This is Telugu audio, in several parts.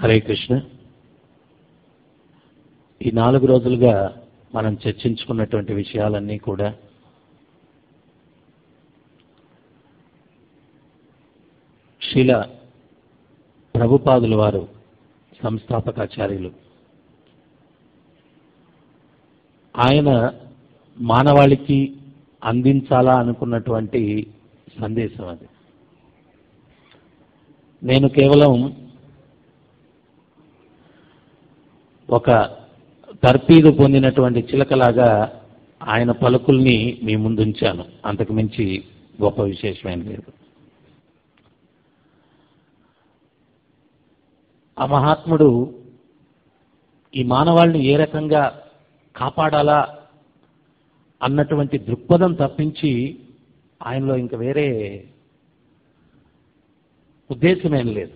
హరే కృష్ణ ఈ నాలుగు రోజులుగా మనం చర్చించుకున్నటువంటి విషయాలన్నీ కూడా శిల ప్రభుపాదుల వారు సంస్థాపకాచార్యులు ఆయన మానవాళికి అందించాలా అనుకున్నటువంటి సందేశం అది నేను కేవలం ఒక తర్పీదు పొందినటువంటి చిలకలాగా ఆయన పలుకుల్ని మీ ముందుంచాను అంతకు మించి గొప్ప విశేషమైన లేదు ఆ మహాత్ముడు ఈ మానవాళిని ఏ రకంగా కాపాడాలా అన్నటువంటి దృక్పథం తప్పించి ఆయనలో ఇంక వేరే ఉద్దేశమేం లేదు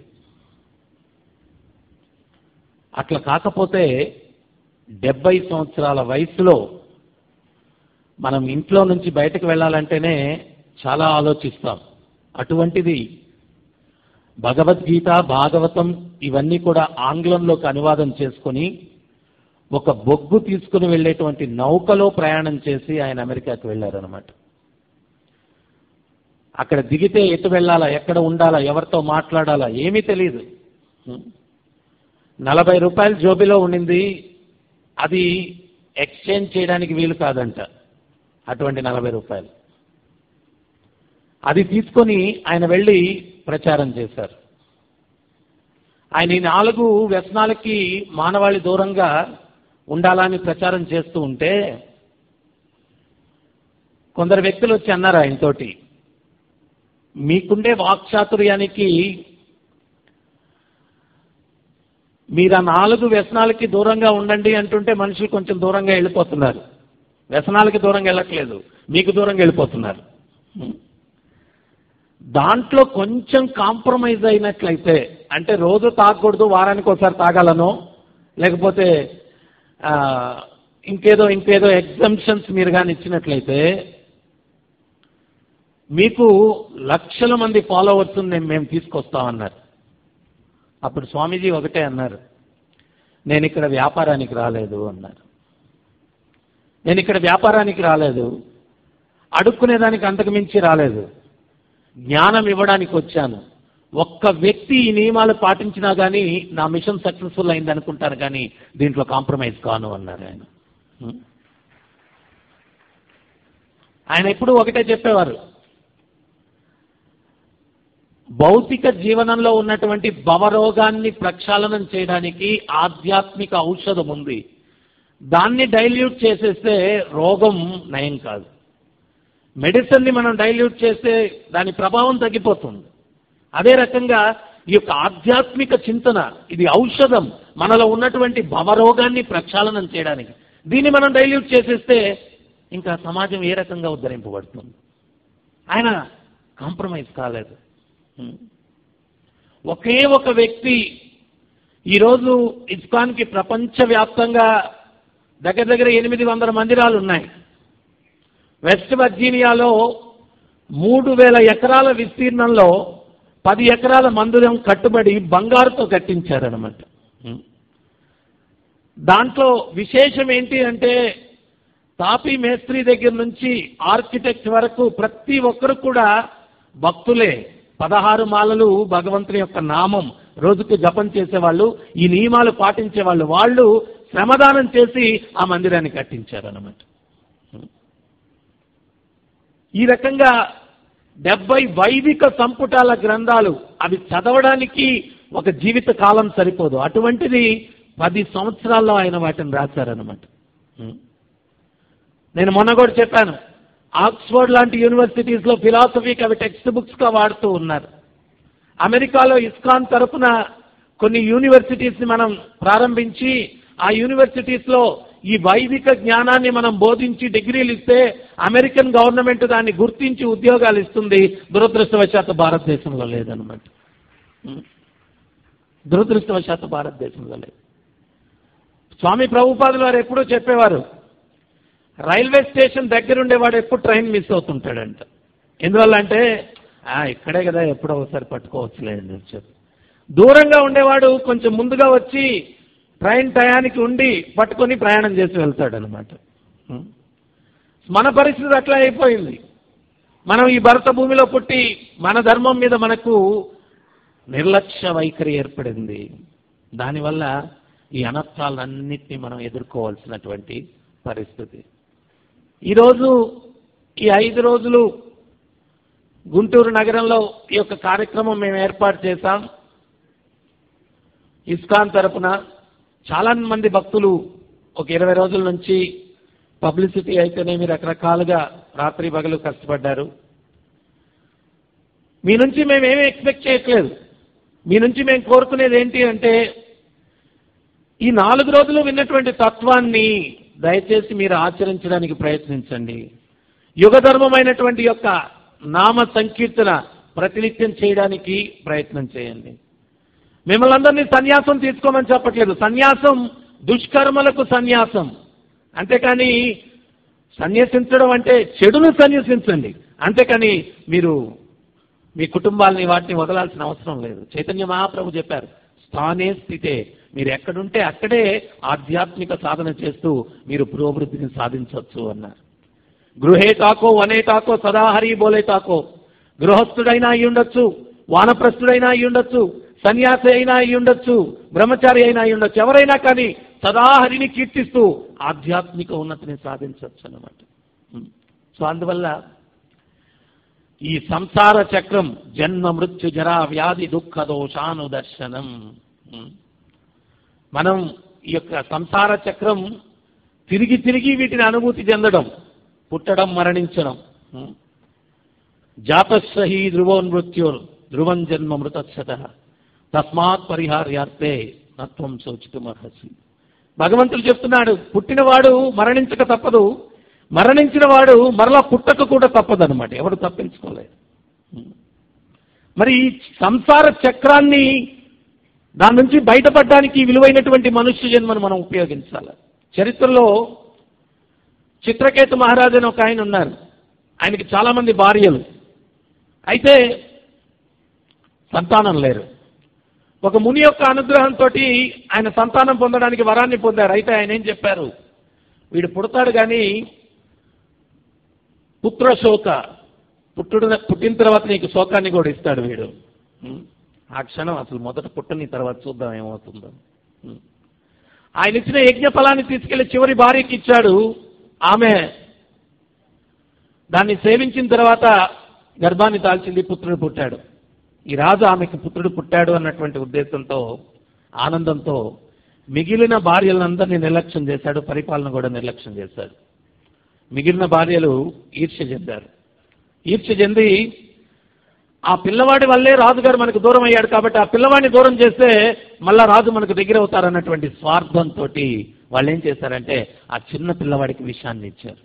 అట్లా కాకపోతే డెబ్బై సంవత్సరాల వయసులో మనం ఇంట్లో నుంచి బయటకు వెళ్ళాలంటేనే చాలా ఆలోచిస్తాం అటువంటిది భగవద్గీత భాగవతం ఇవన్నీ కూడా ఆంగ్లంలోకి అనువాదం చేసుకొని ఒక బొగ్గు తీసుకుని వెళ్ళేటువంటి నౌకలో ప్రయాణం చేసి ఆయన అమెరికాకి వెళ్ళారనమాట అక్కడ దిగితే ఎటు వెళ్ళాలా ఎక్కడ ఉండాలా ఎవరితో మాట్లాడాలా ఏమీ తెలియదు నలభై రూపాయలు జోబిలో ఉండింది అది ఎక్స్చేంజ్ చేయడానికి వీలు కాదంట అటువంటి నలభై రూపాయలు అది తీసుకొని ఆయన వెళ్ళి ప్రచారం చేశారు ఆయన ఈ నాలుగు వ్యసనాలకి మానవాళి దూరంగా ఉండాలని ప్రచారం చేస్తూ ఉంటే కొందరు వ్యక్తులు వచ్చి అన్నారు ఆయనతోటి మీకుండే వాక్చాతుర్యానికి మీరు ఆ నాలుగు వ్యసనాలకి దూరంగా ఉండండి అంటుంటే మనుషులు కొంచెం దూరంగా వెళ్ళిపోతున్నారు వ్యసనాలకి దూరంగా వెళ్ళట్లేదు మీకు దూరంగా వెళ్ళిపోతున్నారు దాంట్లో కొంచెం కాంప్రమైజ్ అయినట్లయితే అంటే రోజు తాగకూడదు వారానికి ఒకసారి తాగాలనో లేకపోతే ఆ, ఇంకేదో ఇంకేదో ఎగ్జంప్షన్స్ మీరు కానీ ఇచ్చినట్లయితే మీకు లక్షల మంది ఫాలోవర్స్ మేము మేము తీసుకొస్తామన్నారు అప్పుడు స్వామీజీ ఒకటే అన్నారు నేను ఇక్కడ వ్యాపారానికి రాలేదు అన్నారు నేను ఇక్కడ వ్యాపారానికి రాలేదు అడుక్కునేదానికి అంతకు మించి రాలేదు జ్ఞానం ఇవ్వడానికి వచ్చాను ఒక్క వ్యక్తి ఈ నియమాలు పాటించినా కానీ నా మిషన్ సక్సెస్ఫుల్ అయింది అనుకుంటారు కానీ దీంట్లో కాంప్రమైజ్ కాను అన్నారు ఆయన హ్మ్. ఆయన ఎప్పుడు ఒకటే చెప్పేవారు భౌతిక జీవనంలో ఉన్నటువంటి భవరోగాన్ని ప్రక్షాళనం చేయడానికి ఆధ్యాత్మిక ఔషధం ఉంది దాన్ని డైల్యూట్ చేసేస్తే రోగం నయం కాదు మెడిసిన్ని మనం డైల్యూట్ చేస్తే దాని ప్రభావం తగ్గిపోతుంది అదే రకంగా ఈ యొక్క ఆధ్యాత్మిక చింతన ఇది ఔషధం మనలో ఉన్నటువంటి భవరోగాన్ని ప్రక్షాళనం చేయడానికి దీన్ని మనం డైల్యూట్ చేసేస్తే ఇంకా సమాజం ఏ రకంగా ఉద్ధరింపబడుతుంది ఆయన కాంప్రమైజ్ కాలేదు హ్మ్. ఒకే ఒక వ్యక్తి ఈరోజు ఇస్కాన్కి ప్రపంచవ్యాప్తంగా దగ్గర దగ్గర ఎనిమిది వందల మందిరాలు ఉన్నాయి వెస్ట్ వర్జీనియాలో మూడు వేల ఎకరాల విస్తీర్ణంలో పది ఎకరాల మందిరం కట్టుబడి బంగారుతో కట్టించారనమాట హ్మ్. దాంట్లో విశేషం ఏంటి అంటే తాపీ మేస్త్రి దగ్గర నుంచి ఆర్కిటెక్ట్ వరకు ప్రతి ఒక్కరు కూడా భక్తులే పదహారు మాలలు భగవంతుని యొక్క నామం రోజుకు జపం చేసేవాళ్ళు ఈ నియమాలు పాటించేవాళ్ళు వాళ్ళు శ్రమదానం చేసి ఆ మందిరాన్ని కట్టించారన్నమాట ఈ రకంగా డెబ్బై వైదిక సంపుటాల గ్రంథాలు అవి చదవడానికి ఒక జీవిత కాలం సరిపోదు అటువంటిది పది సంవత్సరాల్లో ఆయన వాటిని రాశారనమాట నేను మొన్న కూడా చెప్పాను ఆక్స్ఫర్డ్ లాంటి యూనివర్సిటీస్లో ఫిలాసఫీకి అవి టెక్స్ట్ బుక్స్గా వాడుతూ ఉన్నారు అమెరికాలో ఇస్కాన్ తరపున కొన్ని యూనివర్సిటీస్ని మనం ప్రారంభించి ఆ యూనివర్సిటీస్లో ఈ వైదిక జ్ఞానాన్ని మనం బోధించి డిగ్రీలు ఇస్తే అమెరికన్ గవర్నమెంట్ దాన్ని గుర్తించి ఉద్యోగాలు ఇస్తుంది దురదృష్టవశాత్తు భారతదేశంలో లేదనమాట దురదృష్టవశాత్తు భారతదేశంలో లేదు స్వామి ప్రభుపాదులు వారు ఎప్పుడూ చెప్పేవారు రైల్వే స్టేషన్ దగ్గర ఉండేవాడు ఎప్పుడు ట్రైన్ మిస్ అవుతుంటాడంట ఎందువల్ల అంటే "ఆ, ఇక్కడే కదా ఎప్పుడో ఒకసారి పట్టుకోవచ్చులే అని చెప్పి దూరంగా ఉండేవాడు కొంచెం ముందుగా వచ్చి ట్రైన్ టయానికి ఉండి పట్టుకొని ప్రయాణం చేసి వెళ్తాడు అనమాట మన పరిస్థితి అట్లా అయిపోయింది మనం ఈ భరత భూమిలో పుట్టి మన ధర్మం మీద మనకు నిర్లక్ష్య వైఖరి ఏర్పడింది దానివల్ల ఈ అనర్థాలన్నింటినీ మనం ఎదుర్కోవాల్సినటువంటి పరిస్థితి ఈరోజు ఈ ఐదు రోజులు గుంటూరు నగరంలో ఈ యొక్క కార్యక్రమం మేము ఏర్పాటు చేశాం ఇస్కాన్ తరపున చాలా మంది భక్తులు ఒక ఇరవై రోజుల నుంచి పబ్లిసిటీ అయితేనేమి రకరకాలుగా రాత్రి పగలు కష్టపడ్డారు మీ నుంచి మేము ఏమీ ఎక్స్పెక్ట్ చేయట్లేదు మీ నుంచి మేము కోరుకునేది ఏంటి అంటే ఈ నాలుగు రోజులు విన్నటువంటి తత్వాన్ని దయచేసి మీరు ఆచరించడానికి ప్రయత్నించండి యుగధర్మమైనటువంటి యొక్క నామ సంకీర్తన ప్రతినిత్యం చేయడానికి ప్రయత్నం చేయండి మిమ్మల్ని అందరినీ సన్యాసం తీసుకోమని చెప్పట్లేదు సన్యాసం దుష్కర్మలకు సన్యాసం అంతేకాని సన్యసించడం అంటే చెడును సన్యసించండి అంతేకాని మీరు మీ కుటుంబాలని వాటిని వదలాల్సిన అవసరం లేదు చైతన్య మహాప్రభు చెప్పారు స్థానే స్థితే మీరు ఎక్కడుంటే అక్కడే ఆధ్యాత్మిక సాధన చేస్తూ మీరు పురోభివృద్ధిని సాధించవచ్చు అన్నారు గృహే తాకో వనే తాకో సదా హరి బోలే తాకో గృహస్థుడైనా అయి ఉండొచ్చు వానప్రస్థుడైనా అయి ఉండొచ్చు సన్యాసి అయినా అయి ఉండొచ్చు బ్రహ్మచారి అయినా అయి ఉండొచ్చు ఎవరైనా కానీ సదా హరిని కీర్తిస్తూ ఆధ్యాత్మిక ఉన్నతిని సాధించవచ్చు అన్నమాట సో అందువల్ల ఈ సంసార చక్రం జన్మ మృత్యు జరా వ్యాధి దుఃఖ దోషాను దర్శనం మనం ఈ యొక్క సంసార చక్రం తిరిగి తిరిగి వీటిని అనుభూతి చెందడం పుట్టడం మరణించడం జాతస్సహి ధ్రువోన్మృత్యుర్ ధ్రువం జన్మ మృతశత తస్మాత్ పరిహార్యార్థే నత్వం శోచితుమర్హసి భగవంతుడు చెప్తున్నాడు పుట్టినవాడు మరణించక తప్పదు మరణించిన వాడు మరలా పుట్టక కూడా తప్పదన్నమాట ఎవడు తప్పించుకోలేదు మరి ఈ సంసార చక్రాన్ని దాని నుంచి బయటపడడానికి విలువైనటువంటి మనుష్య జన్మను మనం ఉపయోగించాలి చరిత్రలో చిత్రకేతు మహారాజు అని ఒక ఆయన ఉన్నారు ఆయనకి చాలా మంది భార్యలు అయితే సంతానం లేరు ఒక ముని యొక్క అనుగ్రహంతో ఆయన సంతానం పొందడానికి వరాన్ని పొందారు అయితే ఆయన ఏం చెప్పారు వీడు పుడతాడు కానీ పుత్ర శోక పుట్టుడు పుట్టిన తర్వాత నీకు శోకాన్ని కూడా ఇస్తాడు వీడు ఉం? ఆ క్షణం అసలు మొదట పుట్టని తర్వాత చూద్దాం ఏమవుతుందో ఉం. ఆయన ఇచ్చిన యజ్ఞ ఫలాన్ని తీసుకెళ్లి చివరి భార్యకి ఇచ్చాడు ఆమె దాన్ని సేవించిన తర్వాత గర్భాన్ని దాల్చింది పుత్రుడు పుట్టాడు ఈ రాజు ఆమెకు పుత్రుడు పుట్టాడు అన్నటువంటి ఉద్దేశంతో ఆనందంతో మిగిలిన భార్యలందరినీ నిర్లక్ష్యం చేశాడు పరిపాలన కూడా నిర్లక్ష్యం చేశాడు మిగిలిన భార్యలు ఈర్ష్య చెందారు ఈర్ష్య చెంది ఆ పిల్లవాడి వల్లే రాజుగారు మనకు దూరం అయ్యాడు కాబట్టి ఆ పిల్లవాడిని దూరం చేస్తే మళ్ళా రాజు మనకు దగ్గర అవుతారన్నటువంటి స్వార్థంతో వాళ్ళు ఏం చేశారంటే ఆ చిన్న పిల్లవాడికి విషయాన్ని ఇచ్చారు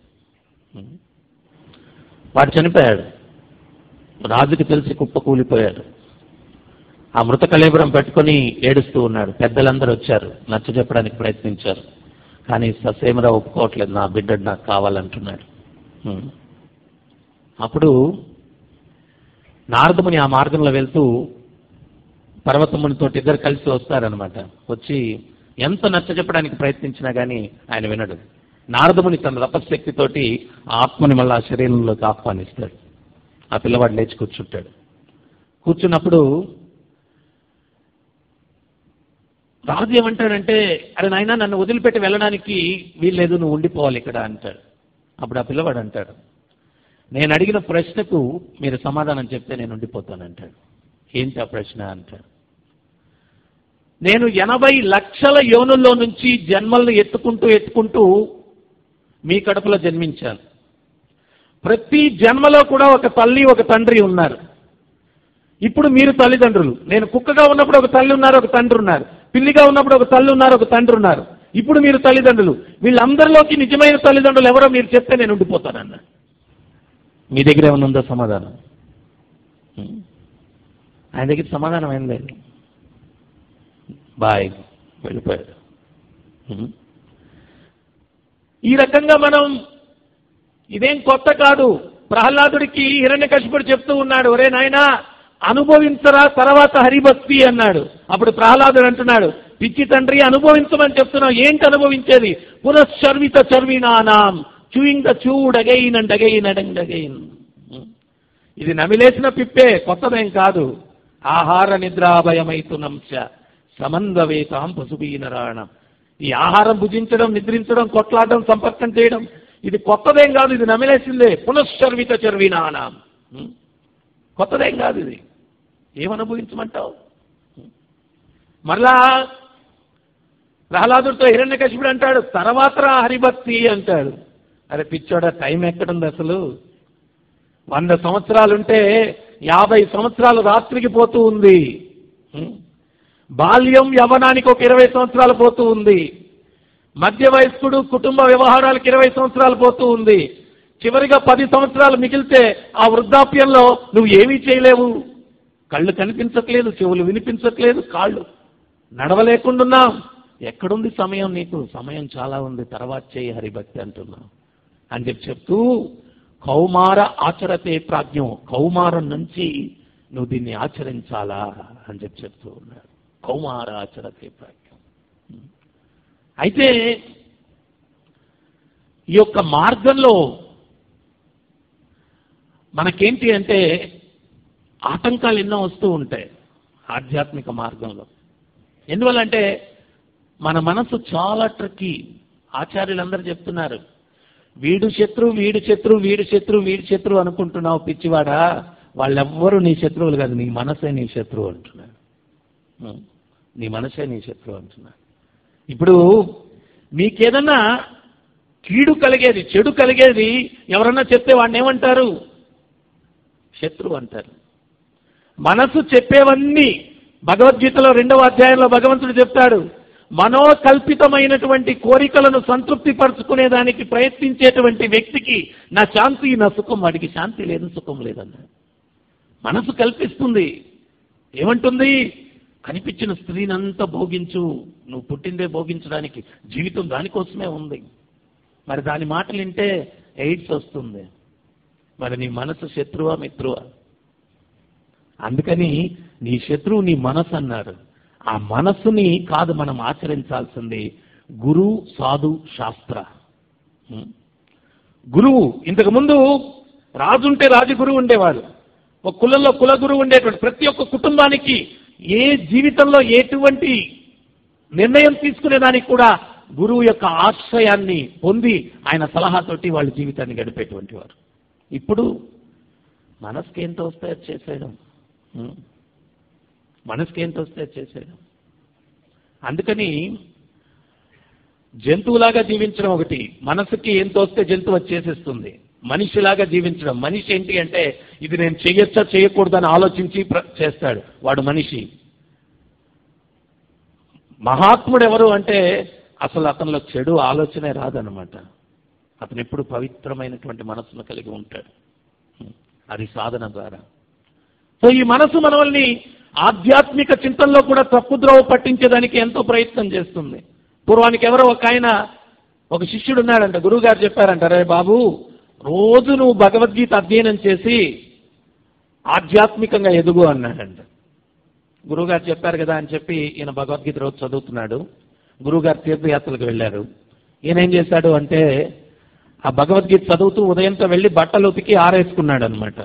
వాడు చనిపోయాడు రాజుకి తెలిసి కుప్ప కూలిపోయాడు ఆ మృత కళేబరం పెట్టుకొని ఏడుస్తూ ఉన్నాడు పెద్దలందరూ వచ్చారు నచ్చ చెప్పడానికి ప్రయత్నించారు కానీ ససేమరా ఒప్పుకోవట్లేదు నా బిడ్డ నాకు కావాలంటున్నాడు హ్మ్. అప్పుడు నారదముని ఆ మార్గంలో వెళ్తూ పర్వతమునితో ఇద్దరు కలిసి వస్తారనమాట వచ్చి ఎంత నచ్చ చెప్పడానికి ప్రయత్నించినా కానీ ఆయన వినడు నారదముని తన తపశక్తితోటి ఆ ఆత్మని మళ్ళీ ఆ శరీరంలోకి ఆహ్వానిస్తాడు ఆ పిల్లవాడు లేచి కూర్చుంటాడు కూర్చున్నప్పుడు రాజు ఏమంటాడంటే అరే నాయనా నన్ను వదిలిపెట్టి వెళ్ళడానికి వీల్లేదు నువ్వు ఉండిపోవాలి ఇక్కడ అంటాడు అప్పుడు ఆ పిల్లవాడు అంటాడు నేను అడిగిన ప్రశ్నకు మీరు సమాధానం చెప్తే నేను ఉండిపోతానంటాడు ఏంటి ఆ ప్రశ్న అంటాడు నేను ఎనభై లక్షల యోనుల్లో నుంచి జన్మలను ఎత్తుకుంటూ ఎత్తుకుంటూ మీ కడుపులో జన్మించాను ప్రతి జన్మలో కూడా ఒక తల్లి ఒక తండ్రి ఉన్నారు ఇప్పుడు మీరు తల్లిదండ్రులు నేను కుక్కగా ఉన్నప్పుడు ఒక తల్లి ఉన్నారు ఒక తండ్రి ఉన్నారు పిల్లిగా ఉన్నప్పుడు ఒక తల్లి ఉన్నారు ఒక తండ్రి ఉన్నారు ఇప్పుడు మీరు తల్లిదండ్రులు వీళ్ళందరిలోకి నిజమైన తల్లిదండ్రులు ఎవరో మీరు చెప్తే నేను ఉండిపోతానన్న మీ దగ్గర ఏమైనా ఉందో సమాధానం హ్మ్. ఆయన దగ్గర సమాధానం ఏం లేదు బాయ్ వెళ్ళిపోయాడు హ్మ్. ఈ రకంగా మనం ఇదేం కొత్త కాదు ప్రహ్లాదుడికి హిరణ్యకశిపుడు చెప్తూ ఉన్నాడు ఒరే నాయనా అనుభవించరా తర్వాత హరిభక్తి అన్నాడు అప్పుడు ప్రహ్లాదుడు అంటున్నాడు పిచ్చి తండ్రి అనుభవించమని చెప్తున్నావు ఏంటి అనుభవించేది పునశ్చర్విత చర్వినానాం chewing the chewed again and again and again ఇది నమిలేసిన పిప్పే కొత్తదేం కాదు ఆహార నిద్రాభయమైతునంశ సమందవేతాం పశుబీనరాణం ఈ ఆహారం భుజించడం నిద్రించడం కొట్లాడడం సంపర్కం చేయడం ఇది కొత్తదేం కాదు ఇది నమిలేసిందే పునశ్చర్విత చర్వినానాం ఉం? కొత్తదేం కాదు ఇది ఏమనుభవించమంటావు మరలా ప్రహ్లాదుడితో హిరణ్యకశిపుడు అంటాడు తర్వాత రా హరిభక్తి అంటాడు అరే పిచ్చోడ టైం ఎక్కడుంది అసలు వంద సంవత్సరాలుంటే యాభై సంవత్సరాలు రాత్రికి పోతూ ఉంది ఉం? బాల్యం యవనానికి ఒక ఇరవై సంవత్సరాలు పోతూ ఉంది మధ్య వయస్కుడు కుటుంబ వ్యవహారాలకు ఇరవై సంవత్సరాలు పోతూ ఉంది చివరిగా పది సంవత్సరాలు మిగిలితే ఆ వృద్ధాప్యంలో నువ్వు ఏమీ చేయలేవు కళ్ళు కనిపించట్లేదు చెవులు వినిపించట్లేదు కాళ్ళు నడవలేకుండున్నాం ఎక్కడుంది సమయం నీకు సమయం చాలా ఉంది తర్వాత చేయి హరిభక్తి అంటున్నావు అని చెప్పి చెప్తూ కౌమార ఆచరతే ప్రాజ్ఞం కౌమారం నుంచి నువ్వు దీన్ని ఆచరించాలా అని చెప్పి చెప్తూ ఉన్నాడు కౌమార ఆచరతే ప్రాజ్ఞం అయితే ఈ యొక్క మార్గంలో మనకేంటి అంటే ఆటంకాలు ఎన్నో వస్తూ ఉంటాయి ఆధ్యాత్మిక మార్గంలో ఎందువల్లంటే మన మనసు చాలా ట్రక్కీ ఆచార్యులందరూ చెప్తున్నారు వీడు శత్రు వీడు శత్రు వీడు శత్రు వీడు శత్రు అనుకుంటున్నావు పిచ్చివాడా వాళ్ళెవ్వరూ నీ శత్రువులు కాదు నీ మనసే నీ శత్రువు అంటున్నాడు ఉం. నీ మనసే నీ శత్రువు అంటున్నాడు ఇప్పుడు మీకేదన్నా కీడు కలిగేది చెడు కలిగేది ఎవరన్నా చెప్తే వాడిని ఏమంటారు శత్రువు అంటారు మనసు చెప్పేవన్నీ భగవద్గీతలో రెండవ అధ్యాయంలో భగవంతుడు చెప్తాడు మనోకల్పితమైనటువంటి కోరికలను సంతృప్తి పరుచుకునేదానికి ప్రయత్నించేటువంటి వ్యక్తికి నా శాంతి నా సుఖం వాడికి శాంతి లేదు సుఖం లేదన్నాడు మనసు కల్పిస్తుంది ఏమంటుంది కనిపించిన స్త్రీనంతా భోగించు నువ్వు పుట్టిందే భోగించడానికి జీవితం దానికోసమే ఉంది మరి దాని మాటలు వింటే ఎయిడ్స్ వస్తుంది మరి నీ మనసు శత్రువా మిత్రువా అందుకని నీ శత్రువు నీ మనసు అన్నారు ఆ మనస్సుని కాదు మనం ఆచరించాల్సింది గురు సాధు శాస్త్ర ఉం? గురువు ఇంతకు ముందు రాజుంటే రాజగురువు ఉండేవాడు ఒక కులంలో కుల గురువు ఉండేటువంటి ప్రతి ఒక్క కుటుంబానికి ఏ జీవితంలో ఎటువంటి నిర్ణయం తీసుకునేదానికి కూడా గురువు యొక్క ఆశ్రయాన్ని పొంది ఆయన సలహాతోటి వాళ్ళ జీవితాన్ని గడిపేటువంటి వారు ఇప్పుడు మనసుకి ఎంత వస్తే అది చేసేయడం ఉం? మనసుకి ఎంత వస్తే అది చేసేయడం అందుకని జంతువులాగా జీవించడం ఒకటి మనసుకి ఎంత వస్తే జంతువు అది చేసేస్తుంది మనిషిలాగా జీవించడం మనిషి ఏంటి అంటే ఇది నేను చేయొచ్చా చేయకూడదని ఆలోచించి ప్ర- చేస్తాడు వాడు మనిషి మహాత్ముడు ఎవరు అంటే అసలు అతనిలో చెడు ఆలోచనే రాదనమాట అతను ఎప్పుడు పవిత్రమైనటువంటి మనసును కలిగి ఉంటాడు అది సాధన ద్వారా సో ఈ మనసు మనల్ని ఆధ్యాత్మిక చింతనలో కూడా తప్పుద్రోవ పట్టించేదానికి ఎంతో ప్రయత్నం చేస్తుంది పూర్వానికి ఎవరో ఒక ఆయన ఒక శిష్యుడు ఉన్నాడంట గురువు గారు చెప్పారంట రే బాబు రోజు నువ్వు భగవద్గీత అధ్యయనం చేసి ఆధ్యాత్మికంగా ఎదుగు అన్నాడంట గురువుగారు చెప్పారు కదా అని చెప్పి ఈయన భగవద్గీత రోజు చదువుతున్నాడు గురువుగారు తీర్థయాత్రలకు వెళ్ళారు ఈయన ఏం చేశాడు అంటే ఆ భగవద్గీత చదువుతూ ఉదయంతో వెళ్ళి బట్టలు ఉతికి ఆరేసుకున్నాడు అనమాట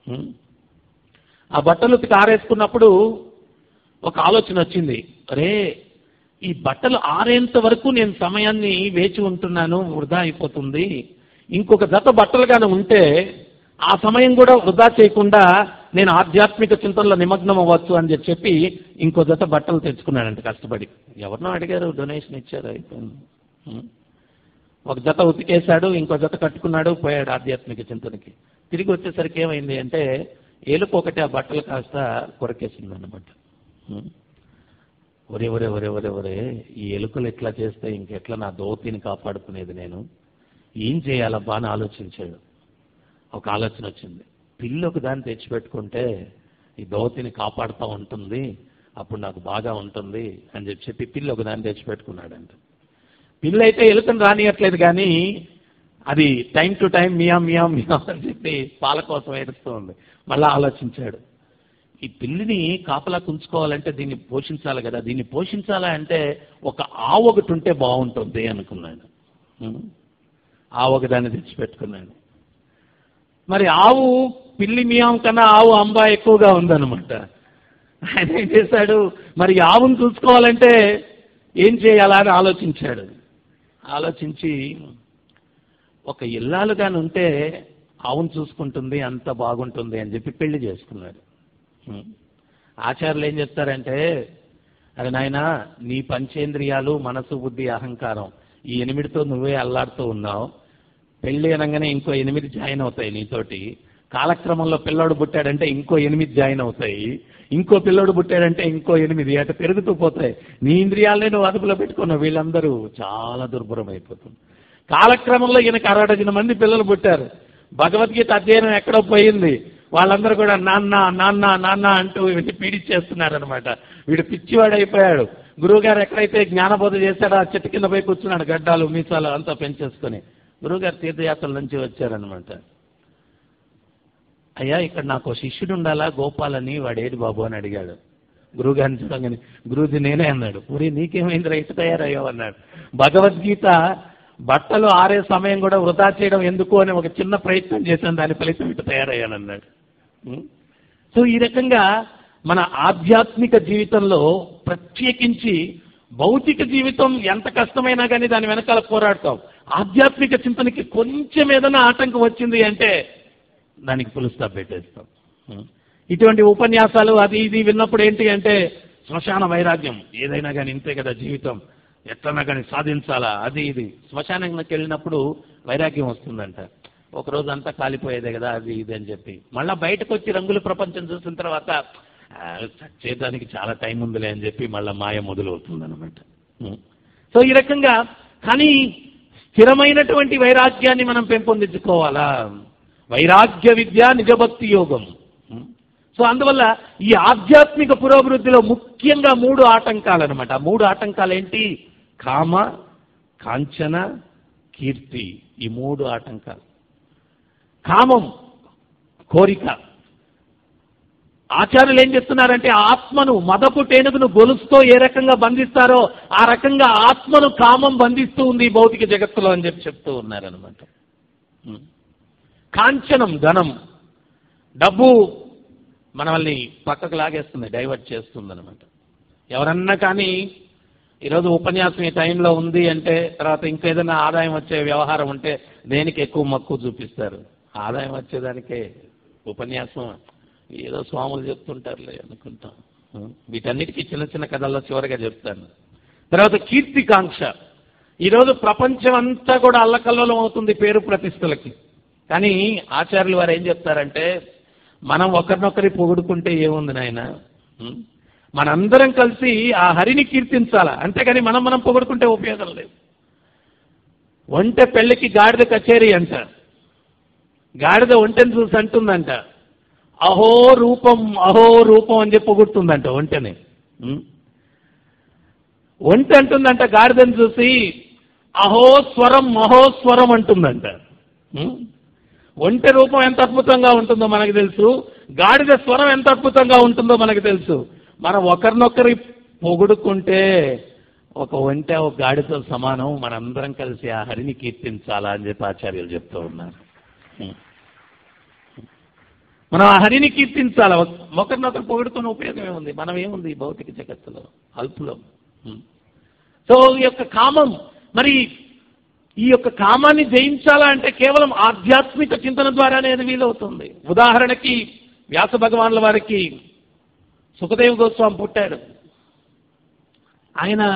ఆ బట్టలు ఉతికి ఆరేసుకున్నప్పుడు ఒక ఆలోచన వచ్చింది అరే ఈ బట్టలు ఆరేంత వరకు నేను సమయాన్ని వేచి ఉంటున్నాను వృధా అయిపోతుంది ఇంకొక జత బట్టలుగానే ఉంటే ఆ సమయం కూడా వృధా చేయకుండా నేను ఆధ్యాత్మిక చింతనలో నిమగ్నం అవ్వచ్చు అని చెప్పి చెప్పి ఇంకో జత బట్టలు తెచ్చుకున్నాడంట కష్టపడి ఎవరినో అడిగారు డొనేషన్ ఇచ్చారు అయిపోయింది ఉం. ఒక జత ఉతికేశాడు ఇంకో జత కట్టుకున్నాడు పోయాడు ఆధ్యాత్మిక చింతనకి తిరిగి వచ్చేసరికి ఏమైంది అంటే ఏలుపు ఒకటి ఆ బట్టలు కాస్త కొరకేసింది అనమాట ఒరే ఒరే ఒరే ఒరే ఒరే ఈ ఎలుకలు ఎట్లా చేస్తే ఇంకెట్లా నా దోతిని కాపాడుకునేది నేను ఏం చేయాలబ్బా అని ఆలోచించాడు ఒక ఆలోచన వచ్చింది పిల్లి ఒక దాన్ని తెచ్చిపెట్టుకుంటే ఈ దోతిని కాపాడుతూ ఉంటుంది అప్పుడు నాకు బాగా ఉంటుంది అని చెప్పి చెప్పి పిల్లి ఒక దాన్ని తెచ్చిపెట్టుకున్నాడంట పిల్లి అయితే ఎలుకను రానియట్లేదు కానీ అది టైం టు టైం మియా మియా మియా అని చెప్పి పాల కోసం ఏడుస్తూ ఉంది మళ్ళా ఆలోచించాడు ఈ పిల్లిని కాపలా కుంచుకోవాలంటే దీన్ని పోషించాలి కదా దీన్ని పోషించాలా అంటే ఒక ఆవు ఒకటి ఉంటే బాగుంటుంది అనుకున్నాడు ఉం? ఆవు ఒకదాన్ని తెచ్చిపెట్టుకున్నాడు మరి ఆవు పిల్లి మియాం కన్నా ఆవు అంబా ఎక్కువగా ఉందన్నమాట ఆయన ఏం చేశాడు మరి ఈ ఆవును చూసుకోవాలంటే ఏం చేయాలా అని ఆలోచించాడు ఆలోచించి ఒక ఇల్లాలుగాని ఉంటే ఆవును చూసుకుంటుంది అంత బాగుంటుంది అని చెప్పి పెళ్లి చేసుకున్నాడు ఉం. ఆచార్యులు ఏం చెప్తారంటే అరే నాయనా నీ పంచేంద్రియాలు మనసు బుద్ధి అహంకారం ఈ ఎనిమిదితో నువ్వే అల్లాడుతూ ఉన్నావు పెళ్లి అనగానే ఇంకో ఎనిమిది జాయిన్ అవుతాయి నీతోటి కాలక్రమంలో పిల్లోడు పుట్టాడంటే ఇంకో ఎనిమిది జాయిన్ అవుతాయి ఇంకో పిల్లోడు పుట్టాడంటే ఇంకో ఎనిమిది అటు పెరుగుతూ పోతాయి నీ ఇంద్రియాలనే నువ్వు అదుపులో పెట్టుకున్నావు వీళ్ళందరూ చాలా దుర్భరం అయిపోతుంది కాలక్రమంలో ఈయనకు అరడజన మంది పిల్లలు పుట్టారు భగవద్గీత అధ్యయనం ఎక్కడో పోయింది వాళ్ళందరూ కూడా నాన్న నాన్న నాన్న అంటూ వీడిని పీడిచ్చేస్తున్నారనమాట వీడు పిచ్చివాడు అయిపోయాడు గురువు గారు ఎక్కడైతే జ్ఞానబోధ చేశాడో ఆ చెట్టు కింద పోయి కూర్చున్నాడు గడ్డాలు మీసాలు అంతా పెంచేసుకొని గురువుగారు తీర్థయాత్రల నుంచి వచ్చారనమాట అయ్యా ఇక్కడ నాకు ఓ శిష్యుడు ఉండాలా గోపాలని వాడేది బాబు అని అడిగాడు గురువుగారిని చూడగానే గురువుజీ నేనే అన్నాడు ఊరి నీకేమైంది రైతు తయారయ్యావు అన్నాడు భగవద్గీత బట్టలు ఆరే సమయం కూడా వృధా చేయడం ఎందుకు అని ఒక చిన్న ప్రయత్నం చేశాను దాని ఫలితం ఇటు తయారయ్యానన్నాడు ఉం? సో ఈ రకంగా మన ఆధ్యాత్మిక జీవితంలో ప్రత్యేకించి భౌతిక జీవితం ఎంత కష్టమైనా కానీ దాని వెనకాల పోరాడతాం ఆధ్యాత్మిక చింతనకి కొంచెం ఏదైనా ఆటంకం వచ్చింది అంటే దానికి పులు స్టాప్ పెట్టేస్తాం ఉం. ఇటువంటి ఉపన్యాసాలు అది ఇది విన్నప్పుడు ఏంటి అంటే శ్మశాన వైరాగ్యం ఏదైనా కానీ ఇంతే కదా జీవితం ఎట్లన్నా కానీ సాధించాలా అది ఇది శ్మశానానికి వెళ్ళినప్పుడు వైరాగ్యం వస్తుందంట ఒక రోజు అంతా కాలిపోయేదే కదా అది ఇది అని చెప్పి మళ్ళా బయటకు వచ్చి రంగుల ప్రపంచం చూసిన తర్వాత "ఆ, చచ్చేదానికి చాలా టైం ఉందిలే అని చెప్పి మళ్ళా మాయ మొదలవుతుంది అనమాట సో ఈ రకంగా కానీ స్థిరమైనటువంటి వైరాగ్యాన్ని మనం పెంపొందించుకోవాలా వైరాగ్య విద్య నిజభక్తి యోగం ఉం? సో అందువల్ల ఈ ఆధ్యాత్మిక పురోభివృద్ధిలో ముఖ్యంగా మూడు ఆటంకాలు అనమాట ఆ మూడు ఆటంకాలు ఏంటి కామ కాంచన కీర్తి ఈ మూడు ఆటంకాలు కామం కోరిక ఆచార్యులు ఏం చెప్తున్నారంటే ఆత్మను మదపు టేనుగును గొలుసుతో ఏ రకంగా బంధిస్తారో ఆ రకంగా ఆత్మను కామం బంధిస్తూ ఉంది ఈ భౌతిక జగత్తులో అని చెప్పి చెప్తూ ఉన్నారనమాట ఉం. కాంచనం ధనం డబ్బు మనల్ని పక్కకు లాగేస్తుంది డైవర్ట్ చేస్తుంది అనమాట ఎవరన్నా కానీ ఈరోజు ఉపన్యాసం ఈ టైంలో ఉంది అంటే తర్వాత ఇంకేదైనా ఆదాయం వచ్చే వ్యవహారం ఉంటే దేనికి ఎక్కువ మక్కువ చూపిస్తారు ఆదాయం వచ్చేదానికే ఉపన్యాసం ఏదో స్వాములు చెప్తుంటారులే అనుకుంటాం ఉం. వీటన్నిటికీ చిన్న చిన్న కథల్లో చివరిగా చెప్తాను తర్వాత కీర్తికాంక్ష ఈరోజు ప్రపంచం అంతా కూడా అల్లకల్లోలం అవుతుంది పేరు ప్రతిష్టలకి కానీ ఆచార్యులు వారు ఏం చెప్తారంటే మనం ఒకరినొకరి పొగుడుకుంటే ఏముంది నాయన ఉం? మనందరం కలిసి ఆ హరిని కీర్తించాలా అంతేగాని మనం మనం పొగుడుకుంటే ఉపయోగం లేదు ఒంటె పెళ్లికి గాడిద కచేరీ అంట గాడిద ఒంటెని చూసి అంటుందంట అహో రూపం అహో రూపం అని చెప్పి పొగుడుతుందంట ఒంటెని ఉం? ఒంటె అంటుందంట గాడిదని చూసి అహో స్వరం అహో స్వరం అంటుందంట ఉం? ఒంటె రూపం ఎంత అద్భుతంగా ఉంటుందో మనకు తెలుసు గాడిద స్వరం ఎంత అద్భుతంగా ఉంటుందో మనకు తెలుసు మనం ఒకరినొకరి పొగుడుకుంటే ఒక ఒంటె ఒక గాడితో సమానం మనందరం కలిసి ఆ హరిని కీర్తించాలా అని చెప్పి ఆచార్యులు చెప్తూ ఉన్నారు ఉం. మనం ఆ హరిని కీర్తించాలా ఒక- ఒకరినొకరు పొగుడుకున్న ఉపయోగం ఏముంది మనం ఏముంది ఈ భౌతిక జగత్తులో అల్పులం ఉం. సో ఈ యొక్క కామం మరి ఈ యొక్క కామాన్ని జయించాలా అంటే కేవలం ఆధ్యాత్మిక చింతన ద్వారానే అది వీలవుతుంది ఉదాహరణకి వ్యాస భగవాన్ల వారికి సుఖదేవ్ గోస్వామి పుట్టాడు ఆయన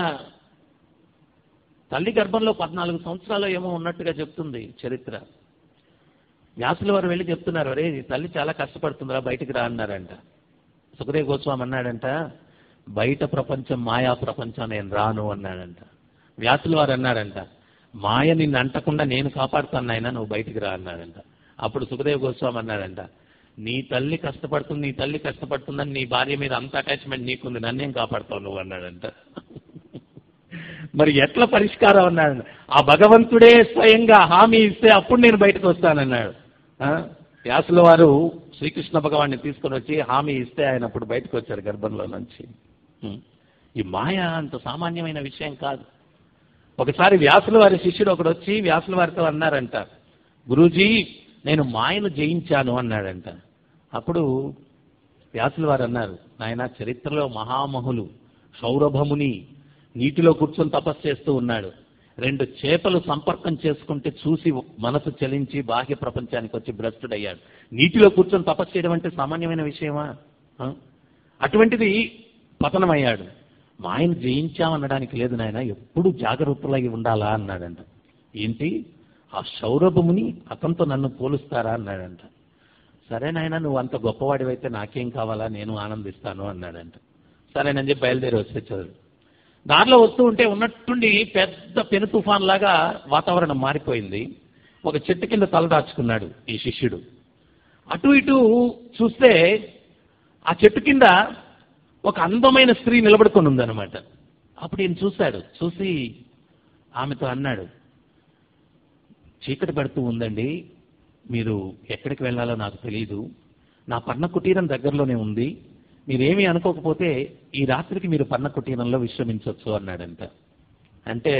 తల్లి గర్భంలో పద్నాలుగు సంవత్సరాలు ఏమో ఉన్నట్టుగా చెప్తుంది చరిత్ర వ్యాసుల వారు వెళ్ళి చెప్తున్నారు అరే ఈ తల్లి చాలా కష్టపడుతుందిరా బయటికి రా అన్నారంట సుఖదేవ్ గోస్వామి అన్నాడంట బయట ప్రపంచం మాయా ప్రపంచం నేను రాను అన్నాడంట వ్యాసుల వారు అన్నారంట మాయ నిన్ను అంటకుండా నేను కాపాడుతాను నాయనా నువ్వు బయటికి రా అన్నాడంట అప్పుడు సుఖదేవ్ గోస్వామి అన్నాడంట నీ తల్లి కష్టపడుతుంది నీ తల్లి కష్టపడుతుందని నీ భార్య మీద అంత అటాచ్మెంట్ నీకుంది నన్నేం కాపాడుతావు నువ్వు అన్నాడంట మరి ఎట్లా పరిష్కారం అన్నాడు ఆ భగవంతుడే స్వయంగా హామీ ఇస్తే అప్పుడు నేను బయటకు వస్తానన్నాడు ఆ? వ్యాసుల వారు శ్రీకృష్ణ భగవాన్ని తీసుకొని వచ్చి హామీ ఇస్తే ఆయన అప్పుడు బయటకు వచ్చారు గర్భంలో నుంచి ఉం. ఈ మాయ అంత సామాన్యమైన విషయం కాదు ఒకసారి వ్యాసుల వారి శిష్యుడు ఒకడు వచ్చి వ్యాసుల వారితో అన్నారంట గురూజీ నేను మాయను జయించాను అన్నాడంట అప్పుడు వ్యాసుల వారు అన్నారు నాయన చరిత్రలో మహామహులు సౌరభముని నీటిలో కూర్చొని తపస్సు చేస్తూ ఉన్నాడు రెండు చేపలు సంపర్కం చేసుకుంటే చూసి మనసు చలించి బాహ్య ప్రపంచానికి వచ్చి భ్రష్టుడయ్యాడు నీటిలో కూర్చొని తపస్సు చేయడం అంటే సామాన్యమైన విషయమా ఆ? అటువంటిది పతనమయ్యాడు మాయను జయించామనడానికి లేదు నాయన ఎప్పుడు జాగరూకులై ఉండాలా అన్నాడంట ఏంటి ఆ సౌరభముని అతనితో నన్ను పోలుస్తారా అన్నాడంట సరే నాయన నువ్వు అంత గొప్పవాడివైతే నాకేం కావాలా నేను ఆనందిస్తాను అన్నాడంట సరేనని చెప్పి బయలుదేరి వచ్చేసాడు దారిలో వస్తూ ఉంటే ఉన్నట్టుండి పెద్ద పెను తుఫాన్ లాగా వాతావరణం మారిపోయింది ఒక చెట్టు కింద తలదాచుకున్నాడు ఈ శిష్యుడు అటు ఇటు చూస్తే ఆ చెట్టు కింద ఒక అందమైన స్త్రీ నిలబడుకొని ఉందన్నమాట అప్పుడు ఈయన చూశాడు చూసి ఆమెతో అన్నాడు చీకటి పడుతూ ఉందండి మీరు ఎక్కడికి వెళ్ళాలో నాకు తెలియదు నా పర్ణ కుటీరం దగ్గరలోనే ఉంది మీరేమీ అనుకోకపోతే ఈ రాత్రికి మీరు పర్ణ కుటీరంలో విశ్రమించవచ్చు అన్నాడంట అంటే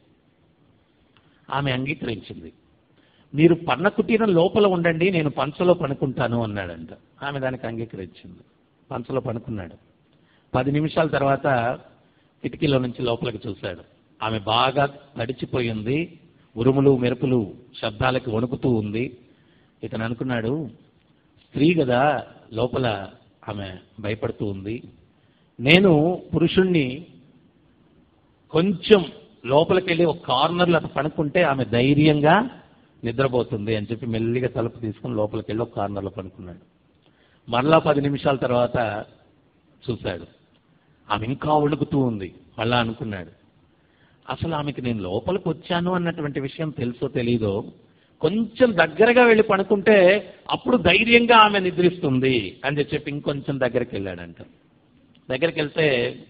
ఆమె అంగీకరించింది మీరు పర్ణ కుటీరం లోపల ఉండండి నేను పంచలో పనుకుంటాను అన్నాడంట ఆమె దానికి అంగీకరించింది పంచలో పనుకున్నాడు పది నిమిషాల తర్వాత కిటికీలో నుంచి లోపలికి చూశాడు ఆమె బాగా తడిచిపోయింది ఉరుములు మెరుపులు శబ్దాలకి వణుకుతూ ఉంది ఇతను అనుకున్నాడు స్త్రీ కదా లోపల ఆమె భయపడుతూ ఉంది నేను పురుషుణ్ణి కొంచెం లోపలికి వెళ్ళి ఒక కార్నర్లో అటు పనుకుంటే ఆమె ధైర్యంగా నిద్రపోతుంది అని చెప్పి మెల్లిగా తలుపు తీసుకుని లోపలికి వెళ్ళి ఒక కార్నర్లో పనుకున్నాడు మరలా పది నిమిషాల తర్వాత చూశాడు ఆమె ఇంకా వణుకుతూ ఉంది మళ్ళా అనుకున్నాడు అసలు ఆమెకి నేను లోపలికి వచ్చాను అన్నటువంటి విషయం తెలుసో తెలీదో కొంచెం దగ్గరగా వెళ్ళి పడుకుంటే అప్పుడు ధైర్యంగా ఆమె నిద్రిస్తుంది అని చెప్పి ఇంకొంచెం దగ్గరికి వెళ్ళాడంట దగ్గరికి వెళ్తే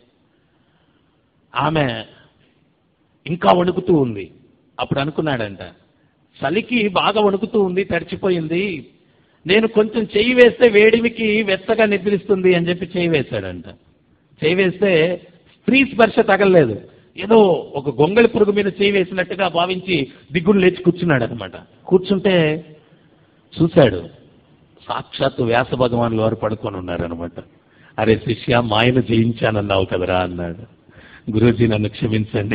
ఆమె ఇంకా వణుకుతూ ఉంది అప్పుడు అనుకున్నాడంట చలికి బాగా వణుకుతూ ఉంది తడిచిపోయింది నేను కొంచెం చెయ్యి వేస్తే వేడిమికి వెచ్చగా నిద్రిస్తుంది అని చెప్పి చేయి వేశాడంట చేయి వేస్తే స్త్రీ స్పర్శ తగలలేదు ఏదో ఒక గొంగళి పురుగు మీద చేయి వేసినట్టుగా భావించి దిగ్గును లేచి కూర్చున్నాడు అనమాట కూర్చుంటే చూశాడు సాక్షాత్తు వ్యాస భగవాన్లు వారు పడుకొని ఉన్నారనమాట అరే శిష్య మాయను జయించానన్నావు కదరా అన్నాడు గురూజీ నన్ను క్షమించండి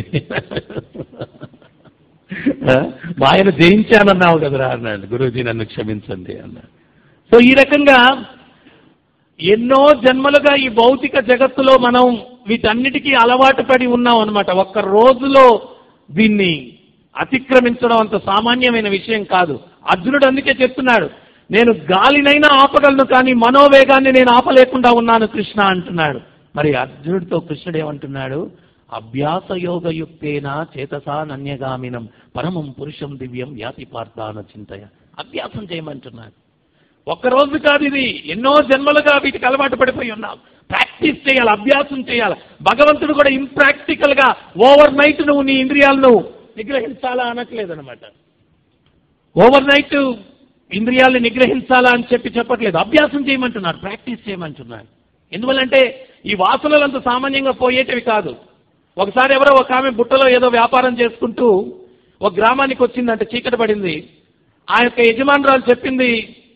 ఆ, మాయను జయించానన్నావు కదరా అన్నాడు గురూజీ నన్ను క్షమించండి అన్నాడు సో ఈ రకంగా ఎన్నో జన్మలుగా ఈ భౌతిక జగత్తులో మనం వీటన్నిటికీ అలవాటు పడి ఉన్నాం అనమాట ఒక్క రోజులో దీన్ని అతిక్రమించడం అంత సామాన్యమైన విషయం కాదు అర్జునుడు అందుకే చెప్తున్నాడు నేను గాలినైనా ఆపగలను కానీ మనోవేగాన్ని నేను ఆపలేకుండా ఉన్నాను కృష్ణ అంటున్నాడు మరి అర్జునుడితో కృష్ణుడు ఏమంటున్నాడు అభ్యాస యోగయుక్తేన చేతసా నన్యగామినం పరమం పురుషం దివ్యం యాతి పార్థాన చింతయ అభ్యాసం చేయమంటున్నాడు ఒక్క రోజు కాదు ఇది ఎన్నో జన్మలుగా వీటికి అలవాటు పడిపోయి ఉన్నాం ప్రాక్టీస్ చేయాలి అభ్యాసం చేయాలి భగవంతుడు కూడా ఇంప్రాక్టికల్ గా ఓవర్ నైట్ నువ్వు నీ ఇంద్రియాలను నిగ్రహించాలా అనట్లేదు అనమాట ఓవర్ నైట్ ఇంద్రియాలను నిగ్రహించాలా అని చెప్పి చెప్పట్లేదు అభ్యాసం చేయమంటున్నారు ప్రాక్టీస్ చేయమంటున్నారు ఎందువల్లంటే ఈ వాసనలు అంత సామాన్యంగా పోయేటివి కాదు ఒకసారి ఎవరో ఒక ఆమె బుట్టలో ఏదో వ్యాపారం చేసుకుంటూ ఒక గ్రామానికి వచ్చిందంటే చీకటి పడింది ఆ యొక్క యజమానురాలు చెప్పింది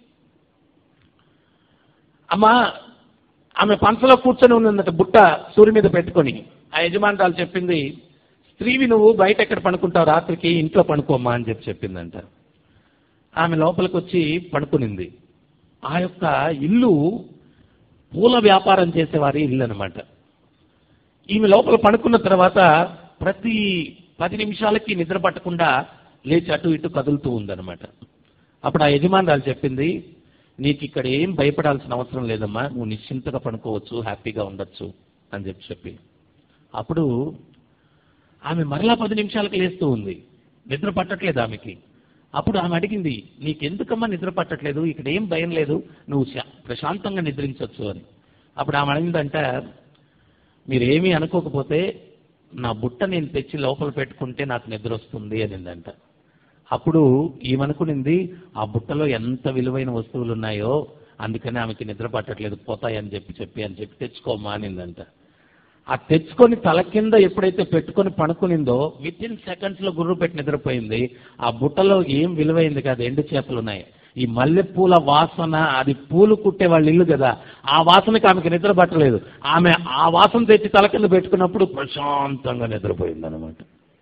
అమ్మా ఆమె పంచలో కూర్చొని ఉన్నదట బుట్ట సూర్యు మీద పెట్టుకొని ఆ యజమానురాలు చెప్పింది స్త్రీవి నువ్వు బయట ఎక్కడ పడుకుంటావు రాత్రికి ఇంట్లో పడుకోమ్మా అని చెప్పి చెప్పిందంట ఆమె లోపలికి వచ్చి పడుకునింది ఆ యొక్క ఇల్లు పూల వ్యాపారం చేసేవారి ఇల్లు అనమాట ఈమె లోపల పడుకున్న తర్వాత ప్రతి పది నిమిషాలకి నిద్ర పట్టకుండా లేచి అటు ఇటు కదులుతూ ఉందన్నమాట అప్పుడు ఆ యజమానురాలు చెప్పింది నీకు ఇక్కడ ఏం భయపడాల్సిన అవసరం లేదమ్మా నువ్వు నిశ్చింతగా పడుకోవచ్చు హ్యాపీగా ఉండొచ్చు అని చెప్పి చెప్పి అప్పుడు ఆమె మరలా పది నిమిషాలకు లేస్తూ ఉంది నిద్ర పట్టట్లేదు ఆమెకి అప్పుడు ఆమె అడిగింది నీకెందుకమ్మా నిద్ర పట్టట్లేదు ఇక్కడ ఏం భయం లేదు నువ్వు శా- ప్రశాంతంగా నిద్రించవచ్చు అని అప్పుడు ఆమె అడిగిందంట మీరేమీ అనుకోకపోతే నా బుట్ట నేను తెచ్చి లోపల పెట్టుకుంటే నాకు నిద్ర వస్తుంది అనిందంట అప్పుడు ఈమెనుకునింది ఆ బుట్టలో ఎంత విలువైన వస్తువులు ఉన్నాయో అందుకని ఆమెకి నిద్ర పట్టట్లేదు పోతాయని చెప్పి చెప్పి అని చెప్పి తెచ్చుకోమా అనిందంట ఆ తెచ్చుకొని తల కింద ఎప్పుడైతే పెట్టుకొని పడుకునిందో విత్ ఇన్ సెకండ్స్ లో గుర్రు పెట్టి నిద్రపోయింది ఆ బుట్టలో ఏం విలువైంది కాదు ఎండు చేపలు ఉన్నాయి ఈ మల్లెపూల వాసన అది పూలు కుట్టే వాళ్ళ ఇల్లు కదా ఆ వాసనకి ఆమెకి నిద్ర పట్టలేదు ఆమె ఆ వాసన తెచ్చి తల కింద పెట్టుకున్నప్పుడు ప్రశాంతంగా నిద్రపోయింది అనమాట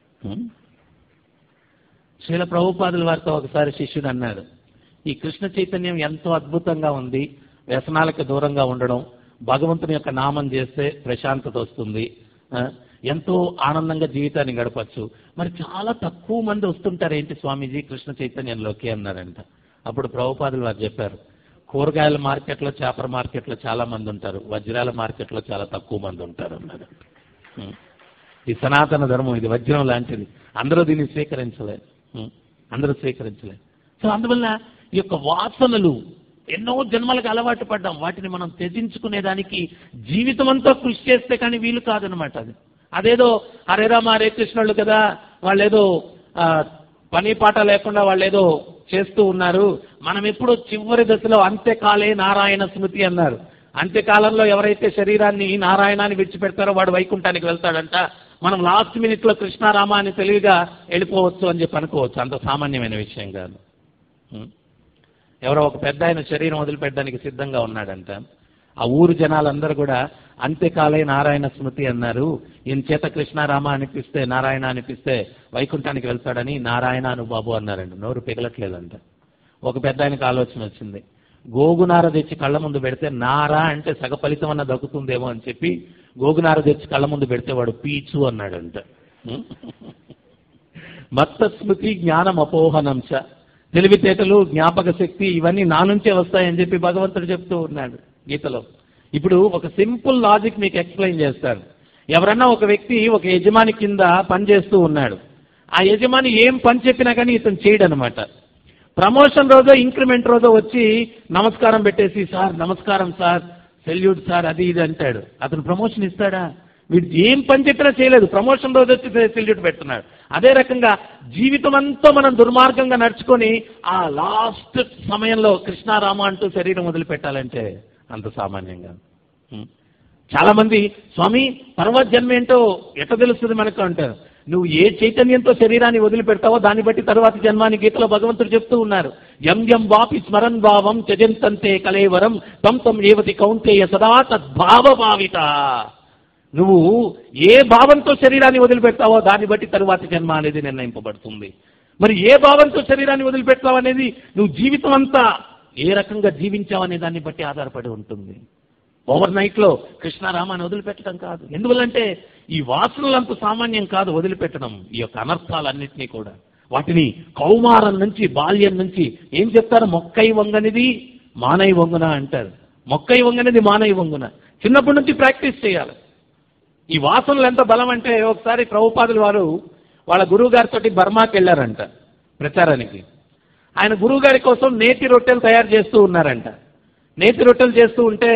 శ్రీల ప్రభుపాదుల వారితో ఒకసారి శిష్యుడు అన్నాడు ఈ కృష్ణ చైతన్యం ఎంతో అద్భుతంగా ఉంది వ్యసనాలకు దూరంగా ఉండడం భగవంతుని యొక్క నామం చేస్తే ప్రశాంతత వస్తుంది ఆ, ఎంతో ఆనందంగా జీవితాన్ని గడపచ్చు మరి చాలా తక్కువ మంది వస్తుంటారు ఏంటి స్వామీజీ కృష్ణ చైతన్యంలోకి అన్నారంట అప్పుడు ప్రభుపాదులు వారు చెప్పారు కూరగాయల మార్కెట్లో చేపల మార్కెట్లో చాలా మంది ఉంటారు వజ్రాల మార్కెట్లో చాలా తక్కువ మంది ఉంటారు అన్నారు ఉం. ఈ సనాతన ధర్మం ఇది వజ్రం లాంటిది అందరూ దీన్ని స్వీకరించలేదు ఉం. అందరూ స్వీకరించలేదు సో అందువల్ల ఈ యొక్క వాసనలు ఎన్నో జన్మలకు అలవాటు పడ్డాం వాటిని మనం త్యజించుకునేదానికి జీవితం అంతా కృషి చేస్తే కానీ వీలు కాదనమాట అది అదేదో హరే రామ హరే కృష్ణుళ్ళు కదా వాళ్ళు ఏదో ఆ, పని పాట లేకుండా వాళ్ళు ఏదో చేస్తూ ఉన్నారు మనం ఎప్పుడు చివరి దశలో అంత్యకాలే నారాయణ స్మృతి అన్నారు అంత్యకాలంలో ఎవరైతే శరీరాన్ని నారాయణాన్ని విడిచిపెడతారో వాడు వైకుంఠానికి వెళ్తాడంట మనం లాస్ట్ మినిట్ లో కృష్ణారామ అని తెలివిగా వెళ్ళిపోవచ్చు అని చెప్పి అనుకోవచ్చు అంత సామాన్యమైన విషయం కాదు ఉం. ఎవరో ఒక పెద్ద ఆయన శరీరం వదిలిపెట్టడానికి సిద్ధంగా ఉన్నాడంట ఆ ఊరు జనాలందరూ కూడా అంత్యకాలే నారాయణ స్మృతి అన్నారు ఈయన చేత కృష్ణారామ అనిపిస్తే నారాయణ అనిపిస్తే వైకుంఠానికి వెళ్తాడని నారాయణ అను బాబు అన్నారంట నోరు పిగలట్లేదంట ఒక పెద్ద ఆయనకు ఆలోచన వచ్చింది గోగునార తెచ్చి కళ్ళ ముందు పెడితే నారా అంటే సగ ఫలితం అన్న దక్కుతుందేమో అని చెప్పి గోగునార తెచ్చి కళ్ళ ముందు పెడితే వాడు పీచు అన్నాడంట మత్త స్మృతి జ్ఞానం అపోహనంశ తెలివితేటలు జ్ఞాపక శక్తి ఇవన్నీ నా నుంచే వస్తాయని చెప్పి భగవంతుడు చెప్తూ ఉన్నాడు గీతలో ఇప్పుడు ఒక సింపుల్ లాజిక్ మీకు ఎక్స్ప్లెయిన్ చేస్తాను ఎవరన్నా ఒక వ్యక్తి ఒక యజమాని కింద పనిచేస్తూ ఉన్నాడు ఆ యజమాని ఏం పని చెప్పినా కానీ ఇతను చేయడనమాట ప్రమోషన్ రోజో ఇంక్రిమెంట్ రోజో వచ్చి నమస్కారం పెట్టేసి సార్ నమస్కారం సార్ సెల్యూట్ సార్ అది ఇది అంటాడు అతను ప్రమోషన్ ఇస్తాడా వీడు ఏం పని చెప్పినా చేయలేదు ప్రమోషన్ రోజు వచ్చి సెల్యూట్ పెడుతున్నాడు అదే రకంగా జీవితం అంతా మనం దుర్మార్గంగా నడుచుకొని ఆ లాస్ట్ సమయంలో కృష్ణారామ అంటూ శరీరం వదిలిపెట్టాలంటే అంత సామాన్యంగా ఉం. చాలా మంది స్వామి తర్వాత జన్మ ఏంటో ఎట్ట తెలుస్తుంది మనకు అంటారు నువ్వు ఏ చైతన్యంతో శరీరాన్ని వదిలిపెడతావో దాన్ని బట్టి తర్వాత జన్మాని గీతలో భగవంతుడు చెప్తూ ఉన్నారు యం యం వాపి స్మరన్ భావం త్యజంతంతే కలేవరం తం తం ఏవతి కౌంతేయ సదా తద్భావ భావిత నువ్వు ఏ భావంతో శరీరాన్ని వదిలిపెడతావో దాన్ని బట్టి తరువాతి జన్మ అనేది నిర్ణయింపబడుతుంది మరి ఏ భావంతో శరీరాన్ని వదిలిపెడతావు అనేది నువ్వు జీవితం అంతా ఏ రకంగా జీవించావనే దాన్ని బట్టి ఆధారపడి ఉంటుంది ఓవర్ నైట్ లో కృష్ణారామాన్ని వదిలిపెట్టడం కాదు ఎందువల్లంటే ఈ వాసనలు అంత సామాన్యం కాదు వదిలిపెట్టడం ఈ యొక్క అనర్థాలన్నింటినీ కూడా వాటిని కౌమారం నుంచి బాల్యం నుంచి ఏం చెప్తారు మొక్కై వంగనిది మానై వంగున అంటారు మొక్కై వంగనిది మానై వంగున చిన్నప్పటి నుంచి ప్రాక్టీస్ చేయాలి ఈ వాసనలు ఎంత బలం అంటే ఒకసారి ప్రభుపాదులు వారు వాళ్ళ గురువు గారితో బర్మాకి వెళ్ళారంట ప్రచారానికి ఆయన గురువు గారి కోసం నేతి రొట్టెలు తయారు చేస్తూ ఉన్నారంట నేతి రొట్టెలు చేస్తూ ఉంటే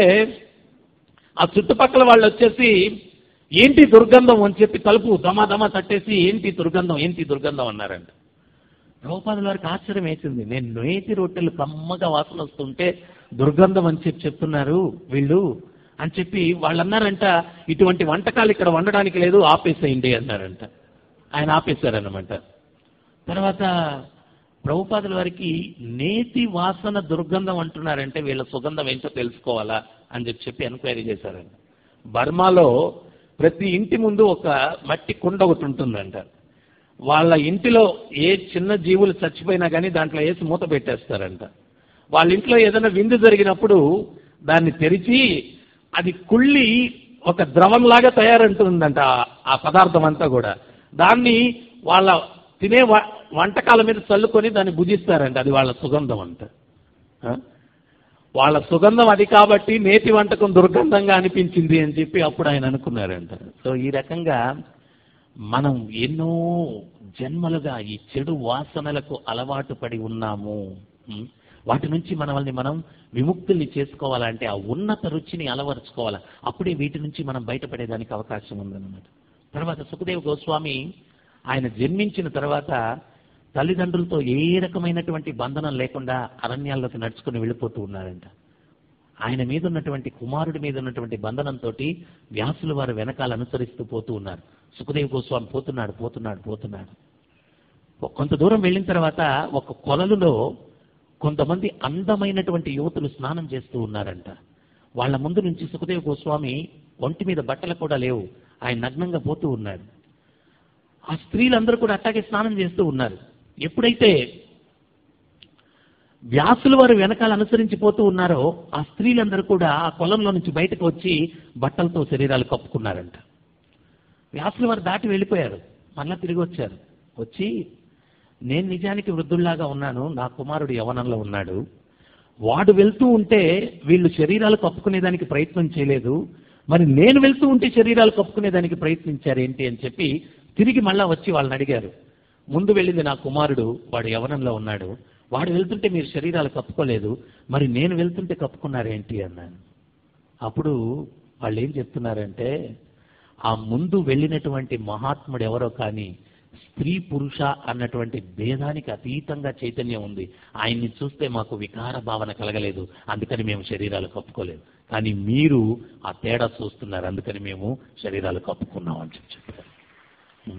ఆ చుట్టుపక్కల వాళ్ళు వచ్చేసి ఏంటి దుర్గంధం అని చెప్పి తలుపు దమ దమ తట్టేసి ఏంటి దుర్గంధం ఏంటి దుర్గంధం అన్నారంట ప్రభుపాదుల వారికి ఆశ్చర్యం వేసింది నేను నేతి రొట్టెలు కమ్మగా వాసన వస్తుంటే దుర్గంధం అని చెప్పి చెప్తున్నారు వీళ్ళు అని చెప్పి వాళ్ళు అన్నారంట ఇటువంటి వంటకాలు ఇక్కడ వండడానికి లేదు ఆపేసేయండి అన్నారంట ఆయన ఆపేశారనమాట తర్వాత ప్రభుపాదుల వారికి నేతి వాసన దుర్గంధం అంటున్నారంటే వీళ్ళ సుగంధం ఏంటో తెలుసుకోవాలా అని చెప్పి చెప్పి ఎంక్వైరీ చేశారంట బర్మాలో ప్రతి ఇంటి ముందు ఒక మట్టి కుండ ఒకటి ఉంటుందంట వాళ్ళ ఇంటిలో ఏ చిన్న జీవులు చచ్చిపోయినా కానీ దాంట్లో వేసి మూత పెట్టేస్తారంట వాళ్ళ ఇంట్లో ఏదైనా విందు జరిగినప్పుడు దాన్ని తెరిచి అది కుళ్ళి ఒక ద్రవంలాగా తయారంటుందంట ఆ- ఆ పదార్థం అంతా కూడా దాన్ని వాళ్ళ తినే వ- వంటకాల మీద చల్లుకొని దాన్ని భుజిస్తారంట అది వాళ్ళ సుగంధం అంట ఆ? వాళ్ళ సుగంధం అది కాబట్టి నేతి వంటకం దుర్గంధంగా అనిపించింది అని చెప్పి అప్పుడు ఆయన అనుకున్నారంట సో ఈ రకంగా మనం ఎన్నో జన్మలుగా ఈ చెడు వాసనలకు అలవాటు పడి ఉన్నాము ఉం? వాటి నుంచి మనల్ని మనం విముక్తుల్ని చేసుకోవాలంటే ఆ ఉన్నత రుచిని అలవరుచుకోవాలి అప్పుడే వీటి నుంచి మనం బయటపడేదానికి అవకాశం ఉందన్నమాట తర్వాత సుఖదేవ్ గోస్వామి ఆయన జన్మించిన తర్వాత తల్లిదండ్రులతో ఏ రకమైనటువంటి బంధనం లేకుండా అరణ్యాల్లోకి నడుచుకుని వెళ్ళిపోతూ ఉన్నారంట ఆయన మీద ఉన్నటువంటి కుమారుడి మీద ఉన్నటువంటి బంధనంతో వ్యాసులు వారు వెనకాల అనుసరిస్తూ పోతూ ఉన్నారు సుఖదేవ్ గోస్వామి పోతున్నాడు పోతున్నాడు పోతున్నాడు కొంత దూరం వెళ్ళిన తర్వాత ఒక కొలలులో కొంతమంది అందమైనటువంటి యువతులు స్నానం చేస్తూ ఉన్నారంట వాళ్ళ ముందు నుంచి సుఖదేవ్ గోస్వామి ఒంటి మీద బట్టలు కూడా లేవు ఆయన నగ్నంగా పోతూ ఉన్నాడు ఆ స్త్రీలందరూ కూడా అట్టాగే స్నానం చేస్తూ ఉన్నారు ఎప్పుడైతే వ్యాసుల వారు వెనకాల అనుసరించి పోతూ ఉన్నారో ఆ స్త్రీలందరూ కూడా ఆ కొలంలో నుంచి బయటకు వచ్చి బట్టలతో శరీరాలు కప్పుకున్నారంట వ్యాసుల వారు దాటి వెళ్ళిపోయారు మళ్ళా తిరిగి వచ్చారు వచ్చి నేను నిజానికి వృద్ధుల్లాగా ఉన్నాను నా కుమారుడు యవనంలో ఉన్నాడు వాడు వెళ్తూ ఉంటే వీళ్ళు శరీరాలు కప్పుకునేదానికి ప్రయత్నం చేయలేదు మరి నేను వెళ్తూ ఉంటే శరీరాలు కప్పుకునేదానికి ప్రయత్నించారు ఏంటి అని చెప్పి తిరిగి మళ్ళా వచ్చి వాళ్ళని అడిగారు ముందు వెళ్ళింది నా కుమారుడు వాడు యవనంలో ఉన్నాడు వాడు వెళ్తుంటే మీరు శరీరాలు కప్పుకోలేదు మరి నేను వెళ్తుంటే కప్పుకున్నారేంటి అన్నాను అప్పుడు వాళ్ళు ఏం చెప్తున్నారంటే ఆ ముందు వెళ్ళినటువంటి మహాత్ముడు ఎవరో కానీ స్త్రీ పురుష అన్నటువంటి భేదానికి అతీతంగా చైతన్యం ఉంది ఆయన్ని చూస్తే మాకు వికార భావన కలగలేదు అందుకని మేము శరీరాలు కప్పుకోలేదు కానీ మీరు ఆ తేడా చూస్తున్నారు అందుకని మేము శరీరాలు కప్పుకున్నాం అని చెప్పి చెప్పారు ఉం.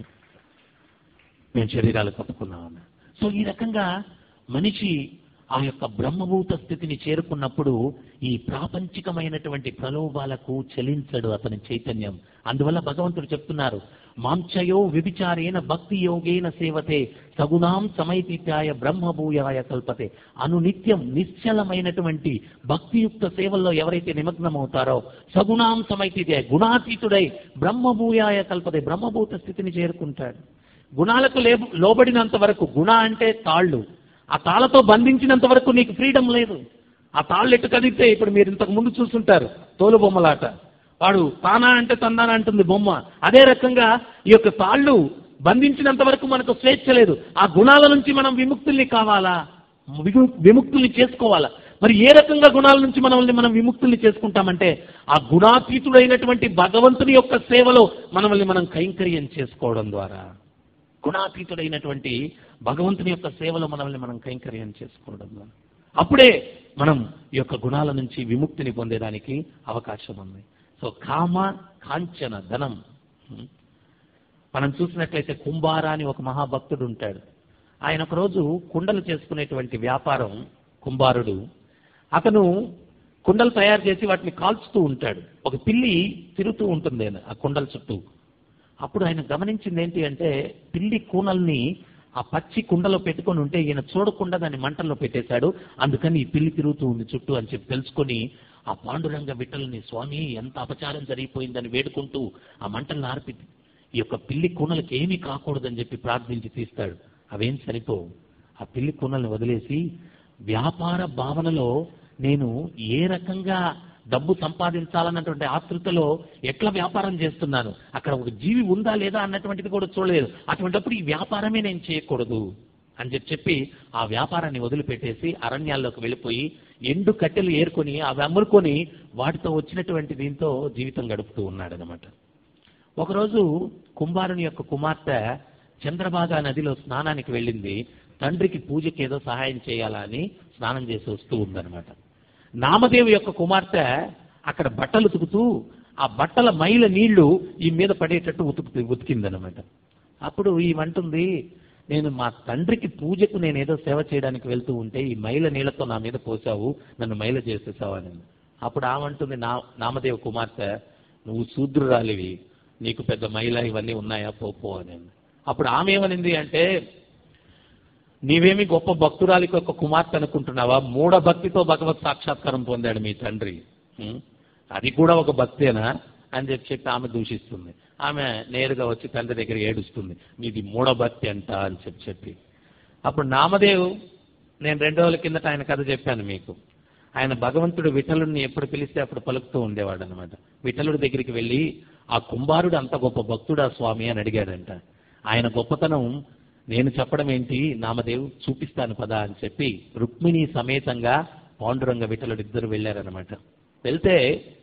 మేము శరీరాలు కప్పుకున్నామన్న సో ఈ రకంగా మనిషి ఆ యొక్క బ్రహ్మభూత స్థితిని చేరుకున్నప్పుడు ఈ ప్రాపంచికమైనటువంటి ప్రలోభాలకు చలించడు అతని చైతన్యం అందువల్ల భగవంతుడు చెప్తున్నారు మాంచయో వ్యభిచారేణ భక్తి యోగేన సేవతే సగుణాం సమైతిత్యాయ బ్రహ్మభూయాయ కల్పతే అను నిత్యం నిశ్చలమైనటువంటి భక్తియుక్త సేవల్లో ఎవరైతే నిమగ్నమవుతారో సగుణాం సమైతిత్యాయ గుణాతీతుడై బ్రహ్మభూయాయ కల్పతే బ్రహ్మభూత స్థితిని చేరుకుంటాడు గుణాలకు లేబ- లోబడినంత వరకు గుణ అంటే తాళ్ళు ఆ తాళ్ళతో బంధించినంత వరకు నీకు ఫ్రీడమ్ లేదు ఆ తాళ్ళు ఎట్టు కదిలితే ఇప్పుడు మీరు ఇంతకు ముందు చూస్తుంటారు తోలు బొమ్మలాట వాడు తానా అంటే తందానా అంటుంది బొమ్మ అదే రకంగా ఈ యొక్క తాళ్ళు బంధించినంత వరకు మనకు స్వేచ్ఛ లేదు ఆ గుణాల నుంచి మనం విముక్తుల్ని కావాలా విము- విముక్తుల్ని చేసుకోవాలా మరి ఏ రకంగా గుణాల నుంచి మనల్ని మనం విముక్తుల్ని చేసుకుంటామంటే ఆ గుణాతీతుడైనటువంటి భగవంతుని యొక్క సేవలో మనల్ని మనం కైంకర్యం చేసుకోవడం ద్వారా గుణాతీతుడైనటువంటి భగవంతుని యొక్క సేవలో మనల్ని మనం కైంకర్యం చేసుకోవడం ద్వారా అప్పుడే మనం ఈ యొక్క గుణాల నుంచి విముక్తిని పొందేదానికి అవకాశం ఉంది సో కామ కాంచన ధనం ఉం. మనం చూసినట్లయితే కుంభార అని ఒక మహాభక్తుడు ఉంటాడు ఆయన ఒక రోజు కుండలు చేసుకునేటువంటి వ్యాపారం కుంభారుడు అతను కుండలు తయారు చేసి వాటిని కాల్చుతూ ఉంటాడు ఒక పిల్లి తిరుగుతూ ఉంటుంది ఆయన ఆ కుండల చుట్టూ అప్పుడు ఆయన గమనించింది ఏంటి అంటే పిల్లి కూనల్ని ఆ పచ్చి కుండలో పెట్టుకొని ఉంటే ఈయన చూడకుండా దాన్ని మంటల్లో పెట్టేశాడు అందుకని ఈ పిల్లి తిరుగుతూ ఉంది చుట్టూ అని చెప్పి తెలుసుకొని ఆ పాండురంగ విట్టల్ని స్వామి ఎంత అపచారం జరిగిపోయిందని వేడుకుంటూ ఆ మంటలను ఆర్పి ఈ యొక్క పిల్లి కూనలకి ఏమీ కాకూడదని చెప్పి ప్రార్థించి తీస్తాడు అవేం సరిపోవు ఆ పిల్లి కూనల్ని వదిలేసి వ్యాపార భావనలో నేను ఏ రకంగా డబ్బు సంపాదించాలన్నటువంటి ఆతృతలో ఎట్లా వ్యాపారం చేస్తున్నాను అక్కడ ఒక జీవి ఉందా లేదా అన్నటువంటిది కూడా చూడలేదు అటువంటిప్పుడు ఈ వ్యాపారమే నేను చేయకూడదు అని చెప్పి చెప్పి ఆ వ్యాపారాన్ని వదిలిపెట్టేసి అరణ్యాల్లోకి వెళ్ళిపోయి ఎండు కట్టెలు ఏరుకొని అవి అమ్ముకొని వాటితో వచ్చినటువంటి దీంతో జీవితం గడుపుతూ ఉన్నాడు అనమాట ఒకరోజు కుంభారుని యొక్క కుమార్తె చంద్రభాగా నదిలో స్నానానికి వెళ్ళింది తండ్రికి పూజకి ఏదో సహాయం చేయాలా అని స్నానం చేసి వస్తూ ఉందన్నమాట నామదేవి యొక్క కుమార్తె అక్కడ బట్టలు ఉతుకుతూ ఆ బట్టల మైల నీళ్లు ఈ మీద పడేటట్టు ఉతుకు ఉతికిందనమాట అప్పుడు ఈమంటుంది నేను మా తండ్రికి పూజకు నేను ఏదో సేవ చేయడానికి వెళ్తూ ఉంటే ఈ మైల నీళ్లతో నా మీద పోసావు నన్ను మైల చేసేసావు అని అప్పుడు ఆమంటుంది నా నామదేవ కుమార్తె నువ్వు శూద్రురాలివి నీకు పెద్ద మైల ఇవన్నీ ఉన్నాయా పోపో అని అప్పుడు ఆమె ఏమనింది అంటే నీవేమి గొప్ప భక్తురాలికి ఒక కుమార్తె అనుకుంటున్నావా మూఢ భక్తితో భగవత్ సాక్షాత్కారం పొందాడు మీ తండ్రి ఉం? అది కూడా ఒక భక్తేనా అని చెప్పి చెప్పి ఆమె దూషిస్తుంది ఆమె నేరుగా వచ్చి తండ్రి దగ్గర ఏడుస్తుంది మీది మూఢ భక్తి అంట అని చెప్పి చెప్పి అప్పుడు నామదేవ్ నేను రెండు రోజుల కిందట ఆయన కథ చెప్పాను మీకు ఆయన భగవంతుడు విఠలుడిని ఎప్పుడు పిలిస్తే అప్పుడు పలుకుతూ ఉండేవాడు అనమాట విఠలుడి దగ్గరికి వెళ్ళి ఆ కుంభారుడు అంత గొప్ప భక్తుడా స్వామి అని అడిగాడంట ఆయన గొప్పతనం నేను చెప్పడం ఏంటి నామదేవ్ చూపిస్తాను పదా అని చెప్పి రుక్మిణి సమేతంగా పాండురంగ విఠలుడు ఇద్దరు వెళ్ళారనమాట వెళ్తే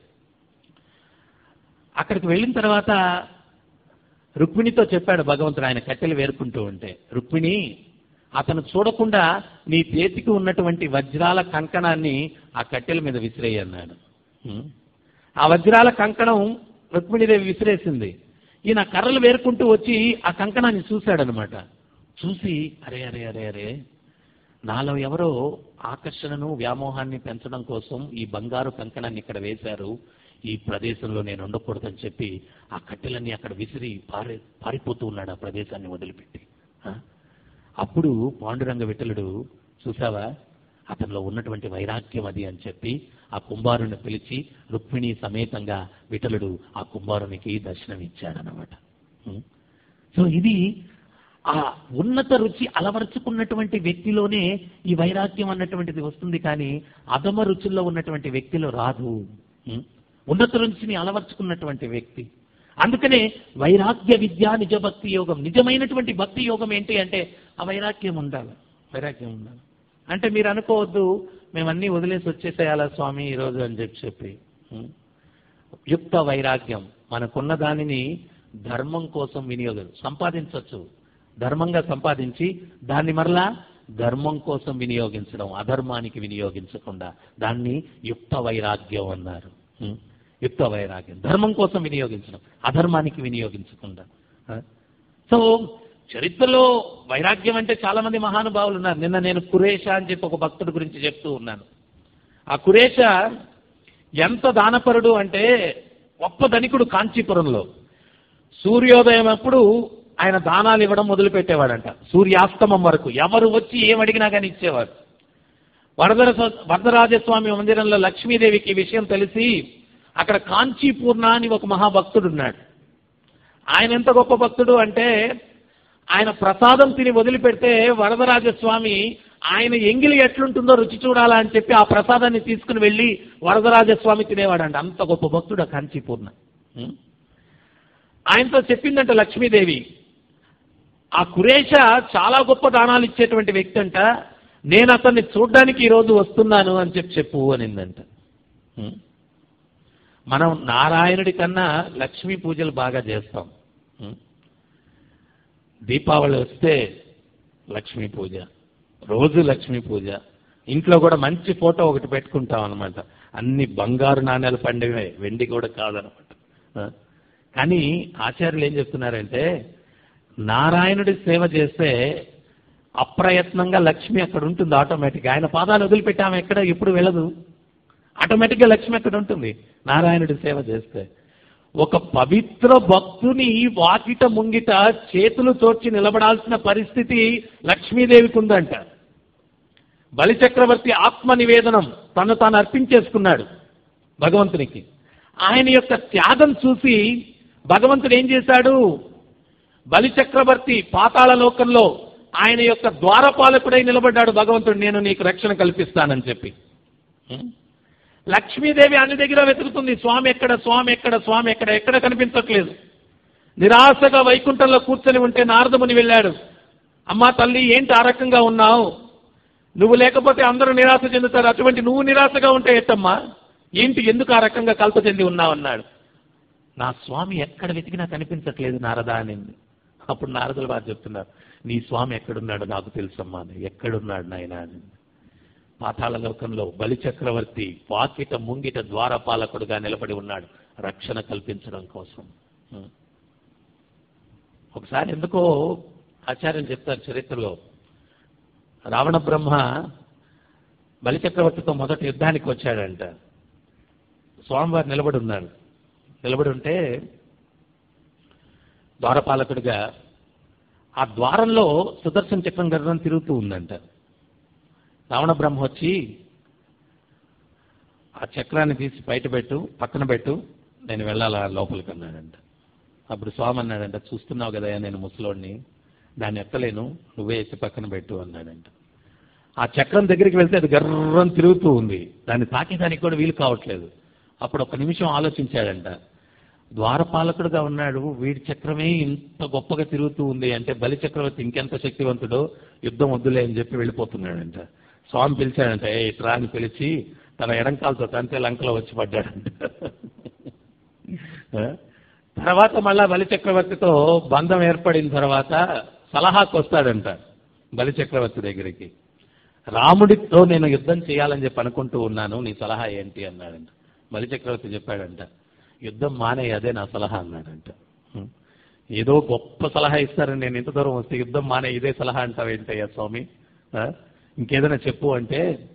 అక్కడికి వెళ్ళిన తర్వాత రుక్మిణితో చెప్పాడు భగవంతుడు ఆయన కట్టెలు వేరుకుంటూ ఉంటే రుక్మిణి అతను చూడకుండా నీ చేతికి ఉన్నటువంటి వజ్రాల కంకణాన్ని ఆ కట్టెల మీద విసిరేయి అన్నాడు ఉం? ఆ వజ్రాల కంకణం రుక్మిణీదేవి విసిరేసింది ఈయన కర్రలు వేరుకుంటూ వచ్చి ఆ కంకణాన్ని చూశాడనమాట చూసి అరే అరే అరే అరే నాలో ఎవరో ఆకర్షణను వ్యామోహాన్ని పెంచడం కోసం ఈ బంగారు కంకణాన్ని ఇక్కడ వేశారు ఈ ప్రదేశంలో నేను ఉండకూడదని చెప్పి ఆ కట్టెలన్నీ అక్కడ విసిరి పారి పారిపోతూ ఉన్నాడు ఆ ప్రదేశాన్ని వదిలిపెట్టి ఆ? అప్పుడు పాండురంగ విఠలుడు చూసావా అతనిలో ఉన్నటువంటి వైరాగ్యం అది అని చెప్పి ఆ కుంభారుని పిలిచి రుక్మిణి సమేతంగా విఠలుడు ఆ కుంభారునికి దర్శనం ఇచ్చాడనమాట ఉం? సో ఇది ఆ ఉన్నత రుచి అలవరుచుకున్నటువంటి వ్యక్తిలోనే ఈ వైరాగ్యం అన్నటువంటిది వస్తుంది కానీ అధమ రుచుల్లో ఉన్నటువంటి వ్యక్తిలో రాదు ఉం? ఉన్నత రుచిని అలవర్చుకున్నటువంటి వ్యక్తి అందుకనే వైరాగ్య విద్య నిజ భక్తి యోగం నిజమైనటువంటి భక్తి యోగం ఏంటి అంటే ఆ వైరాగ్యం ఉండాలి వైరాగ్యం ఉండాలి అంటే మీరు అనుకోవద్దు మేమన్నీ వదిలేసి వచ్చేసేయాలా స్వామి ఈరోజు అని చెప్పి చెప్పి ఉం? యుక్త వైరాగ్యం మనకున్న దానిని ధర్మం కోసం వినియోగం సంపాదించవచ్చు ధర్మంగా సంపాదించి దాన్ని మరలా ధర్మం కోసం వినియోగించడం అధర్మానికి వినియోగించకుండా దాన్ని యుక్త వైరాగ్యం అన్నారు ఉం? యుక్త వైరాగ్యం ధర్మం కోసం వినియోగించడం అధర్మానికి వినియోగించకుండా ఆ? సో చరిత్రలో వైరాగ్యం అంటే చాలా మంది మహానుభావులు ఉన్నారు నిన్న నేను కురేష అని చెప్పి ఒక భక్తుడి గురించి చెప్తూ ఉన్నాను ఆ కురేష ఎంత దానపరుడు అంటే గొప్ప ధనికుడు కాంచీపురంలో సూర్యోదయం అప్పుడు ఆయన దానాలు ఇవ్వడం మొదలు పెట్టేవాడంట సూర్యాస్తమం వరకు ఎవరు వచ్చి ఏం అడిగినా కానీ ఇచ్చేవాడు వరదర వరదరాజస్వామి మందిరంలో లక్ష్మీదేవికి ఈ విషయం తెలిసి అక్కడ కాంచీపూర్ణ అని ఒక మహాభక్తుడు ఉన్నాడు ఆయన ఎంత గొప్ప భక్తుడు అంటే ఆయన ప్రసాదం తిని వదిలిపెడితే వరదరాజస్వామి ఆయన ఎంగిలి ఎట్లుంటుందో రుచి చూడాలా అని చెప్పి ఆ ప్రసాదాన్ని తీసుకుని వెళ్ళి వరదరాజస్వామి తినేవాడంట అంత గొప్ప భక్తుడు ఆ కాంచీపూర్ణ ఉం? ఆయనతో చెప్పిందంట లక్ష్మీదేవి ఆ కురేష చాలా గొప్ప దానాలు ఇచ్చేటువంటి వ్యక్తి అంట నేను అతన్ని చూడ్డానికి ఈరోజు వస్తున్నాను అని చెప్పి చెప్పు అనిందంట ఉం? మనం నారాయణుడి కన్నా లక్ష్మీ పూజలు బాగా చేస్తాం ఉం? దీపావళి వస్తే లక్ష్మీ పూజ రోజు లక్ష్మీ పూజ ఇంట్లో కూడా మంచి ఫోటో ఒకటి పెట్టుకుంటాం అనమాట అన్ని బంగారు నాణ్యాలు పండివే వెండి కూడా కాదనమాట ఆ? కానీ ఆచార్యులు ఏం చెప్తున్నారంటే నారాయణుడి సేవ చేస్తే అప్రయత్నంగా లక్ష్మి అక్కడ ఉంటుంది ఆటోమేటిక్గా ఆయన పాదాలు వదిలిపెట్టి ఆమె ఎక్కడ ఎప్పుడు వెళ్ళదు ఆటోమేటిక్గా లక్ష్మి అక్కడ ఉంటుంది నారాయణుడి సేవ చేస్తే ఒక పవిత్ర భక్తుని వాకిట ముంగిట చేతులు తోడ్చి నిలబడాల్సిన పరిస్థితి లక్ష్మీదేవికి ఉందంట బలిచక్రవర్తి ఆత్మ నివేదనం తను తాను అర్పించేసుకున్నాడు భగవంతునికి ఆయన యొక్క త్యాగం చూసి భగవంతుడు ఏం చేశాడు బలిచక్రవర్తి పాతాళ లోకంలో ఆయన యొక్క ద్వారపాలకుడై నిలబడ్డాడు భగవంతుడు నేను నీకు రక్షణ కల్పిస్తానని చెప్పి ఉం? లక్ష్మీదేవి అన్ని దగ్గర వెతుకుతుంది స్వామి ఎక్కడ స్వామి ఎక్కడ స్వామి ఎక్కడ ఎక్కడ కనిపించట్లేదు నిరాశగా వైకుంఠంలో కూర్చొని ఉంటే నారదముని వెళ్ళాడు అమ్మా తల్లి ఏంటి ఆ రకంగా ఉన్నావు నువ్వు లేకపోతే అందరూ నిరాశ చెందుతారు అటువంటి నువ్వు నిరాశగా ఉంటే ఎట్టమ్మా ఏంటి ఎందుకు ఆ రకంగా కల్ప చెంది ఉన్నావు అన్నాడు నా స్వామి ఎక్కడ వెతికినా కనిపించట్లేదు నారదా అనింది అప్పుడు నారదులు వారు చెప్తున్నారు నీ స్వామి ఎక్కడున్నాడు నాకు తెలుసమ్మా అని ఎక్కడున్నాడు నాయన అని పాతాళ లోకంలో బలి చక్రవర్తి వాకిట ముంగిట ద్వారపాలకుడుగా నిలబడి ఉన్నాడు రక్షణ కల్పించడం కోసం ఉం. ఒకసారి ఎందుకో ఆచార్యం చెప్తారు చరిత్రలో రావణ బ్రహ్మ బలిచక్రవర్తితో మొదటి యుద్ధానికి వచ్చాడంట స్వామివారు నిలబడి ఉన్నారు నిలబడి ఉంటే ద్వారపాలకుడిగా ఆ ద్వారంలో సుదర్శన చక్రం గర్వం తిరుగుతూ ఉందంట రావణ బ్రహ్మ వచ్చి ఆ చక్రాన్ని తీసి బయట పెట్టు పక్కన పెట్టు నేను వెళ్ళాలా లోపలికి అన్నాడంట అప్పుడు స్వామి అన్నాడంట చూస్తున్నావు కదా నేను ముసలోడిని దాన్ని ఎత్తలేను నువ్వే ఎత్తి పక్కన పెట్టు అన్నాడంట ఆ చక్రం దగ్గరికి వెళ్తే అది గర్రం తిరుగుతూ ఉంది దాన్ని తాకేదానికి కూడా వీలు కావట్లేదు అప్పుడు ఒక నిమిషం ఆలోచించాడంట ద్వారపాలకుడుగా ఉన్నాడు వీడి చక్రమే ఇంత గొప్పగా తిరుగుతూ ఉంది అంటే బలి చక్రవర్తి ఇంకెంత శక్తివంతుడో యుద్ధం వద్దులే అని చెప్పి వెళ్ళిపోతున్నాడంట స్వామి పిలిచాడంట ఏ ఇట్రా అని పిలిచి తన ఎడంకాలతో తంతే లంకలో వచ్చి పడ్డాడంట ఆ? తర్వాత మళ్ళా బలి చక్రవర్తితో బంధం ఏర్పడిన తర్వాత సలహాకు వస్తాడంట బలి చక్రవర్తి దగ్గరికి రాముడితో నేను యుద్ధం చేయాలని చెప్పి అనుకుంటూ ఉన్నాను నీ సలహా ఏంటి అన్నాడంట బలి చక్రవర్తి చెప్పాడంట యుద్ధం మానే అదే నా సలహా అన్నాడంట హ్మ్. ఏదో గొప్ప సలహా ఇస్తారని నేను ఇంత దూరం వస్తే యుద్ధం మానే ఇదే సలహా అంటావేంటయ్యా స్వామి ఆ? ఇంకేదైనా చెప్పు అంటే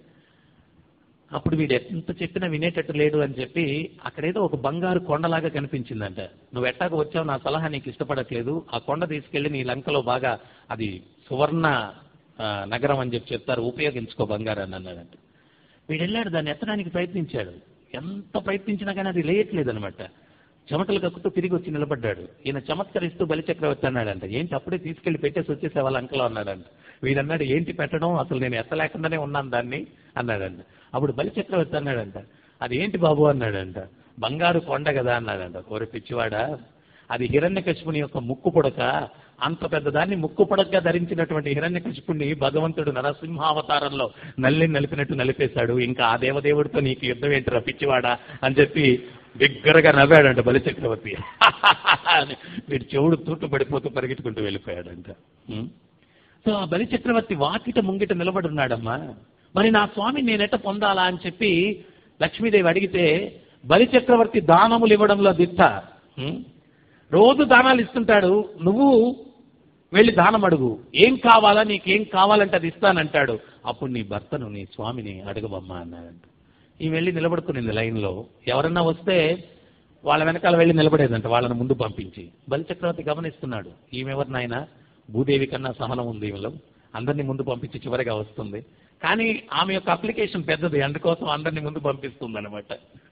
అప్పుడు వీడు ఎంత చెప్పినా వినేటట్టు లేడు అని చెప్పి అక్కడేదో ఒక బంగారు కొండలాగా కనిపించిందంట నువ్వు ఎట్టాక వచ్చావు నా సలహా నీకు ఇష్టపడట్లేదు ఆ కొండ తీసుకెళ్లి నీ లంకలో బాగా అది సువర్ణ ఆ, నగరం అని చెప్పి చెప్తారు ఉపయోగించుకో బంగారాన్ని అన్నాడంట వీడు వెళ్ళాడు దాన్ని ఎత్తడానికి ప్రయత్నించాడు ఎంత ప్రయత్నించినా కానీ అది లేయట్లేదు అనమాట చెమటలు కక్కుతూ తిరిగి వచ్చి నిలబడ్డాడు ఈయన చమత్కరిస్తూ బలిచక్రవర్తి అన్నాడంట ఏంటి అప్పుడే తీసుకెళ్లి పెట్టేసి వచ్చేసే వాళ్ళ అంకలో అన్నాడంట వీడన్నాడు ఏంటి పెట్టడం అసలు నేను ఎత్తలేకుండానే ఉన్నాను దాన్ని అన్నాడంట అప్పుడు బలిచక్రవర్తి అన్నాడంట అది ఏంటి బాబు అన్నాడంట బంగారు కొండ కదా అన్నాడంట కోరి పిచ్చివాడా అది హిరణ్యకశిపుని యొక్క ముక్కు పుడక అంత పెద్ద దాన్ని ముక్కు పుడకగా ధరించినటువంటి హిరణ్యకశిపుణ్ణి భగవంతుడు నరసింహావతారంలో నల్లిని నలిపినట్టు నలిపేశాడు ఇంకా ఆ దేవదేవుడితో నీకు యుద్ధం ఏంటిరా పిచ్చివాడా అని చెప్పి బిగ్గరగా నవ్వాడంట బలిచక్రవర్తి అని వీడు చెవుడు తూటు పడిపోతూ పరిగెట్టుకుంటూ వెళ్ళిపోయాడంట ఉం? సో ఆ బలిచక్రవర్తి వాకిట ముంగిట నిలబడున్నాడమ్మా మరి నా స్వామి నేనెట పొందాలా అని చెప్పి లక్ష్మీదేవి అడిగితే బలిచక్రవర్తి దానములు ఇవ్వడంలో దిట్ట ఉం? రోజు దానాలు ఇస్తుంటాడు నువ్వు వెళ్ళి దానం అడుగు ఏం కావాలా నీకేం కావాలంటే అది ఇస్తానంటాడు అప్పుడు నీ భర్తను నీ స్వామిని అడగవమ్మా అన్నాడంట ఈ వెళ్ళి నిలబడుకునింది లైన్లో ఎవరన్నా వస్తే వాళ్ళ వెనకాల వెళ్ళి నిలబడేదంట వాళ్ళని ముందు పంపించి బలిచక్రవర్తి గమనిస్తున్నాడు ఈమెవరు నాయన భూదేవి కన్నా సహనం ఉంది ఈమెలో అందరినీ ముందు పంపించి చివరిగా వస్తుంది కానీ ఆమె యొక్క అప్లికేషన్ పెద్దది అందుకోసం అందరినీ ముందు పంపిస్తుంది అనమాట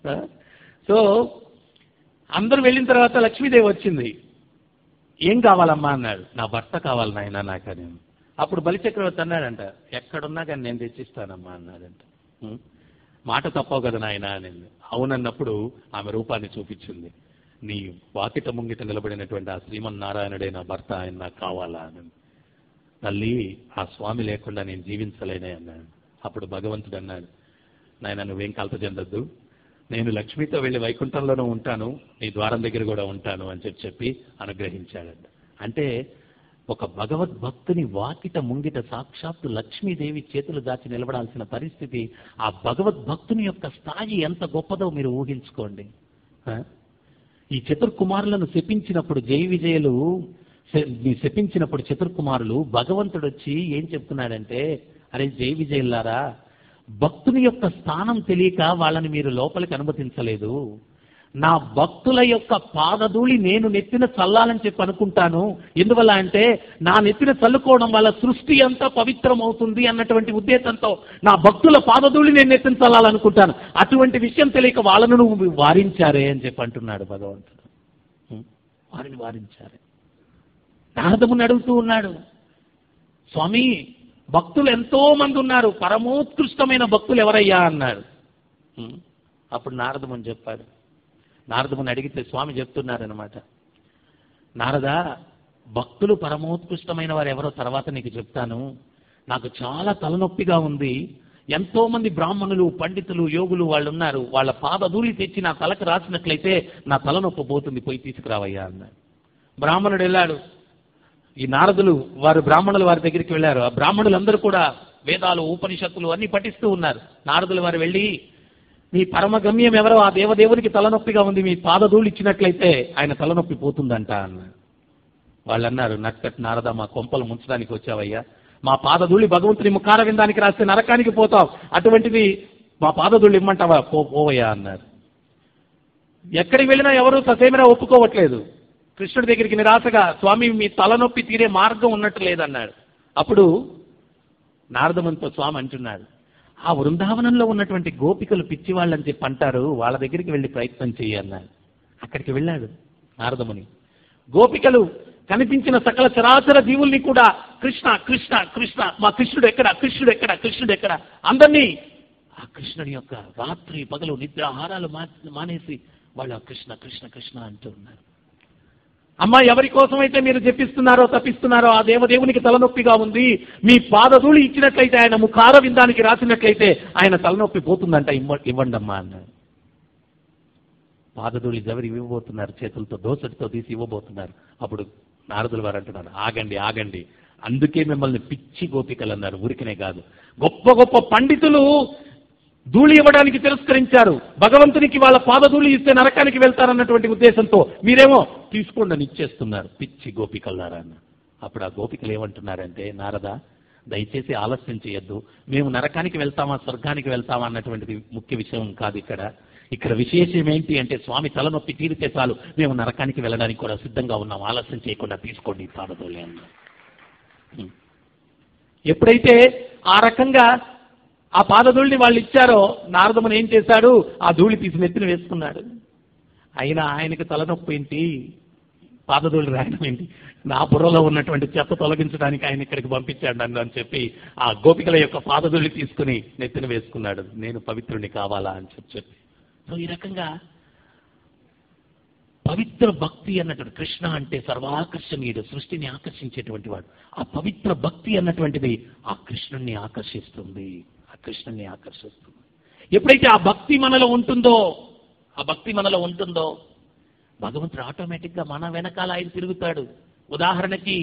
సో అందరూ వెళ్ళిన తర్వాత లక్ష్మీదేవి వచ్చింది ఏం కావాలమ్మా అన్నాడు నా భర్త కావాలి నాయన నాకని అప్పుడు బలిచక్రవర్తి అన్నాడంట ఎక్కడున్నా కానీ నేను తెచ్చిస్తానమ్మా అన్నాడంట ఉం? మాట తప్పవు కదా నాయన అనింది అవునన్నప్పుడు ఆమె రూపాన్ని చూపించింది నీ వాకిట ముంగిట నిలబడినటువంటి ఆ శ్రీమన్నారాయణుడే నా భర్త ఆయన నాకు కావాలా అని తల్లి ఆ స్వామి లేకుండా నేను జీవించలేనే అన్నాడు అప్పుడు భగవంతుడు అన్నాడు నాయన నువ్వేం కలత చెందొద్దు నేను లక్ష్మితో వెళ్ళి వైకుంఠంలోనూ ఉంటాను నీ ద్వారం దగ్గర కూడా ఉంటాను అని చెప్పి చెప్పి అనుగ్రహించాడంట అంటే ఒక భగవద్భక్తుని వాకిట ముంగిట సాక్షాత్తు లక్ష్మీదేవి చేతులు దాచి నిలబడాల్సిన పరిస్థితి ఆ భగవద్భక్తుని యొక్క స్థాయి ఎంత గొప్పదో మీరు ఊహించుకోండి ఆ? ఈ చతుర్కుమారులను శపించినప్పుడు జై విజయులు శ- ని శపించినప్పుడు చతుర్కుమారులు భగవంతుడు వచ్చి ఏం చెప్తున్నాడంటే అరే జై విజయులారా భక్తుని యొక్క స్థానం తెలియక వాళ్ళని మీరు లోపలికి అనుమతించలేదు నా భక్తుల యొక్క పాదధూళి నేను నెత్తిన చల్లాలని చెప్పి అనుకుంటాను ఎందువల్ల అంటే నా నెత్తిన చల్లుకోవడం వల్ల సృష్టి అంతా పవిత్రం అవుతుంది అన్నటువంటి ఉద్దేశంతో నా భక్తుల పాదధూళి నేను నెత్తిన చల్లాలనుకుంటాను అటువంటి విషయం తెలియక వాళ్ళను నువ్వు వారించారే అని చెప్పి అంటున్నాడు భగవంతుడు ఉం? వారిని వారించారే నారదముని అడుగుతూ ఉన్నాడు స్వామి భక్తులు ఎంతో మంది ఉన్నారు పరమోత్కృష్టమైన భక్తులు ఎవరయ్యా అన్నాడు ఉం? అప్పుడు నారదముని చెప్పాడు నారదముని అడిగితే స్వామి చెప్తున్నారనమాట నారద భక్తులు పరమోత్కృష్టమైన వారు ఎవరో తర్వాత నీకు చెప్తాను నాకు చాలా తలనొప్పిగా ఉంది ఎంతో మంది బ్రాహ్మణులు పండితులు యోగులు వాళ్ళు ఉన్నారు వాళ్ళ పాదధూళి తెచ్చి నా తలకు రాసినట్లయితే నా తలనొప్పి పోతుంది పోయి తీసుకురావయ్యా అన్నాడు బ్రాహ్మణుడు వెళ్ళాడు ఈ నారదులు వారు బ్రాహ్మణులు వారి దగ్గరికి వెళ్ళారు ఆ బ్రాహ్మణులందరూ కూడా వేదాలు ఉపనిషత్తులు అన్ని పఠిస్తూ ఉన్నారు నారదులు వారు వెళ్ళి మీ పరమ గమ్యం ఎవరో ఆ దేవదేవునికి తలనొప్పిగా ఉంది మీ పాదధూళి ఇచ్చినట్లయితే ఆయన తలనొప్పి పోతుందంట అన్నారు వాళ్ళు అన్నారు నక్కట్ నారద మా కొంపలు ముంచడానికి వచ్చావయ్యా మా పాదధూళి భగవంతుని ముఖార విందానికి రాస్తే నరకానికి పోతాం అటువంటిది మా పాదధూళి ఇమ్మంటావా పో పోవయ్యా అన్నారు ఎక్కడికి వెళ్ళినా ఎవరు ససేమిరా ఒప్పుకోవట్లేదు కృష్ణుడి దగ్గరికి నిరాశగా స్వామి మీ తలనొప్పి తీరే మార్గం ఉన్నట్టు లేదన్నాడు అప్పుడు నారదమునితో స్వామి అంటున్నాడు ఆ బృందావనంలో ఉన్నటువంటి గోపికలు పిచ్చివాళ్ళని చెప్పి అంటారు వాళ్ళ దగ్గరికి వెళ్ళి ప్రయత్నం చెయ్యి అన్నాడు అక్కడికి వెళ్ళాడు నారదముని గోపికలు కనిపించిన సకల చరాచర జీవుల్ని కూడా కృష్ణ కృష్ణ కృష్ణ మా కృష్ణుడు ఎక్కడ కృష్ణుడు ఎక్కడ కృష్ణుడు ఎక్కడ అందరినీ ఆ కృష్ణుడి యొక్క రాత్రి పగలు నిద్రాహారాలు మా మానేసి వాళ్ళు ఆ కృష్ణ కృష్ణ కృష్ణ అంటూ ఉన్నారు అమ్మా ఎవరి కోసమైతే మీరు జపిస్తున్నారో తప్పిస్తున్నారో ఆ దేవదేవునికి తలనొప్పిగా ఉంది మీ పాదధూళి ఇచ్చినట్లయితే ఆయన ముఖార విందానికి రాసినట్లయితే ఆయన తలనొప్పి పోతుందంట ఇవ్వ ఇవ్వండి అమ్మా అన్నాడు పాదధూళి జవరి ఇవ్వబోతున్నారు చేతులతో దోసటితో తీసి ఇవ్వబోతున్నారు అప్పుడు నారదుల వారు అంటున్నారు ఆగండి ఆగండి అందుకే మిమ్మల్ని పిచ్చి గోపికలు అన్నారు ఊరికనే కాదు గొప్ప గొప్ప పండితులు ధూళి ఇవ్వడానికి తిరస్కరించారు భగవంతునికి వాళ్ళ పాదధూళి ఇస్తే నరకానికి వెళ్తారన్నటువంటి ఉద్దేశంతో మీరేమో తీసుకోండి అని ఇచ్చేస్తున్నారు పిచ్చి గోపికల్లారా అన్న అప్పుడు ఆ గోపికలు ఏమంటున్నారంటే నారద దయచేసి ఆలస్యం చేయొద్దు మేము నరకానికి వెళ్తామా స్వర్గానికి వెళ్తామా అన్నటువంటిది ముఖ్య విషయం కాదు ఇక్కడ ఇక్కడ విశేషం ఏంటి అంటే స్వామి తలనొప్పి తీరితే చాలు మేము నరకానికి వెళ్ళడానికి కూడా సిద్ధంగా ఉన్నాం ఆలస్యం చేయకుండా తీసుకోండి ఈ పాదధూళి అన్నారు హ్మ్. ఎప్పుడైతే ఆ రకంగా ఆ పాదధూళిని వాళ్ళు ఇచ్చారో నారదముని ఏం చేశాడు ఆ ధూళి తీసి నెత్తిన వేసుకున్నాడు అయినా ఆయనకి తలనొప్పి ఏంటి పాదధూళి రాయడం ఏంటి నా బుర్రలో ఉన్నటువంటి చెత్త తొలగించడానికి ఆయన ఇక్కడికి పంపించాడు నన్ను అని చెప్పి ఆ గోపికల యొక్క పాదధూళి తీసుకుని నెత్తిన వేసుకున్నాడు నేను పవిత్రుని కావాలా అని చెప్పి చెప్పి సో ఈ రకంగా పవిత్ర భక్తి అన్నటువంటి కృష్ణ అంటే సర్వాకర్షణీయుడు సృష్టిని ఆకర్షించేటువంటి వాడు ఆ పవిత్ర భక్తి అన్నటువంటిది ఆ కృష్ణుణ్ణి ఆకర్షిస్తుంది ఆ కృష్ణుణ్ణి ఆకర్షిస్తుంది ఎప్పుడైతే ఆ భక్తి మనలో ఉంటుందో ఆ భక్తి మనలో ఉంటుందో భగవంతుడు ఆటోమేటిక్ గా మన వెనకాల ఆయన తిరుగుతాడు ఉదాహరణకి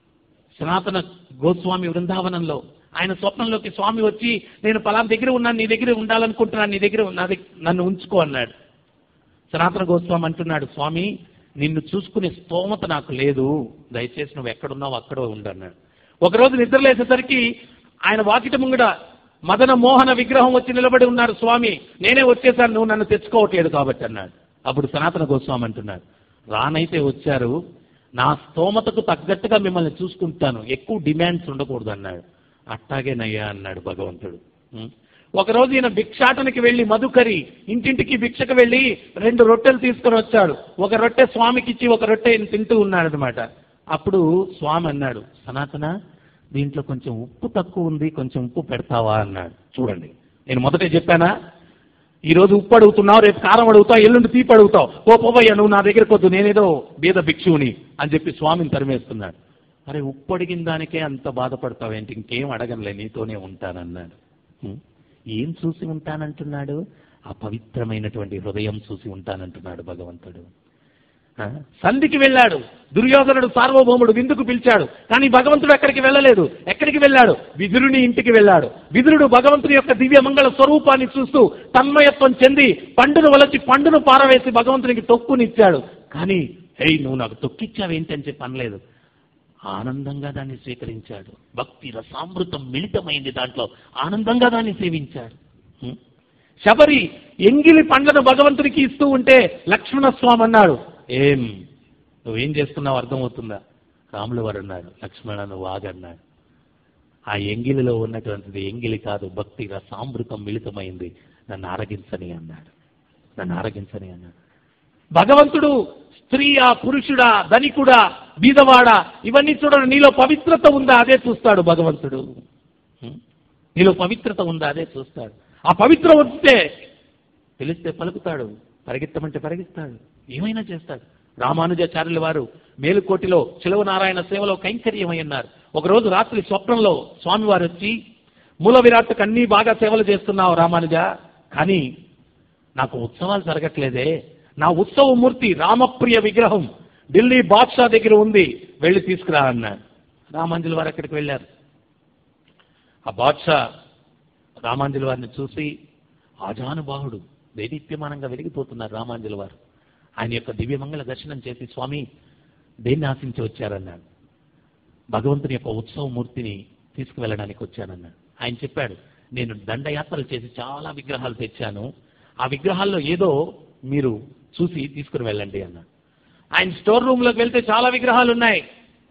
సనాతన గోస్వామి బృందావనంలో ఆయన స్వప్నంలోకి స్వామి వచ్చి నేను పలానా దగ్గర ఉన్నాను నీ దగ్గర ఉండాలనుకుంటున్నాను నీ దగ్గర నా దగ్గ- నన్ను ఉంచుకో అన్నాడు సనాతన గోస్వామి అంటున్నాడు స్వామి నిన్ను చూసుకునే స్తోమత నాకు లేదు దయచేసి నువ్వు ఎక్కడున్నావు అక్కడే ఉండన్నాడు ఒకరోజు నిద్రలేసేసరికి ఆయన వాకిట ముంగడ మదన మోహన విగ్రహం వచ్చి నిలబడి ఉన్నారు స్వామి నేనే వచ్చేసాను నువ్వు నన్ను తెచ్చుకోవట్లేదు కాబట్టి అన్నాడు అప్పుడు సనాతన గోస్వామి అంటున్నాడు రానైతే వచ్చారు నా స్తోమతకు తగ్గట్టుగా మిమ్మల్ని చూసుకుంటాను ఎక్కువ డిమాండ్స్ ఉండకూడదు అన్నాడు అట్టాగేనయ్యా అన్నాడు భగవంతుడు ఉం. ఒకరోజు ఈయన భిక్షాటనకి వెళ్లి మధుకరి ఇంటింటికి భిక్షకు వెళ్లి రెండు రొట్టెలు తీసుకొని వచ్చాడు ఒక రొట్టె స్వామికి ఇచ్చి ఒక రొట్టె ఈయన తింటూ ఉన్నాడు అనమాట అప్పుడు స్వామి అన్నాడు సనాతన దీంట్లో కొంచెం ఉప్పు తక్కువ ఉంది కొంచెం ఉప్పు పెడతావా అన్నాడు చూడండి నేను మొదటే చెప్పానా ఈ రోజు ఉప్పు అడుగుతున్నావు రేపు కారం అడుగుతావు ఎల్లుండి తీపి అడుగుతావు ఓ పోవయ్య నువ్వు నా దగ్గరకు వద్దు నేనేదో బీద భిక్షువుని అని చెప్పి స్వామిని తరిమేస్తున్నాడు అరే ఉప్పు అడిగిన దానికే అంత బాధపడతావేంటి ఇంకేం అడగనులే నీతోనే ఉంటానన్నాడు హ్మ్. ఏం చూసి ఉంటానంటున్నాడు ఆ పవిత్రమైనటువంటి హృదయం చూసి ఉంటానంటున్నాడు భగవంతుడు ఆ? సంధికి వెళ్ళాడు దుర్యోధనుడు సార్వభౌముడు విందుకు పిలిచాడు కానీ భగవంతుడు ఎక్కడికి వెళ్ళలేదు ఎక్కడికి వెళ్ళాడు విదురుని ఇంటికి వెళ్ళాడు విదురుడు భగవంతుని యొక్క దివ్య మంగళ స్వరూపాన్ని చూస్తూ తన్మయత్వం చెంది పండును వలచి పండును పారవేసి భగవంతునికి తొక్కునిచ్చాడు కానీ హే నువ్వు నాకు తొక్కిచ్చావేంటి అని చెప్పి అనలేదు ఆనందంగా దాన్ని స్వీకరించాడు భక్తి రసామృతం మిళితమైంది దాంట్లో ఆనందంగా దాన్ని సేవించాడు హ్మ్. శబరి ఎంగిలి పండ్లను భగవంతునికి ఇస్తూ ఉంటే లక్ష్మణ స్వామి అన్నాడు ఏం నువ్వేం చేస్తున్నావు అర్థమవుతుందా రాములు వారు అన్నాడు లక్ష్మణ నువ్వు ఆగన్నాడు ఆ ఎంగిలిలో ఉన్నటువంటిది ఎంగిలి కాదు భక్తి రసామృతం మిళితమైంది నన్ను ఆరగించని అన్నాడు నన్ను ఆరగించని అన్నాడు భగవంతుడు స్త్రీయా పురుషుడా ధనికుడా బీదవాడా ఇవన్నీ చూడడు నీలో పవిత్రత ఉందా అదే చూస్తాడు భగవంతుడు హ్మ్? నీలో పవిత్రత ఉందా అదే చూస్తాడు ఆ పవిత్ర వస్తే పిలిస్తే పలుకుతాడు పరిగెత్తమంటే పరిగెత్తాడు ఏమైనా చేస్తాడు రామానుజాచార్యుల వారు మేలుకోటిలో చిలవ నారాయణ సేవలో కైంకర్యమై ఉన్నారు ఒకరోజు రాత్రి స్వప్నంలో స్వామివారు వచ్చి మూల విరాట్కు అన్ని బాగా సేవలు చేస్తున్నావు రామానుజ కానీ నాకు ఉత్సవాలు జరగట్లేదే నా ఉత్సవ మూర్తి రామప్రియ విగ్రహం ఢిల్లీ బాద్షా దగ్గర ఉంది వెళ్ళి తీసుకురా అన్నాడు రామాంజుల వారు అక్కడికి వెళ్ళారు ఆ బాద్షా రామాంజుల వారిని చూసి ఆజానుబాహుడు దేదీప్యమానంగా వెలిగిపోతున్నారు రామాంజుల వారు ఆయన యొక్క దివ్యమంగళ దర్శనం చేసి స్వామి దేన్ని ఆశించి వచ్చారన్నాడు భగవంతుని యొక్క ఉత్సవ మూర్తిని తీసుకువెళ్ళడానికి వచ్చానన్నాడు ఆయన చెప్పాడు నేను దండయాత్రలు చేసి చాలా విగ్రహాలు తెచ్చాను ఆ విగ్రహాల్లో ఏదో మీరు చూసి తీసుకుని వెళ్ళండి అన్నాడు ఆయన స్టోర్ రూమ్ లోకి వెళ్తే చాలా విగ్రహాలు ఉన్నాయి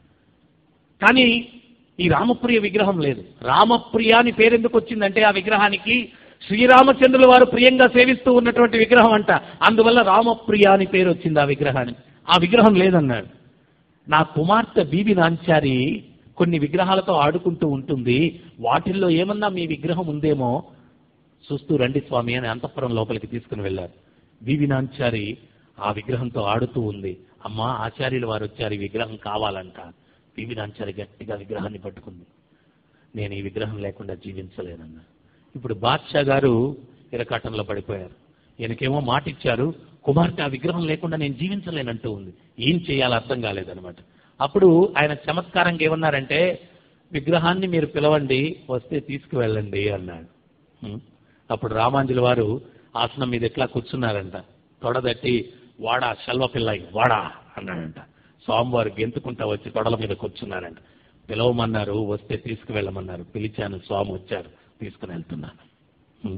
కానీ ఈ రామప్రియ విగ్రహం లేదు రామప్రియ అని పేరెందుకు వచ్చిందంటే ఆ విగ్రహానికి శ్రీరామచంద్రుల వారు ప్రియంగా సేవిస్తూ ఉన్నటువంటి విగ్రహం అంట అందువల్ల రామప్రియ అని పేరు వచ్చింది ఆ విగ్రహానికి ఆ విగ్రహం లేదన్నాడు నా కుమార్తె బీబి నాంచారి కొన్ని విగ్రహాలతో ఆడుకుంటూ ఉంటుంది వాటిల్లో ఏమన్నా మీ విగ్రహం ఉందేమో చూస్తూ రండి స్వామి అని అంతఃపురం లోపలికి తీసుకుని వెళ్ళారు బీబి నాంచారి ఆ విగ్రహంతో ఆడుతూ ఉంది అమ్మా ఆచార్యులు వారు వచ్చారు ఈ విగ్రహం కావాలంట బీబి నాంచారి గట్టిగా విగ్రహాన్ని పట్టుకుంది నేను ఈ విగ్రహం లేకుండా జీవించలేనన్నా ఇప్పుడు బాద్షా గారు ఇరకాటంలో పడిపోయారు ఈయనకేమో మాట ఇచ్చారు కుమార్తె ఆ విగ్రహం లేకుండా నేను జీవించలేనంటూ ఉంది ఏం చేయాలో అర్థం కాలేదనమాట అప్పుడు ఆయన చమత్కారంగా ఏమన్నారంటే విగ్రహాన్ని మీరు పిలవండి వస్తే తీసుకువెళ్ళండి అన్నాడు ఉం. అప్పుడు రామాంజుల వారు ఆసనం మీద ఎట్లా కూర్చున్నారంట తొడదట్టి వాడా శల్వ పిల్లయి వాడా అన్నాడంట స్వామివారు గెంతుకుంటా వచ్చి తొడల మీద కూర్చున్నారంట పిలవమన్నారు వస్తే తీసుకువెళ్ళమన్నారు పిలిచాను స్వామి వచ్చారు తీసుకుని వెళ్తున్నాను ఉం.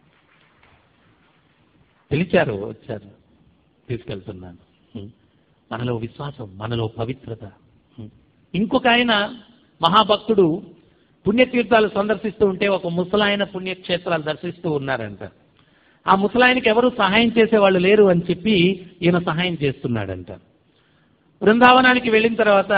పిలిచారు వచ్చారు తీసుకెళ్తున్నాను ఉం. మనలో విశ్వాసం మనలో పవిత్రత ఉం. ఇంకొక ఆయన మహాభక్తుడు పుణ్యతీర్థాలు సందర్శిస్తూ ఉంటే ఒక ముసలాయన పుణ్యక్షేత్రాలు దర్శిస్తూ ఉన్నారంట ఆ ముసలాయనకి ఎవరు సహాయం చేసేవాళ్ళు లేరు అని చెప్పి ఈయన సహాయం చేస్తున్నాడంట బృందావనానికి వెళ్ళిన తర్వాత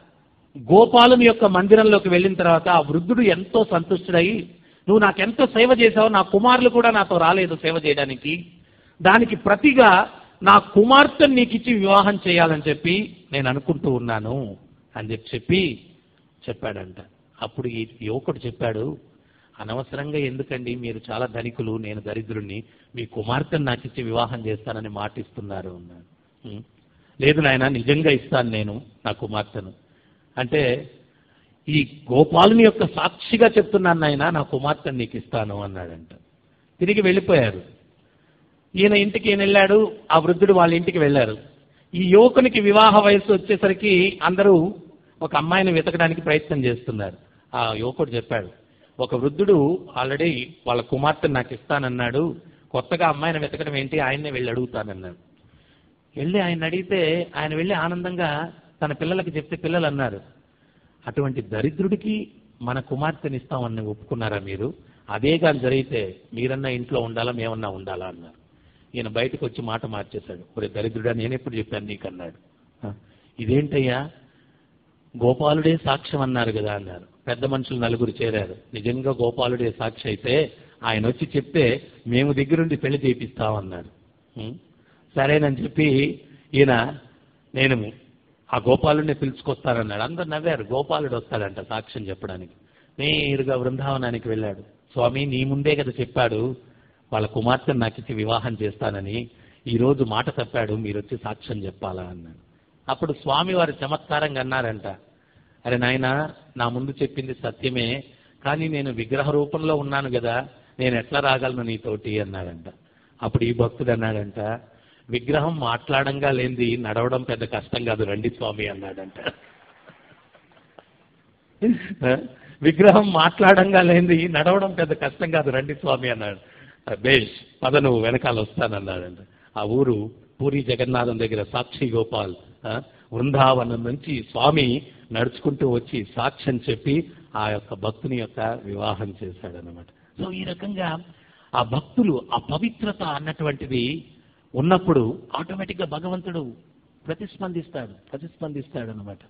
గోపాలుని యొక్క మందిరంలోకి వెళ్ళిన తర్వాత ఆ వృద్ధుడు ఎంతో సంతుష్టుడై నువ్వు నాకెంతో సేవ చేశావు నా కుమారులు కూడా నాతో రాలేదు సేవ చేయడానికి దానికి ప్రతిగా నా కుమార్తెను నీకు ఇచ్చి వివాహం చేయాలని చెప్పి నేను అనుకుంటూ ఉన్నాను అని చెప్పి చెప్పి చెప్పాడంట అప్పుడు ఈ యువకుడు చెప్పాడు అనవసరంగా ఎందుకండి మీరు చాలా ధనికులు నేను దరిద్రుణ్ణి మీ కుమార్తెను నాకు ఇచ్చి వివాహం చేస్తానని మాటిస్తున్నారు అన్నాడు "ఉం. లేదు నాయన నిజంగా ఇస్తాను నేను నా కుమార్తెను అంటే ఈ గోపాలుని యొక్క సాక్షిగా చెప్తున్నాను నాయన నా కుమార్తెను నీకు ఇస్తాను అన్నాడంట తిరిగి వెళ్ళిపోయారు ఈయన ఇంటికి ఈయన వెళ్ళాడు ఆ వృద్ధుడు వాళ్ళ ఇంటికి వెళ్ళారు ఈ యువకునికి వివాహ వయసు వచ్చేసరికి అందరూ ఒక అమ్మాయిని వెతకడానికి ప్రయత్నం చేస్తున్నారు ఆ యువకుడు చెప్పాడు ఒక వృద్ధుడు ఆల్రెడీ వాళ్ళ కుమార్తెను నాకు ఇస్తానన్నాడు కొత్తగా అమ్మాయిని వెతకడం ఏంటి ఆయన్నే వెళ్ళి అడుగుతానన్నాడు వెళ్ళి ఆయన అడిగితే ఆయన వెళ్ళి ఆనందంగా తన పిల్లలకి చెప్తే పిల్లలు అన్నారు అటువంటి దరిద్రుడికి మన కుమార్తెని ఇస్తామని ఒప్పుకున్నారా మీరు అదే కానీ జరిగితే మీరన్నా ఇంట్లో ఉండాలా మేమన్నా ఉండాలా అన్నారు ఈయన బయటకు వచ్చి మాట మార్చేశాడు ఒరే దరిద్రుడా నేను ఎప్పుడు చెప్పాను నీకు అన్నాడు "ఆ, ఇదేంటయ్యా గోపాలుడే సాక్ష్యం అన్నారు కదా అన్నారు పెద్ద మనుషులు నలుగురు చేరారు నిజంగా గోపాలుడే సాక్షి అయితే ఆయన వచ్చి చెప్తే మేము దగ్గరుండి పెళ్లి చేపిస్తామన్నారు ఉం? సరేనని చెప్పి ఈయన నేను ఆ గోపాలుడిని పిలుచుకొస్తానన్నాడు అందరు నవ్వారు గోపాలుడు వస్తాడంట సాక్ష్యం చెప్పడానికి నేరుగా బృందావనానికి వెళ్ళాడు స్వామి నీ ముందే కదా చెప్పాడు వాళ్ళ కుమార్తెను నాకు ఇచ్చి వివాహం చేస్తానని ఈ రోజు మాట తప్పాడు మీరు వచ్చి సాక్ష్యం చెప్పాలా అన్నాడు అప్పుడు స్వామి వారు చమత్కారంగా అన్నారంట అరే నాయనా నా ముందు చెప్పింది సత్యమే కానీ నేను విగ్రహ రూపంలో ఉన్నాను కదా నేను ఎట్లా రాగలను నీతోటి అన్నాడంట అప్పుడు ఈ భక్తుడు అన్నాడంట విగ్రహం మాట్లాడంగా లేనిది నడవడం పెద్ద కష్టం కాదు రండి స్వామి అన్నాడంట ఆ? విగ్రహం మాట్లాడంగా లేనిది నడవడం పెద్ద కష్టం కాదు రండి స్వామి అన్నాడు ఆ, బేష్ పద నువ్వు వెనకాల వస్తానన్నాడంట ఆ ఊరు పూరి జగన్నాథం దగ్గర సాక్షి గోపాల్ ఆ, వృందావనం నుంచి స్వామి నడుచుకుంటూ వచ్చి సాక్ష్యం చెప్పి ఆ యొక్క భక్తుని యొక్క వివాహం చేశాడనమాట సో ఈ రకంగా ఆ భక్తులు ఆ పవిత్రత అన్నటువంటిది ఉన్నప్పుడు ఆటోమేటిక్గా భగవంతుడు ప్రతిస్పందిస్తాడు ప్రతిస్పందిస్తాడు అనమాట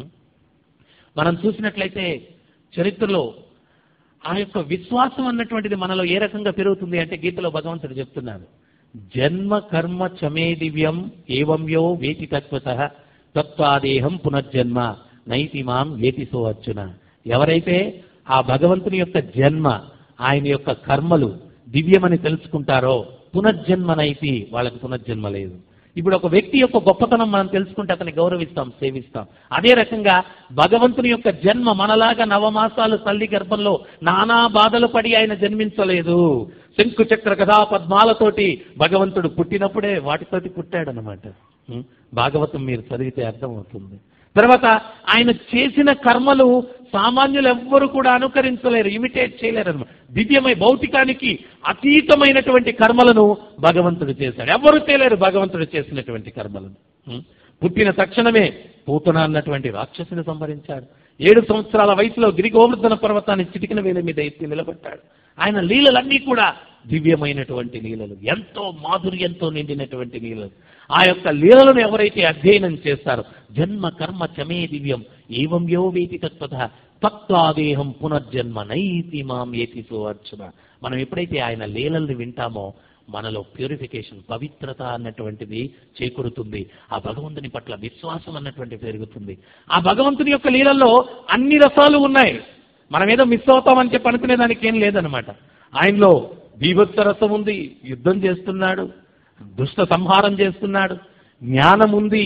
మనం చూసినట్లయితే చరిత్రలో ఆ యొక్క విశ్వాసం అన్నటువంటిది మనలో ఏ రకంగా పెరుగుతుంది అంటే గీతలో భగవంతుడు చెప్తున్నాడు జన్మ కర్మ చమే దివ్యం ఏవంయో వేతి తత్వత తత్వాదేహం పునర్జన్మ నైతి మాం వేతి సో అర్జున ఎవరైతే ఆ భగవంతుని యొక్క జన్మ ఆయన యొక్క కర్మలు దివ్యమని తెలుసుకుంటారో పునర్జన్మనైతి వాళ్ళకి పునర్జన్మ లేదు ఇప్పుడు ఒక వ్యక్తి యొక్క గొప్పతనం మనం తెలుసుకుంటే అతన్ని గౌరవిస్తాం సేవిస్తాం అదే రకంగా భగవంతుని యొక్క జన్మ మనలాగా నవమాసాలు తల్లి గర్భంలో నానా బాధలు పడి ఆయన జన్మించలేదు శంకు చక్ర కథా పద్మాలతోటి భగవంతుడు పుట్టినప్పుడే వాటితోటి పుట్టాడనమాట ఉం? భాగవతం మీరు చదివితే అర్థమవుతుంది తర్వాత ఆయన చేసిన కర్మలు సామాన్యులు ఎవ్వరు కూడా అనుకరించలేరు ఇమిటేట్ చేయలేరు అనమాట దివ్యమై భౌతికానికి అతీతమైనటువంటి కర్మలను భగవంతుడు చేశాడు ఎవరు చేయలేరు భగవంతుడు చేసినటువంటి కర్మలను ఉం? పుట్టిన తక్షణమే పూతన అన్నటువంటి రాక్షసుని సంహరించాడు ఏడు సంవత్సరాల వయసులో గిరిగోవర్ధన పర్వతాన్ని చిటికిన వేల మీద ఎత్తి నిలబెట్టాడు ఆయన లీలలన్నీ కూడా దివ్యమైనటువంటి లీలలు ఎంతో మాధుర్యంతో నిండినటువంటి లీలలు ఆ యొక్క లీలలను ఎవరైతే అధ్యయనం చేస్తారో జన్మ కర్మ చమే దివ్యం ఏవం యో వేతి తత్వత తత్వాదేహం పునర్జన్మ నైతి మాం ఏతి సో అర్చున మనం ఎప్పుడైతే ఆయన లీలల్ని వింటామో మనలో ప్యూరిఫికేషన్ పవిత్రత అన్నటువంటిది చేకూరుతుంది ఆ భగవంతుని పట్ల విశ్వాసం అన్నటువంటి పెరుగుతుంది ఆ భగవంతుని యొక్క లీలల్లో అన్ని రసాలు ఉన్నాయి మనం ఏదో మిస్ అవుతామని చెప్పి అనుకునే దానికి ఏం లేదనమాట ఆయనలో బీభత్స రసం ఉంది యుద్ధం చేస్తున్నాడు దుష్ట సంహారం చేస్తున్నాడు జ్ఞానం ఉంది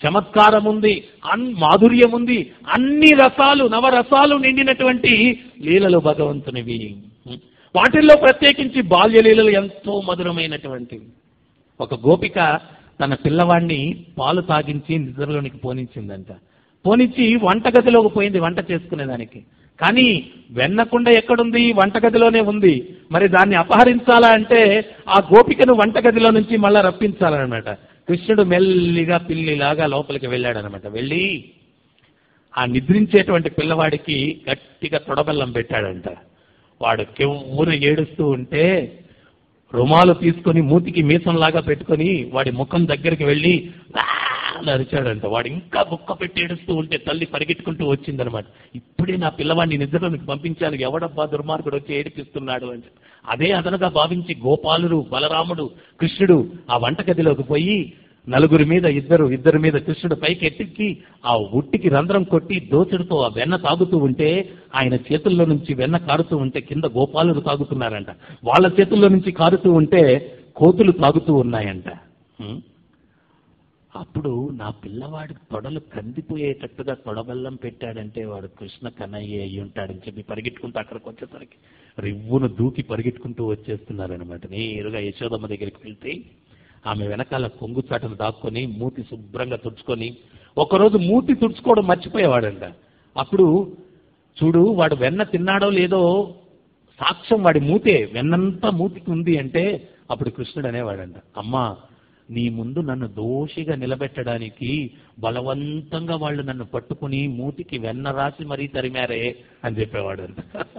చమత్కారం ఉంది అన్ మాధుర్యం ఉంది అన్ని రసాలు నవరసాలు నిండినటువంటి లీలలు భగవంతునివి వాటిల్లో ప్రత్యేకించి బాల్య లీలలు ఎంతో మధురమైనటువంటివి ఒక గోపిక తన పిల్లవాడిని పాలు తాగించి నిద్రలోనికి పోనించిందంట పోనిచ్చి వంటగదిలోకి పోయింది వంట చేసుకునేదానికి కానీ వెన్నకుండ ఎక్కడుంది వంటగదిలోనే ఉంది మరి దాన్ని అపహరించాలా అంటే ఆ గోపికను వంటగదిలో నుంచి మళ్ళా రప్పించాలన్నమాట కృష్ణుడు మెల్లిగా పిల్లిలాగా లోపలికి వెళ్ళాడనమాట వెళ్ళి ఆ నిద్రించేటువంటి పిల్లవాడికి గట్టిగా తొడబెల్లం పెట్టాడంట వాడు కెవ్వున ఏడుస్తూ ఉంటే రుమాలు తీసుకొని మూతికి మీసంలాగా పెట్టుకొని వాడి ముఖం దగ్గరికి వెళ్ళి "ఆ" అని అరిచాడంట వాడు ఇంకా బుక్క పెట్టి ఏడుస్తూ ఉంటే తల్లి పరిగెట్టుకుంటూ వచ్చిందనమాట ఇప్పుడే నా పిల్లవాడిని నిద్రలోనికి పంపించాను ఎవడబ్బా దుర్మార్గుడు వచ్చి ఏడిపిస్తున్నాడు అని చెప్పి. అదే అదనగా భావించి గోపాలుడు బలరాముడు కృష్ణుడు ఆ వంటగదిలోకి పోయి నలుగురి మీద ఇద్దరు ఇద్దరి మీద కృష్ణుడు పైకి ఎత్తికి ఆ ఉట్టికి రంధ్రం కొట్టి దోచుడుతో ఆ వెన్న తాగుతూ ఉంటే ఆయన చేతుల్లో నుంచి వెన్న కారుతూ ఉంటే కింద గోపాలుడు తాగుతున్నారంట వాళ్ళ చేతుల్లో నుంచి కారుతూ ఉంటే కోతులు తాగుతూ ఉన్నాయంట హ్మ్? అప్పుడు నా పిల్లవాడి తొడలు కందిపోయేటట్టుగా తొడబెల్లం పెట్టాడంటే వాడు కృష్ణ కన్నయ్య అయి ఉంటాడని చెప్పి పరిగెట్టుకుంటూ అక్కడికి వచ్చేసరికి రివ్వును దూకి పరిగెట్టుకుంటూ వచ్చేస్తున్నారనమాట నేరుగా యశోదమ్మ దగ్గరికి వెళ్తే ఆమె వెనకాల కొంగు చాటును దాక్కొని మూతి శుభ్రంగా తుడుచుకొని ఒకరోజు మూతి తుడుచుకోవడం మర్చిపోయేవాడంట అప్పుడు చూడు వాడు వెన్న తిన్నాడో లేదో సాక్ష్యం వాడి మూతే వెన్నంతా మూతికి ఉంది అంటే అప్పుడు కృష్ణుడు అనేవాడంట అమ్మా నీ ముందు నన్ను దోషిగా నిలబెట్టడానికి బలవంతంగా వాళ్ళు నన్ను పట్టుకుని మూతికి వెన్న రాసి మరీ తరిమారే అని చెప్పేవాడంట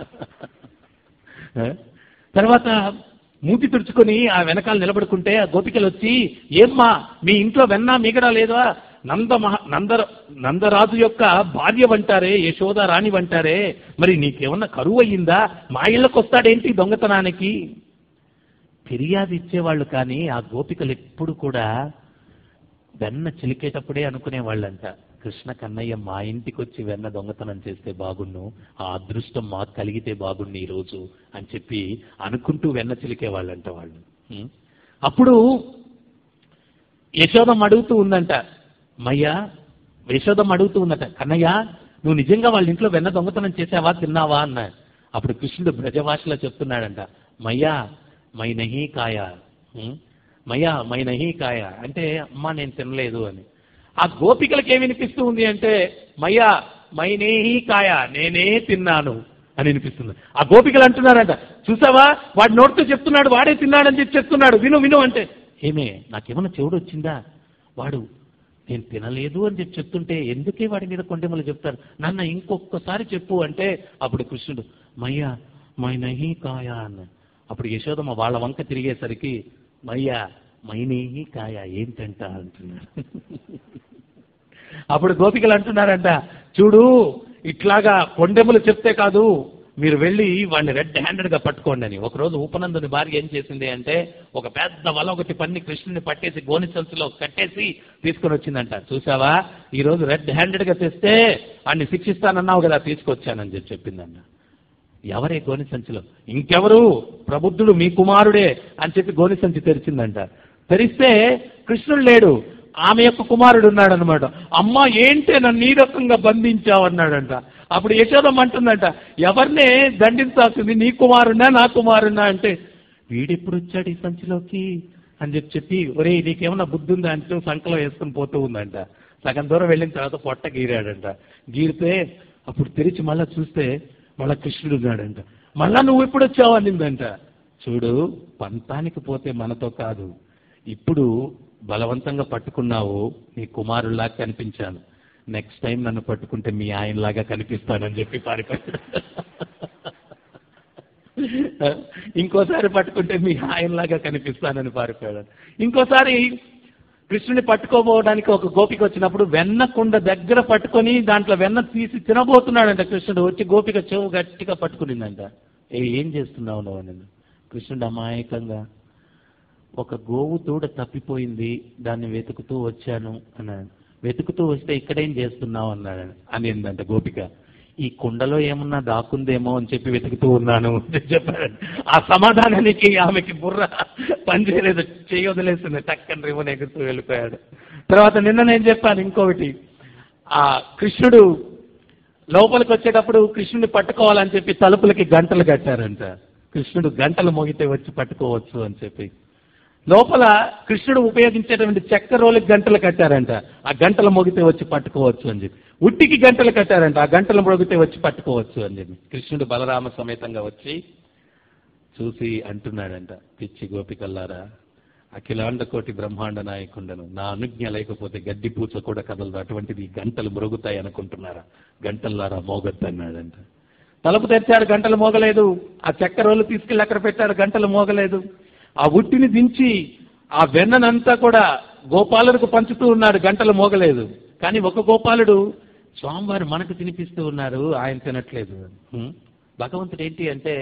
ఆ? తర్వాత మూతి తుడుచుకొని ఆ వెనకాల నిలబడుకుంటే ఆ గోపికలు వచ్చి ఏమ్మా మీ ఇంట్లో వెన్న మిగడా లేదా నంద మహా నంద నందరాజు యొక్క భార్య వంటారే యశోద రాణి వంటారే మరి నీకేమన్నా కరువు అయ్యిందా మా ఇళ్ళకి వస్తాడేంటి దొంగతనానికి ఫిర్యాదు ఇచ్చేవాళ్ళు కానీ ఆ గోపికలు ఎప్పుడు కూడా వెన్న చిలికేటప్పుడే అనుకునేవాళ్ళంట కృష్ణ కన్నయ్య మా ఇంటికి వచ్చి వెన్న దొంగతనం చేస్తే బాగుండు ఆ అదృష్టం మాకు కలిగితే బాగుండు ఈ రోజు అని చెప్పి అనుకుంటూ వెన్న చిలికేవాళ్ళంట వాళ్ళు ఉం? అప్పుడు యశోదం అడుగుతూ ఉందంట మయ్యా యశోదం అడుగుతూ ఉందట కన్నయ్య నువ్వు నిజంగా వాళ్ళ ఇంట్లో వెన్న దొంగతనం చేసావా తిన్నావా అన్న అప్పుడు కృష్ణుడు బ్రజభాషలో చెప్తున్నాడంట మయ్యా మై నహీ కాయ ఉం? మయ్యా మై నహీ కాయ అంటే అమ్మా నేను తినలేదు అని ఆ గోపికలకి ఏమి వినిపిస్తూ ఉంది అంటే మయ్యా మై నేహీ కాయ నేనే తిన్నాను అని వినిపిస్తుంది ఆ గోపికలు అంటున్నారంట చూసావా వాడు నోటితో చెప్తున్నాడు వాడే తిన్నాడని చెప్పి చెప్తున్నాడు విను విను అంటే ఏమే నాకేమన్నా చెవుడు వచ్చిందా వాడు నేను తినలేదు అని చెప్పి చెప్తుంటే ఎందుకే వాడి మీద కొండెములు చెప్తారు నాన్న ఇంకొకసారి చెప్పు అంటే అప్పుడు కృష్ణుడు మయ్యా మై నహీ కాయ అన్న అప్పుడు యశోదమ్మ వాళ్ళ వంక తిరిగేసరికి మయ్యా మైనేహి కాయ ఏంటంట అంటున్నాడు అప్పుడు గోపికలు అంటున్నారంట చూడు ఇట్లాగా కొండెములు చెప్తే కాదు మీరు వెళ్ళి వాడిని రెడ్ హ్యాండెడ్ గా పట్టుకోండి అని ఒకరోజు ఉపనందుని భార్య ఏం చేసింది అంటే ఒక పెద్ద వల ఒకటి పన్ని కృష్ణుని పట్టేసి గోని సంచులో కట్టేసి తీసుకొని వచ్చిందంట చూసావా ఈ రోజు రెడ్ హ్యాండెడ్ గా తెస్తే వాడిని శిక్షిస్తానన్నావు కదా తీసుకొచ్చానని చెప్పి చెప్పిందంట ఎవరే గోని సంచిలో ఇంకెవరు ప్రబుద్ధుడు మీ కుమారుడే అని చెప్పి గోని సంచి తెరిచిందంట తెరిస్తే కృష్ణుడు లేడు ఆమె యొక్క కుమారుడు ఉన్నాడు అనమాట అమ్మ ఏంటే నన్ను ఈ రకంగా బంధించావు అన్నాడంట అప్పుడు యశోదం అంటుందంట ఎవరినే దండించాల్సింది నీ కుమారున్నా నా కుమారున్నా అంటే వీడెప్పుడు వచ్చాడు ఈ సంచిలోకి అని చెప్పి చెప్పి ఒరే నీకేమన్నా బుద్ధి ఉందా అంటూ సంకలం వేసుకుని పోతూ ఉందంట సగం దూరం వెళ్ళిన తర్వాత పొట్ట గీరాడంట గీరితే అప్పుడు తెరిచి మళ్ళా చూస్తే మళ్ళా కృష్ణుడు ఉన్నాడంట మళ్ళా నువ్వు ఎప్పుడు వచ్చావు అనిందంట చూడు పంతానికి పోతే మనతో కాదు ఇప్పుడు బలవంతంగా పట్టుకున్నావు నీ కుమారుల్లా కనిపించాను నెక్స్ట్ టైం నన్ను పట్టుకుంటే మీ ఆయనలాగా కనిపిస్తానని చెప్పి పారిపోయాడు ఇంకోసారి పట్టుకుంటే మీ ఆయనలాగా కనిపిస్తానని పారిపోయాడు ఇంకోసారి కృష్ణుని పట్టుకోబోవడానికి ఒక గోపిక వచ్చినప్పుడు వెన్న కుండ దగ్గర పట్టుకొని దాంట్లో వెన్న తీసి తినబోతున్నాడంట కృష్ణుడు వచ్చి గోపిక చెవు గట్టిగా పట్టుకునిందంట ఏ ఏం చేస్తున్నావు నువ్వు అని కృష్ణుడు అమాయకంగా ఒక గోవు దూడ తప్పిపోయింది దాన్ని వెతుకుతూ వచ్చాను అన్నాడు వెతుకుతూ వస్తే ఇక్కడేం చేస్తున్నావు అన్నాడు అనిందంట గోపిక ఈ కుండలో ఏమన్నా దాక్కుందేమో అని చెప్పి వెతుకుతూ ఉన్నాను అని చెప్పాడు ఆ సమాధానానికి ఆమెకి బుర్ర పనిచేయలేదు చెయ్యి వదిలేస్తుంది టక్కని రివన్ ఎగురుతూ వెళ్ళిపోయాడు తర్వాత నిన్న నేను చెప్పాను ఇంకొకటి ఆ కృష్ణుడు లోపలికి వచ్చేటప్పుడు కృష్ణుడిని పట్టుకోవాలని చెప్పి తలుపులకి గంటలు కట్టారంట కృష్ణుడు గంటలు మోగితే వచ్చి పట్టుకోవచ్చు అని చెప్పి లోపల కృష్ణుడు ఉపయోగించేటువంటి చెక్క రోలికి గంటలు కట్టారంట ఆ గంటలు మోగితే వచ్చి పట్టుకోవచ్చు అని చెప్పి ఉట్టికి గంటలు కట్టారంట ఆ గంటలు మోగితే వచ్చి పట్టుకోవచ్చు అని చెప్పి కృష్ణుడు బలరామ సమేతంగా వచ్చి చూసి అంటున్నాడంట పిచ్చి గోపికల్లారా అఖిలాండ కోటి బ్రహ్మాండ నాయకుండను నా అనుజ్ఞ లేకపోతే గడ్డి పూచ కూడా కదలదు అటువంటిది ఈ గంటలు మరుగుతాయి అనుకుంటున్నారా గంటల్లారా మోగొద్దు అన్నాడంట తలుపు తెరిచాడు గంటలు మోగలేదు ఆ చెక్క రోలు తీసుకెళ్లి అక్కడ పెట్టాడు గంటలు మోగలేదు ఆ ఉట్టిని దించి ఆ వెన్ననంతా కూడా గోపాలుడికి పంచుతూ ఉన్నాడు గంటలు మోగలేదు కానీ ఒక గోపాలుడు స్వామివారు మనకు తినిపిస్తూ ఉన్నారు ఆయన తినట్లేదు హ్మ్? భగవంతుడు ఏంటి అంటే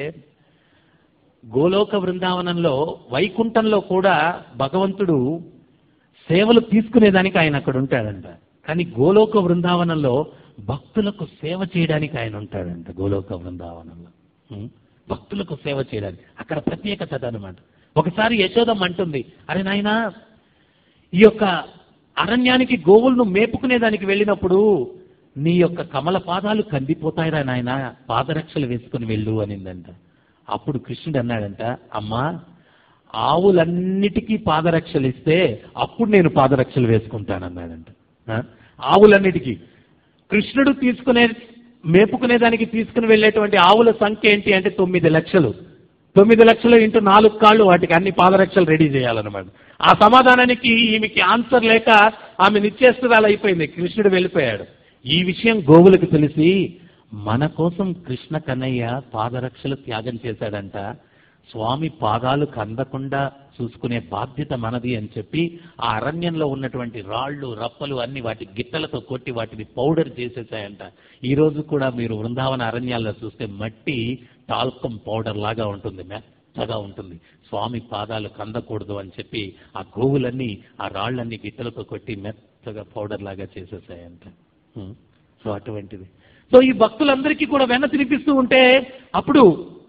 గోలోక బృందావనంలో వైకుంఠంలో కూడా భగవంతుడు సేవలు తీసుకునేదానికి ఆయన అక్కడ ఉంటాడంట కానీ గోలోక బృందావనంలో భక్తులకు సేవ చేయడానికి ఆయన ఉంటాడంట గోలోక బృందావనంలో ఉం? భక్తులకు సేవ చేయడానికి అక్కడ ప్రత్యేకత అదనమాట ఒకసారి యశోదం అంటుంది అరే నాయనా ఈ యొక్క అరణ్యానికి గోవులను మేపుకునేదానికి వెళ్ళినప్పుడు నీ యొక్క కమల పాదాలు కందిపోతాయిరా నాయన పాదరక్షలు వేసుకుని వెళ్ళు అనిందంట అప్పుడు కృష్ణుడు అన్నాడంట అమ్మా ఆవులన్నిటికీ పాదరక్షలు ఇస్తే అప్పుడు నేను పాదరక్షలు వేసుకుంటానన్నాడంట ఆ? ఆవులన్నిటికీ కృష్ణుడు తీసుకునే మేపుకునేదానికి తీసుకుని వెళ్ళేటువంటి ఆవుల సంఖ్య ఏంటి అంటే తొమ్మిది లక్షలు తొమ్మిది లక్షలు ఇంటూ నాలుగు కాళ్ళు వాటికి అన్ని పాదరక్షలు రెడీ చేయాలన్నమాట ఆ సమాధానానికి ఈమెకి ఆన్సర్ లేక ఆమె నిశ్చేస్తురాలు అయిపోయింది కృష్ణుడు వెళ్ళిపోయాడు ఈ విషయం గోవులకు తెలిసి మన కోసం కృష్ణ కన్నయ్య పాదరక్షలు త్యాగం చేశాడంట స్వామి పాదాలు కందకుండా చూసుకునే బాధ్యత మనది అని చెప్పి ఆ అరణ్యంలో ఉన్నటువంటి రాళ్ళు రప్పలు అన్ని వాటి గిట్టలతో కొట్టి వాటిని పౌడర్ చేసేసాయంట ఈ రోజు కూడా మీరు వృందావన అరణ్యాల్లో చూస్తే మట్టి టాల్కం పౌడర్ లాగా ఉంటుంది మెత్తగా ఉంటుంది స్వామి పాదాలు కందకూడదు అని చెప్పి ఆ గోవులన్నీ ఆ రాళ్ళన్నీ గిట్టలతో కొట్టి మెత్తగా పౌడర్ లాగా చేసేసాయంట ఉం. సో అటువంటిది సో ఈ భక్తులందరికీ కూడా వెన్న తినిపిస్తూ ఉంటే అప్పుడు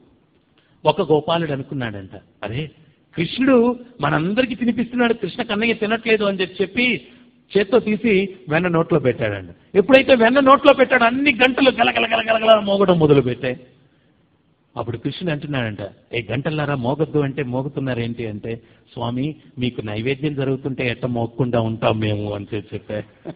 ఒక గోపాలుడు అనుకున్నాడంట అరే కృష్ణుడు మనందరికీ తినిపిస్తున్నాడు కృష్ణ కన్నయ్య తినట్లేదు అని చెప్పి చెప్పి చేత్తో తీసి వెన్న నోట్లో పెట్టాడంట ఎప్పుడైతే వెన్న నోట్లో పెట్టాడో అన్ని గంటలు గలగల గలగల మోగడం మొదలు పెట్టాయి అప్పుడు కృష్ణుడు అంటున్నాడంట ఏ గంటలారా మోగద్దు అంటే మోగుతున్నారేంటి అంటే స్వామి మీకు నైవేద్యం జరుగుతుంటే ఎట్ట మోగకుండా ఉంటాం మేము అని చెప్పి చెప్పే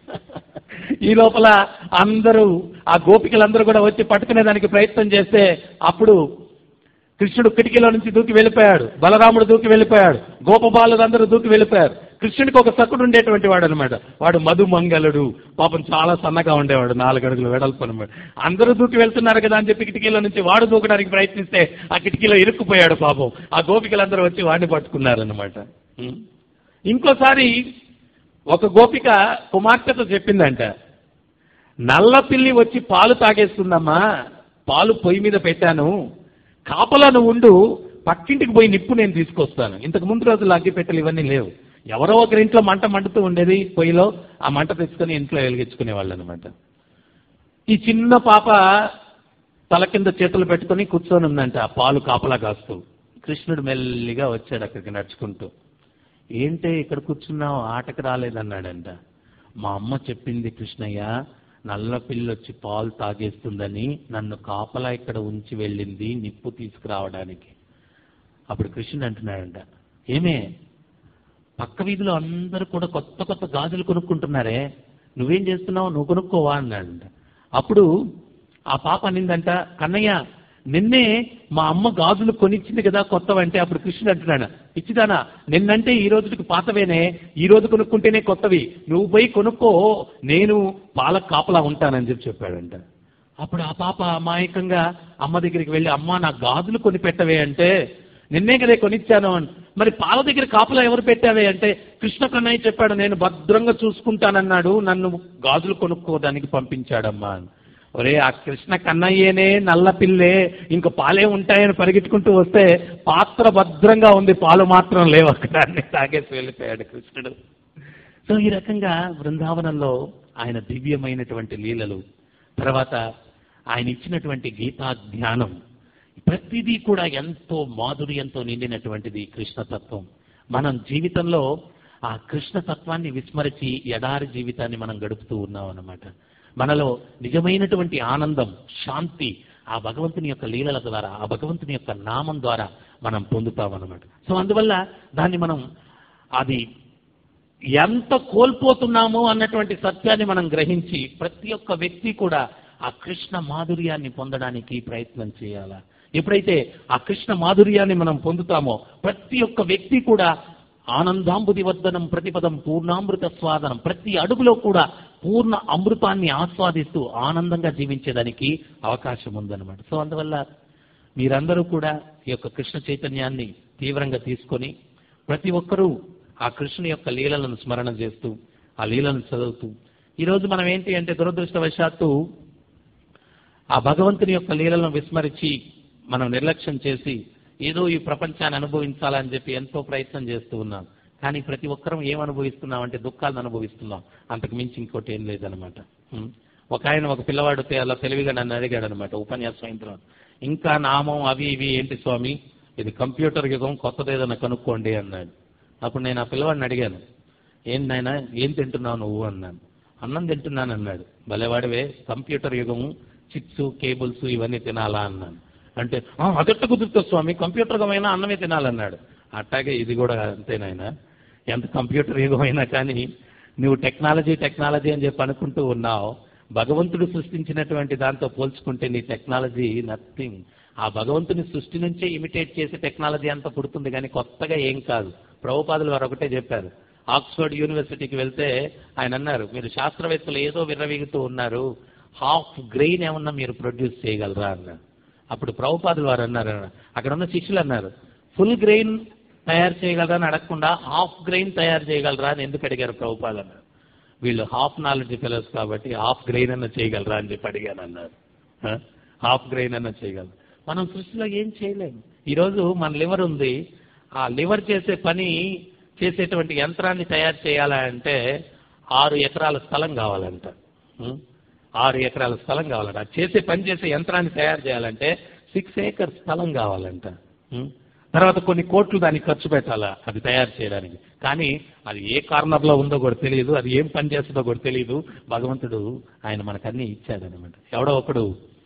ఈ లోపల అందరూ ఆ గోపికలందరూ కూడా వచ్చి పట్టుకునేదానికి ప్రయత్నం చేస్తే అప్పుడు కృష్ణుడు కిటికీలో నుంచి దూకి వెళ్ళిపోయాడు బలరాముడు దూకి వెళ్ళిపోయాడు గోపబాలులందరూ దూకి వెళ్ళిపోయారు కృష్ణుడికి ఒక సకుడు ఉండేటువంటి వాడు అనమాట వాడు మధుమంగళుడు పాపం చాలా సన్నగా ఉండేవాడు నాలుగు అడుగులు వెడల్పు అనమాట అందరూ దూకి వెళ్తున్నారు కదా అని చెప్పి కిటికీలో నుంచి వాడు దూకడానికి ప్రయత్నిస్తే ఆ కిటికీలో ఇరుక్కుపోయాడు పాపం ఆ గోపికలందరూ వచ్చి వాడిని పట్టుకున్నారనమాట ఉం. ఇంకోసారి ఒక గోపిక కుమార్తెతో చెప్పిందంట నల్ల పిల్లి వచ్చి పాలు తాగేస్తుందమ్మా పాలు పొయ్యి మీద పెట్టాను కాపలా నువ్వు ఉండు పక్కింటికి పోయి నిప్పు నేను తీసుకొస్తాను ఇంతకు ముందు రోజులు అగ్గిపెట్టెలు ఇవన్నీ లేవు ఎవరో ఒకరి ఇంట్లో మంట మండుతూ ఉండేది పొయ్యిలో ఆ మంట తెచ్చుకొని ఇంట్లో వెలిగించుకునే వాళ్ళు అనమాట ఈ చిన్న పాప తల కింద చేతులు పెట్టుకొని కూర్చొని ఉందంట ఆ పాలు కాపలా కాస్తూ కృష్ణుడు మెల్లిగా వచ్చాడు అక్కడికి నడుచుకుంటూ ఏంటే ఇక్కడ కూర్చున్నావు ఆటకు రాలేదన్నాడంట మా అమ్మ చెప్పింది కృష్ణయ్య నల్ల పిల్లి వచ్చి పాలు తాగేస్తుందని నన్ను కాపలా ఇక్కడ ఉంచి వెళ్ళింది నిప్పు తీసుకురావడానికి అప్పుడు కృష్ణుడు అంటున్నాడంట ఏమే పక్క వీధిలో అందరూ కూడా కొత్త కొత్త గాజులు కొనుక్కుంటున్నారే నువ్వేం చేస్తున్నావు నువ్వు కొనుక్కోవా అన్నాడంట అప్పుడు ఆ పాప అనిందంట కన్నయ్య నిన్నే మా అమ్మ గాజులు కొనిచ్చింది కదా కొత్తవంటే అప్పుడు కృష్ణుడు అంటున్నాడు ఇచ్చిదానా నిన్నంటే ఈ రోజుకి పాతవేనే ఈ రోజు కొనుక్కుంటేనే కొత్తవి నువ్వు పోయి కొనుక్కో నేను పాల కాపలా ఉంటానని చెప్పి చెప్పాడంట అప్పుడు ఆ పాప అమాయకంగా అమ్మ దగ్గరికి వెళ్ళి అమ్మ నా గాజులు కొని పెట్టవే అంటే నిన్నే కదే కొనిచ్చాను అని మరి పాల దగ్గర కాపలా ఎవరు పెట్టావే అంటే కృష్ణ కన్నయ్య చెప్పాడు నేను భద్రంగా చూసుకుంటానన్నాడు నన్ను గాజులు కొనుక్కోవడానికి పంపించాడమ్మా అని ఒరే ఆ కృష్ణ కన్నయ్యనే నల్ల పిల్లే ఇంక పాలే ఉంటాయని పరిగెట్టుకుంటూ వస్తే పాత్ర భద్రంగా ఉంది పాలు మాత్రం లేవు అక్కడ అన్ని తాగేసి వెళ్ళిపోయాడు కృష్ణుడు సో ఈ రకంగా బృందావనంలో ఆయన దివ్యమైనటువంటి లీలలు తర్వాత ఆయన ఇచ్చినటువంటి గీతా జ్ఞానం ప్రతిదీ కూడా ఎంతో మాధుర్యంతో నిండినటువంటిది కృష్ణతత్వం మనం జీవితంలో ఆ కృష్ణ తత్వాన్ని విస్మరించి ఎడారి జీవితాన్ని మనం గడుపుతూ ఉన్నాం అన్నమాట మనలో నిజమైనటువంటి ఆనందం శాంతి ఆ భగవంతుని యొక్క లీలల ద్వారా ఆ భగవంతుని యొక్క నామం ద్వారా మనం పొందుతాం అన్నమాట సో అందువల్ల దాన్ని మనం అది ఎంత కోల్పోతున్నామో అన్నటువంటి సత్యాన్ని మనం గ్రహించి ప్రతి ఒక్క వ్యక్తి కూడా ఆ కృష్ణ మాధుర్యాన్ని పొందడానికి ప్రయత్నం చేయాలా ఎప్పుడైతే ఆ కృష్ణ మాధుర్యాన్ని మనం పొందుతామో ప్రతి ఒక్క వ్యక్తి కూడా ఆనందాంబుది వర్ధనం ప్రతిపదం పూర్ణామృత స్వాదనం ప్రతి అడుగులో కూడా పూర్ణ అమృతాన్ని ఆస్వాదిస్తూ ఆనందంగా జీవించేదానికి అవకాశం ఉందన్నమాట సో అందువల్ల మీరందరూ కూడా ఈ యొక్క కృష్ణ చైతన్యాన్ని తీవ్రంగా తీసుకొని ప్రతి ఒక్కరూ ఆ కృష్ణుని యొక్క లీలలను స్మరణ చేస్తూ ఆ లీలను చదువుతూ ఈరోజు మనం ఏంటి అంటే దురదృష్టవశాత్తు ఆ భగవంతుని యొక్క లీలలను విస్మరించి మనం నిర్లక్ష్యం చేసి ఏదో ఈ ప్రపంచాన్ని అనుభవించాలని చెప్పి ఎంతో ప్రయత్నం చేస్తూ ఉన్నాం కానీ ప్రతి ఒక్కరం ఏం అనుభవిస్తున్నాం అంటే దుఃఖాలను అనుభవిస్తున్నాం అంతకు మించి ఇంకోటి ఏం లేదనమాట ఉం. ఒక ఆయన ఒక పిల్లవాడు తె- అలా తెలివిగా నన్ను అడిగాడు అనమాట ఉపన్యాసం అయిన తర్వాత ఇంకా నామం అవి ఇవి ఏంటి స్వామి ఇది కంప్యూటర్ యుగం కొత్తది ఏదైనా కనుక్కోండి అన్నాడు అప్పుడు నేను ఆ పిల్లవాడిని అడిగాను ఏం నాయనా ఏం తింటున్నావు నువ్వు అన్నాను అన్నం తింటున్నాను అన్నాడు భలేవాడివే కంప్యూటర్ యుగము చిప్స్ కేబుల్స్ ఇవన్నీ తినాలా అన్నాను అంటే "ఆ, అదెట్ట కుదురుతుంది స్వామి కంప్యూటర్ యుగమైనా అన్నమే తినాలన్నాడు అట్టాగే ఇది కూడా అంతేనాయనా ఎంత కంప్యూటర్ యుగం అయినా కానీ నువ్వు టెక్నాలజీ టెక్నాలజీ అని చెప్పి అనుకుంటూ ఉన్నావు భగవంతుడు సృష్టించినటువంటి దాంతో పోల్చుకుంటే నీ టెక్నాలజీ నథింగ్ ఆ భగవంతుని సృష్టి నుంచే ఇమిటేట్ చేసే టెక్నాలజీ అంతా పుడుతుంది కానీ కొత్తగా ఏం కాదు ప్రభుపాదులు వారు ఒకటే చెప్పారు ఆక్స్ఫర్డ్ యూనివర్సిటీకి వెళ్తే ఆయన అన్నారు మీరు శాస్త్రవేత్తలు ఏదో విర్రవీగుతూ ఉన్నారు హాఫ్ గ్రెయిన్ ఏమన్నా మీరు ప్రొడ్యూస్ చేయగలరా అన్నారు అప్పుడు ప్రభుపాదులు వారు అన్నారు అక్కడ ఉన్న శిష్యులు అన్నారు ఫుల్ గ్రెయిన్ తయారు చేయగలరా అని అడగకుండా హాఫ్ గ్రెయిన్ తయారు చేయగలరా అని ఎందుకు అడిగారు ప్రభుపాదులు అన్నారు వీళ్ళు హాఫ్ నాలెడ్జ్ ఫెలోస్ కాబట్టి హాఫ్ గ్రెయిన్ అన్న చేయగలరా అని చెప్పి అడిగాను అన్నారు ఆ? హాఫ్ గ్రెయిన్ అన్న చేయగలరు మనం సృష్టిలో ఏం చేయలేము ఈరోజు మన లివర్ ఉంది ఆ లివర్ చేసే పని చేసేటువంటి యంత్రాన్ని తయారు చేయాలంటే ఆరు ఎకరాల స్థలం కావాలంట ఉం? ఆరు ఎకరాల స్థలం కావాలంట అది చేసే పని చేసే యంత్రాన్ని తయారు చేయాలంటే సిక్స్ ఏకర్ స్థలం కావాలంట ఉం? తర్వాత కొన్ని కోట్లు దానికి ఖర్చు పెట్టాలా అది తయారు చేయడానికి కానీ అది ఏ కార్నర్లో ఉందో కూడా తెలియదు అది ఏం పని చేస్తుందో కూడా తెలియదు భగవంతుడు ఆయన మనకన్నీ ఇచ్చాడనమాట ఎవడో ఒకడు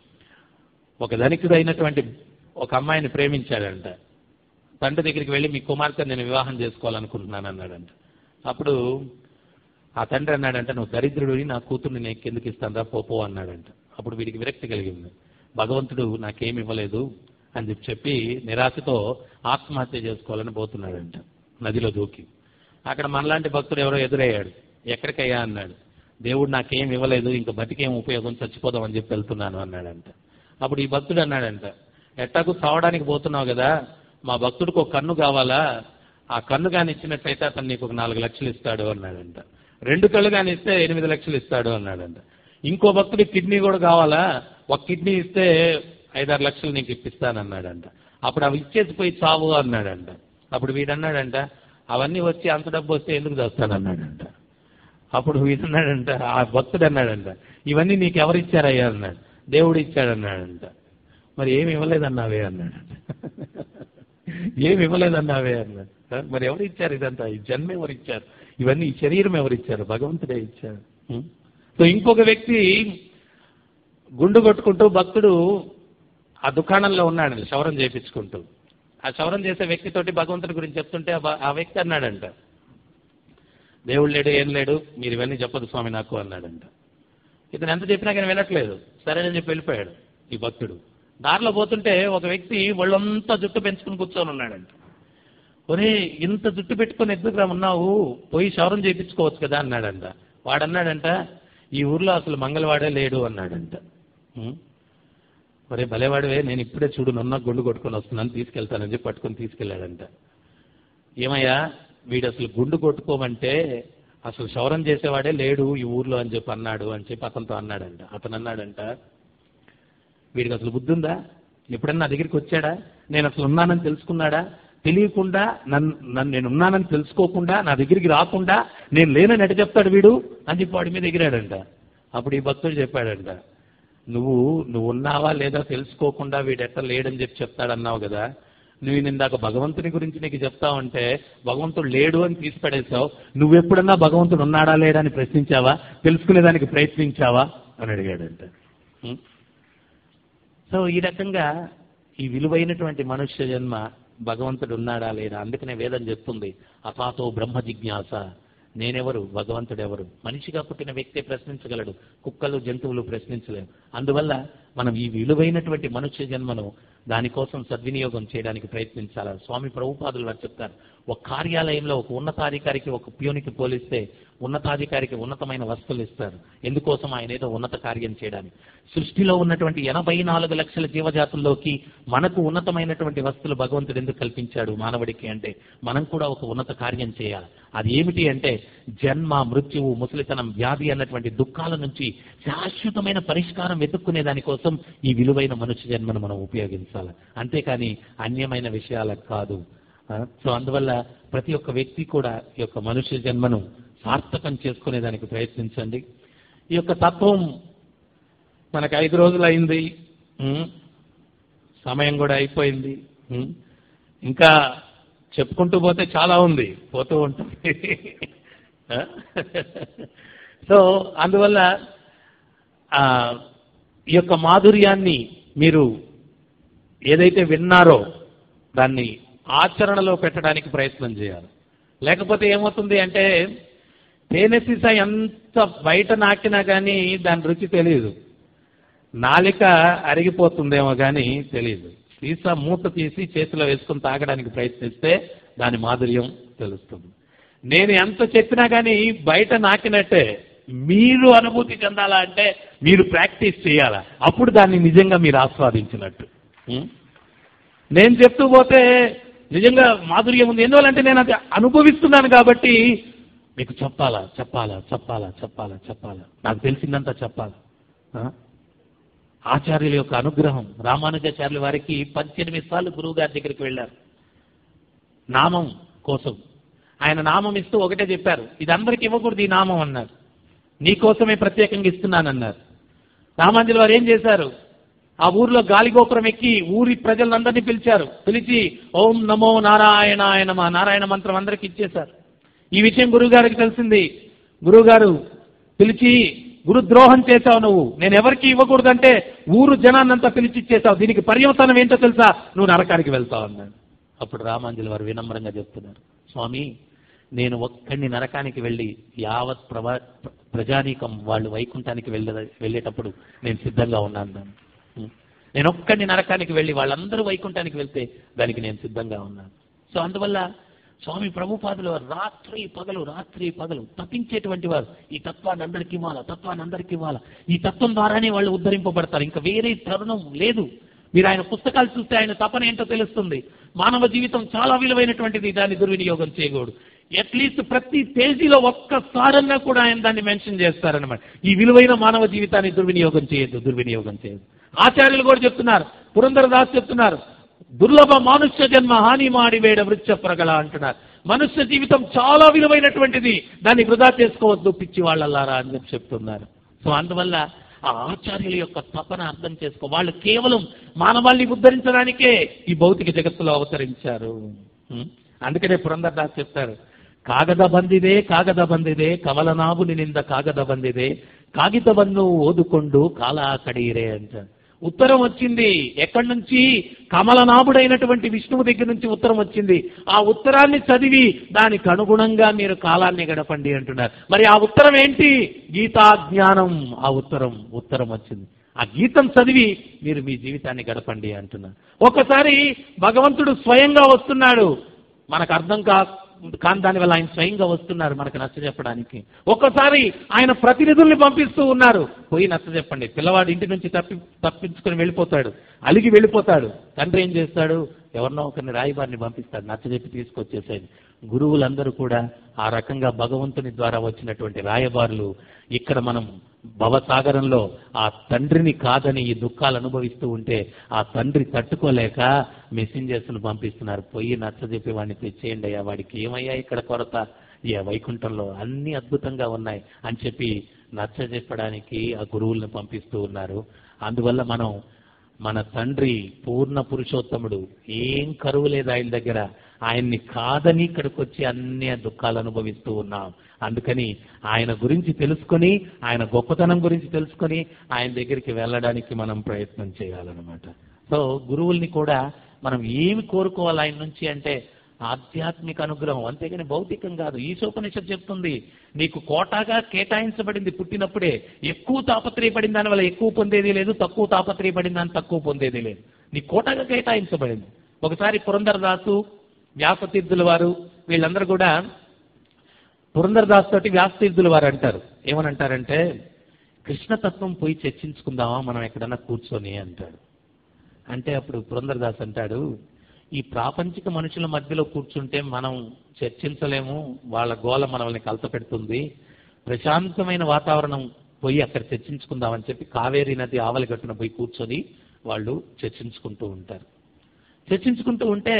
ఒక ధనికుడు అయినటువంటి ఒక అమ్మాయిని ప్రేమించాడంట తండ్రి దగ్గరికి వెళ్ళి మీ కుమార్తె నేను వివాహం చేసుకోవాలనుకుంటున్నాను అన్నాడంట అప్పుడు ఆ తండ్రి అన్నాడంట నువ్వు దరిద్రుడిని నా కూతుర్ని నేను కిందకి ఇస్తాను రా పోపో అన్నాడంట అప్పుడు వీడికి విరక్తి కలిగింది భగవంతుడు నాకేమి ఇవ్వలేదు అని చెప్పి చెప్పి నిరాశతో ఆత్మహత్య చేసుకోవాలని పోతున్నాడంట నదిలో దూకి అక్కడ మనలాంటి భక్తుడు ఎవరో ఎదురయ్యాడు ఎక్కడికయ్యా అన్నాడు దేవుడు నాకేం ఇవ్వలేదు ఇంకా బతికేం ఉపయోగం చచ్చిపోదాం అని చెప్పి వెళ్తున్నాను అన్నాడంట అప్పుడు ఈ భక్తుడు అన్నాడంట ఎట్టాకు చావడానికి పోతున్నావు కదా మా భక్తుడికి ఒక కన్ను కావాలా ఆ కన్ను కాని ఇచ్చినట్లయితే అతను నీకు ఒక నాలుగు లక్షలు ఇస్తాడు అన్నాడంట రెండు కళ్ళు కాని ఇస్తే ఎనిమిది లక్షలు ఇస్తాడు అన్నాడంట ఇంకో భక్తుడికి కిడ్నీ కూడా కావాలా ఒక కిడ్నీ ఇస్తే ఐదారు లక్షలు నీకు ఇప్పిస్తానన్నాడంట అప్పుడు అవి ఇచ్చేసి పోయి చావు అన్నాడంట అప్పుడు వీడన్నాడంట అవన్నీ వచ్చి అంత డబ్బు వస్తే ఎందుకు చేస్తానన్నాడంట అప్పుడు వీడన్నాడంట ఆ భక్తుడు అన్నాడంట ఇవన్నీ నీకు ఎవరు ఇచ్చారయ్యా అన్నాడు దేవుడు ఇచ్చాడన్నాడంట మరి ఏమి ఇవ్వలేదన్నావే అన్నాడంట ఏమి ఇవ్వలేదన్నావే అన్నాడు "ఆ, మరి ఎవరు ఇచ్చారు ఇదంతా ఈ జన్మ ఎవరు ఇచ్చారు ఇవన్నీ ఈ శరీరం ఎవరు ఇచ్చారు భగవంతుడే ఇచ్చారు ఉం? సో ఇంకొక వ్యక్తి గుండు కొట్టుకుంటూ భక్తుడు ఆ దుకాణంలో ఉన్నాడు క్షవరం చేయించుకుంటూ ఆ క్షవరం చేసే వ్యక్తితోటి భగవంతుడి గురించి చెప్తుంటే ఆ బ- ఆ వ్యక్తి అన్నాడంట దేవుడు లేడు ఏం లేడు మీరు ఇవన్నీ చెప్పదు స్వామి నాకు అన్నాడంట ఇతను ఎంత చెప్పినా కానీ వినట్లేదు సరేనని చెప్పి వెళ్ళిపోయాడు ఈ భక్తుడు దారిలో పోతుంటే ఒక వ్యక్తి ఒళ్ళంతా జుట్టు పెంచుకుని కూర్చొని ఉన్నాడంట ఒరే ఇంత జుట్టు పెట్టుకొని ఎందుకురా ఉన్నావు పోయి క్షవరం చేయించుకోవచ్చు కదా అన్నాడంట వాడన్నాడంట ఈ ఊర్లో అసలు మంగళవాడే లేడు అన్నాడంట ఉం? ఒరే భలేవాడివే నేను ఇప్పుడే చూడు నన్న గుండు కొట్టుకొని వస్తున్నాను తీసుకెళ్తానని చెప్పి పట్టుకొని తీసుకెళ్ళాడంట ఏమయ్యా వీడు అసలు గుండు కొట్టుకోమంటే అసలు క్షవరం చేసేవాడే లేడు ఈ ఊర్లో అని చెప్పి అన్నాడు అని చెప్పి అతనితో అన్నాడంట అతను అన్నాడంట వీడికి అసలు బుద్ధి ఉందా ఎప్పుడన్నా నా దగ్గరికి వచ్చాడా నేను అసలు ఉన్నానని తెలుసుకున్నాడా తెలియకుండా నన్ను నన్ను నేను ఉన్నానని తెలుసుకోకుండా నా దగ్గరికి రాకుండా నేను లేనని ఎట చెప్తాడు వీడు అని చెప్పి వాడి మీద ఎగిరాడంట అప్పుడు ఈ భక్తుడు చెప్పాడంట నువ్వు నువ్వు ఉన్నావా లేదా తెలుసుకోకుండా వీడు ఎట్ట లేడని చెప్పి చెప్తాడన్నావు కదా నువ్వు ఇందాక భగవంతుని గురించి నీకు చెప్తా ఉంటే భగవంతుడు లేడు అని తీసి పడేశావు నువ్వెప్పుడన్నా భగవంతుడు ఉన్నాడా లేడా అని ప్రశ్నించావా తెలుసుకునేదానికి ప్రయత్నించావా అని అడిగాడంట ఉం? సో ఈ రకంగా ఈ విలువైనటువంటి మనుష్య జన్మ భగవంతుడు ఉన్నాడా లేడా అందుకనే వేదం చెప్తుంది అథాతో బ్రహ్మ జిజ్ఞాస నేనెవరు భగవంతుడు ఎవరు మనిషిగా పుట్టిన వ్యక్తే ప్రశ్నించగలడు కుక్కలు జంతువులు ప్రశ్నించలేవు అందువల్ల మనం ఈ విలువైనటువంటి మనుష్య జన్మను దానికోసం సద్వినియోగం చేయడానికి ప్రయత్నించాలి స్వామి ప్రభుపాదులు వారు చెప్తారు ఒక కార్యాలయంలో ఒక ఉన్నతాధికారికి ఒక ప్యూనికి పోలిస్తే ఉన్నతాధికారికి ఉన్నతమైన వస్తువులు ఇస్తారు ఎందుకోసం ఆయన ఏదో ఉన్నత కార్యం చేయడానికి సృష్టిలో ఉన్నటువంటి ఎనభై నాలుగు లక్షల జీవజాతుల్లోకి మనకు ఉన్నతమైనటువంటి వస్తువులు భగవంతుడు ఎందుకు కల్పించాడు మానవుడికి అంటే మనం కూడా ఒక ఉన్నత కార్యం చేయాలి అది ఏమిటి అంటే జన్మ మృత్యువు ముసలితనం వ్యాధి అన్నటువంటి దుఃఖాల నుంచి శాశ్వతమైన పరిష్కారం వెతుక్కునే దానికోసం ఈ విలువైన మనుష్య జన్మను మనం ఉపయోగించాలి అంతేకాని అన్యమైన విషయాలకు కాదు ఆ, సో అందువల్ల ప్రతి ఒక్క వ్యక్తి కూడా ఈ యొక్క మనుష్య జన్మను సార్థకం చేసుకునేదానికి ప్రయత్నించండి ఈ యొక్క తత్వం మనకు ఐదు రోజులు అయింది ఉం? సమయం కూడా అయిపోయింది ఉం? ఇంకా చెప్పుకుంటూ పోతే చాలా ఉంది పోతూ ఉంటుంది ఆ? సో అందువల్ల ఆ, ఈ యొక్క మాధుర్యాన్ని మీరు ఏదైతే విన్నారో దాన్ని ఆచరణలో పెట్టడానికి ప్రయత్నం చేయాలి లేకపోతే ఏమవుతుంది అంటే తేనె సీస ఎంత బయట నాకినా కానీ దాని రుచి తెలియదు నాలిక అరిగిపోతుందేమో కానీ తెలియదు సీసా మూత తీసి చేతిలో వేసుకుని తాగడానికి ప్రయత్నిస్తే దాని మాధుర్యం తెలుస్తుంది నేను ఎంత చెప్పినా కానీ బయట నాకినట్టే మీరు అనుభూతి చెందాలా అంటే మీరు ప్రాక్టీస్ చేయాలా అప్పుడు దాన్ని నిజంగా మీరు ఆస్వాదించినట్టు ఉం? నేను చెప్తూ పోతే నిజంగా మాధుర్యం ఉంది ఎందువల్లంటే నేను అది అనుభవిస్తున్నాను కాబట్టి మీకు చెప్పాలా చెప్పాలా చెప్పాలా చెప్పాలా చెప్పాలా నాకు తెలిసిందంతా చెప్పాలా ఆ? ఆచార్యుల యొక్క అనుగ్రహం రామానుజాచార్యుల వారికి పద్దెనిమిది సార్లు గురువు గారి దగ్గరికి వెళ్ళారు నామం కోసం ఆయన నామం ఇస్తూ ఒకటే చెప్పారు ఇది అందరికి ఇవ్వకూడదు ఈ నామం అన్నారు నీ కోసమే ప్రత్యేకంగా ఇస్తున్నానన్నారు రామాంజలి వారు ఏం చేశారు ఆ ఊర్లో గాలిగోపురం ఎక్కి ఊరి ప్రజలందరినీ పిలిచారు పిలిచి ఓం నమో నారాయణాయ నమ నారాయణ మంత్రం అందరికి ఇచ్చేశారు ఈ విషయం గురువుగారికి తెలిసింది గురువుగారు పిలిచి గురుద్రోహం చేశావు నువ్వు నేను ఎవరికి ఇవ్వకూడదంటే ఊరు జనాన్నంతా పిలిచి ఇచ్చేసావు దీనికి పర్యవసానం ఏంటో తెలుసా నువ్వు నరకానికి వెళ్తావు అన్నాడు అప్పుడు రామాంజలి వారు వినమ్రంగా చెప్తున్నారు స్వామి నేను ఒక్కడిని నరకానికి వెళ్ళి యావత్ ప్రభా ప్రజానీకం వాళ్ళు వైకుంఠానికి వెళ్ళే వెళ్ళేటప్పుడు నేను సిద్ధంగా ఉన్నాను అన్నాను. ఉం. నేను ఒక్కడిని నరకానికి వెళ్ళి వాళ్ళందరూ వైకుంఠానికి వెళ్తే దానికి నేను సిద్ధంగా ఉన్నాను సో అందువల్ల స్వామి ప్రభుపాదులు వారు రాత్రి పగలు రాత్రి పగలు తప్పించేటువంటి వారు ఈ తత్వాన్ని అందరికి ఇవ్వాలా తత్వాన్ని అందరికి ఇవ్వాలా ఈ తత్వం ద్వారానే వాళ్ళు ఉద్ధరింపబడతారు ఇంకా వేరే తరుణం లేదు మీరు ఆయన పుస్తకాలు చూస్తే ఆయన తపన ఏంటో తెలుస్తుంది మానవ జీవితం చాలా విలువైనటువంటిది దాన్ని దుర్వినియోగం చేయకూడదు అట్లీస్ట్ ప్రతి పేజీలో ఒక్కసారన్నా కూడా ఆయన దాన్ని మెన్షన్ చేస్తారనమాట ఈ విలువైన మానవ జీవితాన్ని దుర్వినియోగం చేయొద్దు దుర్వినియోగం చేయొద్దు ఆచార్యులు కూడా చెప్తున్నారు పురంధరదాస్ చెప్తున్నారు దుర్లభ మనుష్య జన్మ హాని మాడి వేడ వృక్ష ప్రగల అంటున్నారు మనుష్య జీవితం చాలా విలువైనటువంటిది దాన్ని వృధా చేసుకోవద్దు పిచ్చి వాళ్ళలారా అని చెప్పి చెప్తున్నారు సో అందువల్ల ఆ ఆచార్యుల యొక్క తపన అర్థం చేసుకో వాళ్ళు కేవలం మానవాళిని ఉద్ధరించడానికే ఈ భౌతిక జగత్తులో అవతరించారు ఉం? అందుకనే పురంధరదాస్ చెప్తారు కాగద ಬಂದಿದೆ ಕಾಗದ ಬಂದಿದೆ ಕವಲನಾವು ನಿನ್ನಿಂದ ಕಾಗದ ಬಂದಿದೆ కాగితವನ್ನು ఓదుకొండు కాల కడీరే అంటారు ఉత్తరం వచ్చింది ఎక్కడి నుంచి కమలనాభుడైనటువంటి విష్ణువు దగ్గర నుంచి ఉత్తరం వచ్చింది ఆ ఉత్తరాన్ని చదివి దానికి అనుగుణంగా మీరు కాలాన్ని గడపండి అంటున్నారు మరి ఆ ఉత్తరం ఏంటి గీతా జ్ఞానం ఆ ఉత్తరం ఉత్తరం వచ్చింది ఆ గీతం చదివి మీరు మీ జీవితాన్ని గడపండి అంటున్నారు ఒకసారి భగవంతుడు స్వయంగా వస్తున్నాడు మనకు అర్థం కా కాని దానివల్ల ఆయన స్వయంగా వస్తున్నారు మనకు నచ్చ చెప్పడానికి ఒక్కసారి ఆయన ప్రతినిధుల్ని పంపిస్తూ ఉన్నారు పోయి నచ్చ చెప్పండి పిల్లవాడు ఇంటి నుంచి తప్పి తప్పించుకొని వెళ్ళిపోతాడు అలిగి వెళ్ళిపోతాడు తండ్రి ఏం చేస్తాడు ఎవరినో ఒకరిని రాయిబారిని పంపిస్తాడు నచ్చ చెప్పి తీసుకొచ్చేసేది గురువులందరూ కూడా ఆ రకంగా భగవంతుని ద్వారా వచ్చినటువంటి రాయబారులు ఇక్కడ మనం భవసాగరంలో ఆ తండ్రిని కాదని ఈ దుఃఖాలు అనుభవిస్తూ ఉంటే ఆ తండ్రి తట్టుకోలేక మెసెంజర్స్ను పంపిస్తున్నారు పోయి నచ్చజెప్పి వాడిని తెచ్చేయండి అయ్యా వాడికి ఏమయ్యా ఇక్కడ కొరత ఈ వైకుంఠంలో అన్ని అద్భుతంగా ఉన్నాయి అని చెప్పి నచ్చజెప్పడానికి ఆ గురువులను పంపిస్తూ ఉన్నారు అందువల్ల మనం మన తండ్రి పూర్ణ పురుషోత్తముడు ఏం కరువు లేదు ఆయన దగ్గర ఆయన్ని కాదని ఇక్కడికి వచ్చి అన్ని దుఃఖాలు అనుభవిస్తూ ఉన్నాం అందుకని ఆయన గురించి తెలుసుకొని ఆయన గొప్పతనం గురించి తెలుసుకొని ఆయన దగ్గరికి వెళ్ళడానికి మనం ప్రయత్నం చేయాలన్నమాట సో గురువుల్ని కూడా మనం ఏమి కోరుకోవాలి ఆయన నుంచి అంటే ఆధ్యాత్మిక అనుగ్రహం అంతేగాని భౌతికం కాదు ఈశోపనిషత్ చెప్తుంది నీకు కోటాగా కేటాయించబడింది పుట్టినప్పుడే ఎక్కువ తాపత్రయపడిన దాని వల్ల ఎక్కువ పొందేది లేదు తక్కువ తాపత్రయపడిన దాని తక్కువ పొందేది లేదు నీ కోటాగా కేటాయించబడింది ఒకసారి పురంధరదాసు వ్యాసతీర్థుల వారు వీళ్ళందరూ కూడా పురంధరదాస్ తోటి వ్యాసతీర్థుల వారు అంటారు ఏమని అంటారంటే కృష్ణతత్వం పోయి చర్చించుకుందామా మనం ఎక్కడన్నా కూర్చొని అంటాడు అంటే అప్పుడు పురంధరదాస్ అంటాడు ఈ ప్రాపంచిక మనుషుల మధ్యలో కూర్చుంటే మనం చర్చించలేము వాళ్ళ గోల మనల్ని కలతపెడుతుంది ప్రశాంతమైన వాతావరణం పోయి అక్కడ చర్చించుకుందామని చెప్పి కావేరీ నది ఆవలి గట్టున పోయి కూర్చొని వాళ్ళు చర్చించుకుంటూ ఉంటారు చర్చించుకుంటూ ఉంటే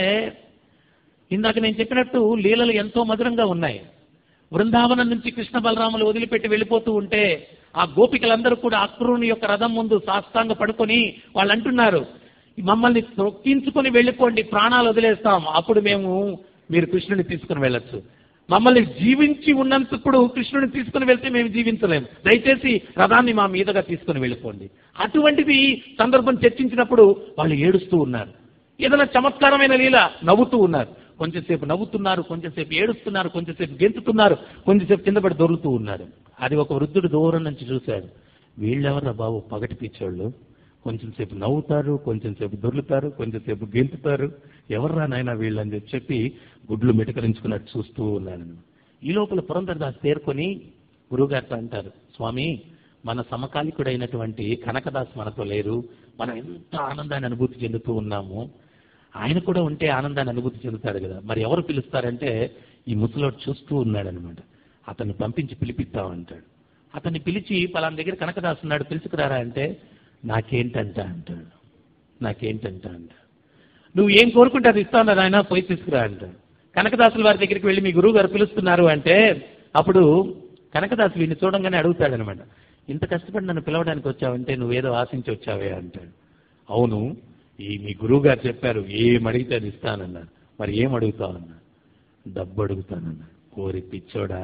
ఇందాక నేను చెప్పినట్టు లీలలు ఎంతో మధురంగా ఉన్నాయి బృందావనం నుంచి కృష్ణ బలరాములు వదిలిపెట్టి వెళ్ళిపోతూ ఉంటే ఆ గోపికలందరూ కూడా అక్రూని యొక్క రథం ముందు సాష్టాంగ పడుకొని వాళ్ళు అంటున్నారు మమ్మల్ని తొక్కించుకొని వెళ్ళిపోండి ప్రాణాలు వదిలేస్తాం అప్పుడు మేము మీరు కృష్ణుని తీసుకుని వెళ్ళొచ్చు మమ్మల్ని జీవించి ఉన్నంతప్పుడు కృష్ణుని తీసుకుని వెళ్తే మేము జీవించలేము దయచేసి రథాన్ని మా మీదగా తీసుకుని వెళ్ళిపోండి అటువంటిది సందర్భం చర్చించినప్పుడు వాళ్ళు ఏడుస్తూ ఉన్నారు ఏదైనా చమత్కారమైన లీల నవ్వుతూ ఉన్నారు కొంచెంసేపు నవ్వుతున్నారు కొంచెంసేపు ఏడుస్తున్నారు కొంచెంసేపు గెంతుతున్నారు కొంచెంసేపు కింద పడి దొరుకుతూ ఉన్నారు అది ఒక వృద్ధుడు దూరం నుంచి చూశాడు వీళ్ళెవర్రా బాబు పగటి పిచ్చోళ్ళు కొంచెంసేపు నవ్వుతారు కొంచెంసేపు దొర్లుతారు కొంచెంసేపు గెంతుతారు ఎవర్రా నాయన వీళ్ళని చెప్పి చెప్పి గుడ్లు మిటకరించుకున్నట్టు చూస్తూ ఉన్నాను ఈ లోపల పురంధరదాస్ తేరుకొని గురువుగారితో అంటారు స్వామి మన సమకాలికుడైనటువంటి కనకదాస్ మనతో లేరు మనం ఎంత ఆనందాన్ని అనుభూతి చెందుతూ ఉన్నాము ఆయన కూడా ఉంటే ఆనందాన్ని అనుభూతి చెందుతాడు కదా మరి ఎవరు పిలుస్తారంటే ఈ ముసలోడు చూస్తూ ఉన్నాడనమాట అతన్ని పంపించి పిలిపిస్తామంటాడు అతన్ని పిలిచి పలానా దగ్గర కనకదాస్ ఉన్నాడు పిలుచుకురారా అంటే నాకేంటంట అంటాడు నాకేంటంట అంట నువ్వు ఏం కోరుకుంటే అది ఇస్తాను ఆయన పోయి తీసుకురా అంటాడు కనకదాసుల వారి దగ్గరికి వెళ్ళి మీ గురువు గారు పిలుస్తున్నారు అంటే అప్పుడు కనకదాసు వీడిని చూడంగానే అడుగుతాడనమాట ఇంత కష్టపడి నన్ను పిలవడానికి వచ్చావంటే నువ్వేదో ఆశించి వచ్చావే అంటాడు అవును ఈ మీ గురువు గారు చెప్పారు ఏం అడిగితే అది ఇస్తానన్నారు మరి ఏం అడుగుతావన్నా డబ్బు అడుగుతానన్నా కోరి పిచ్చోడా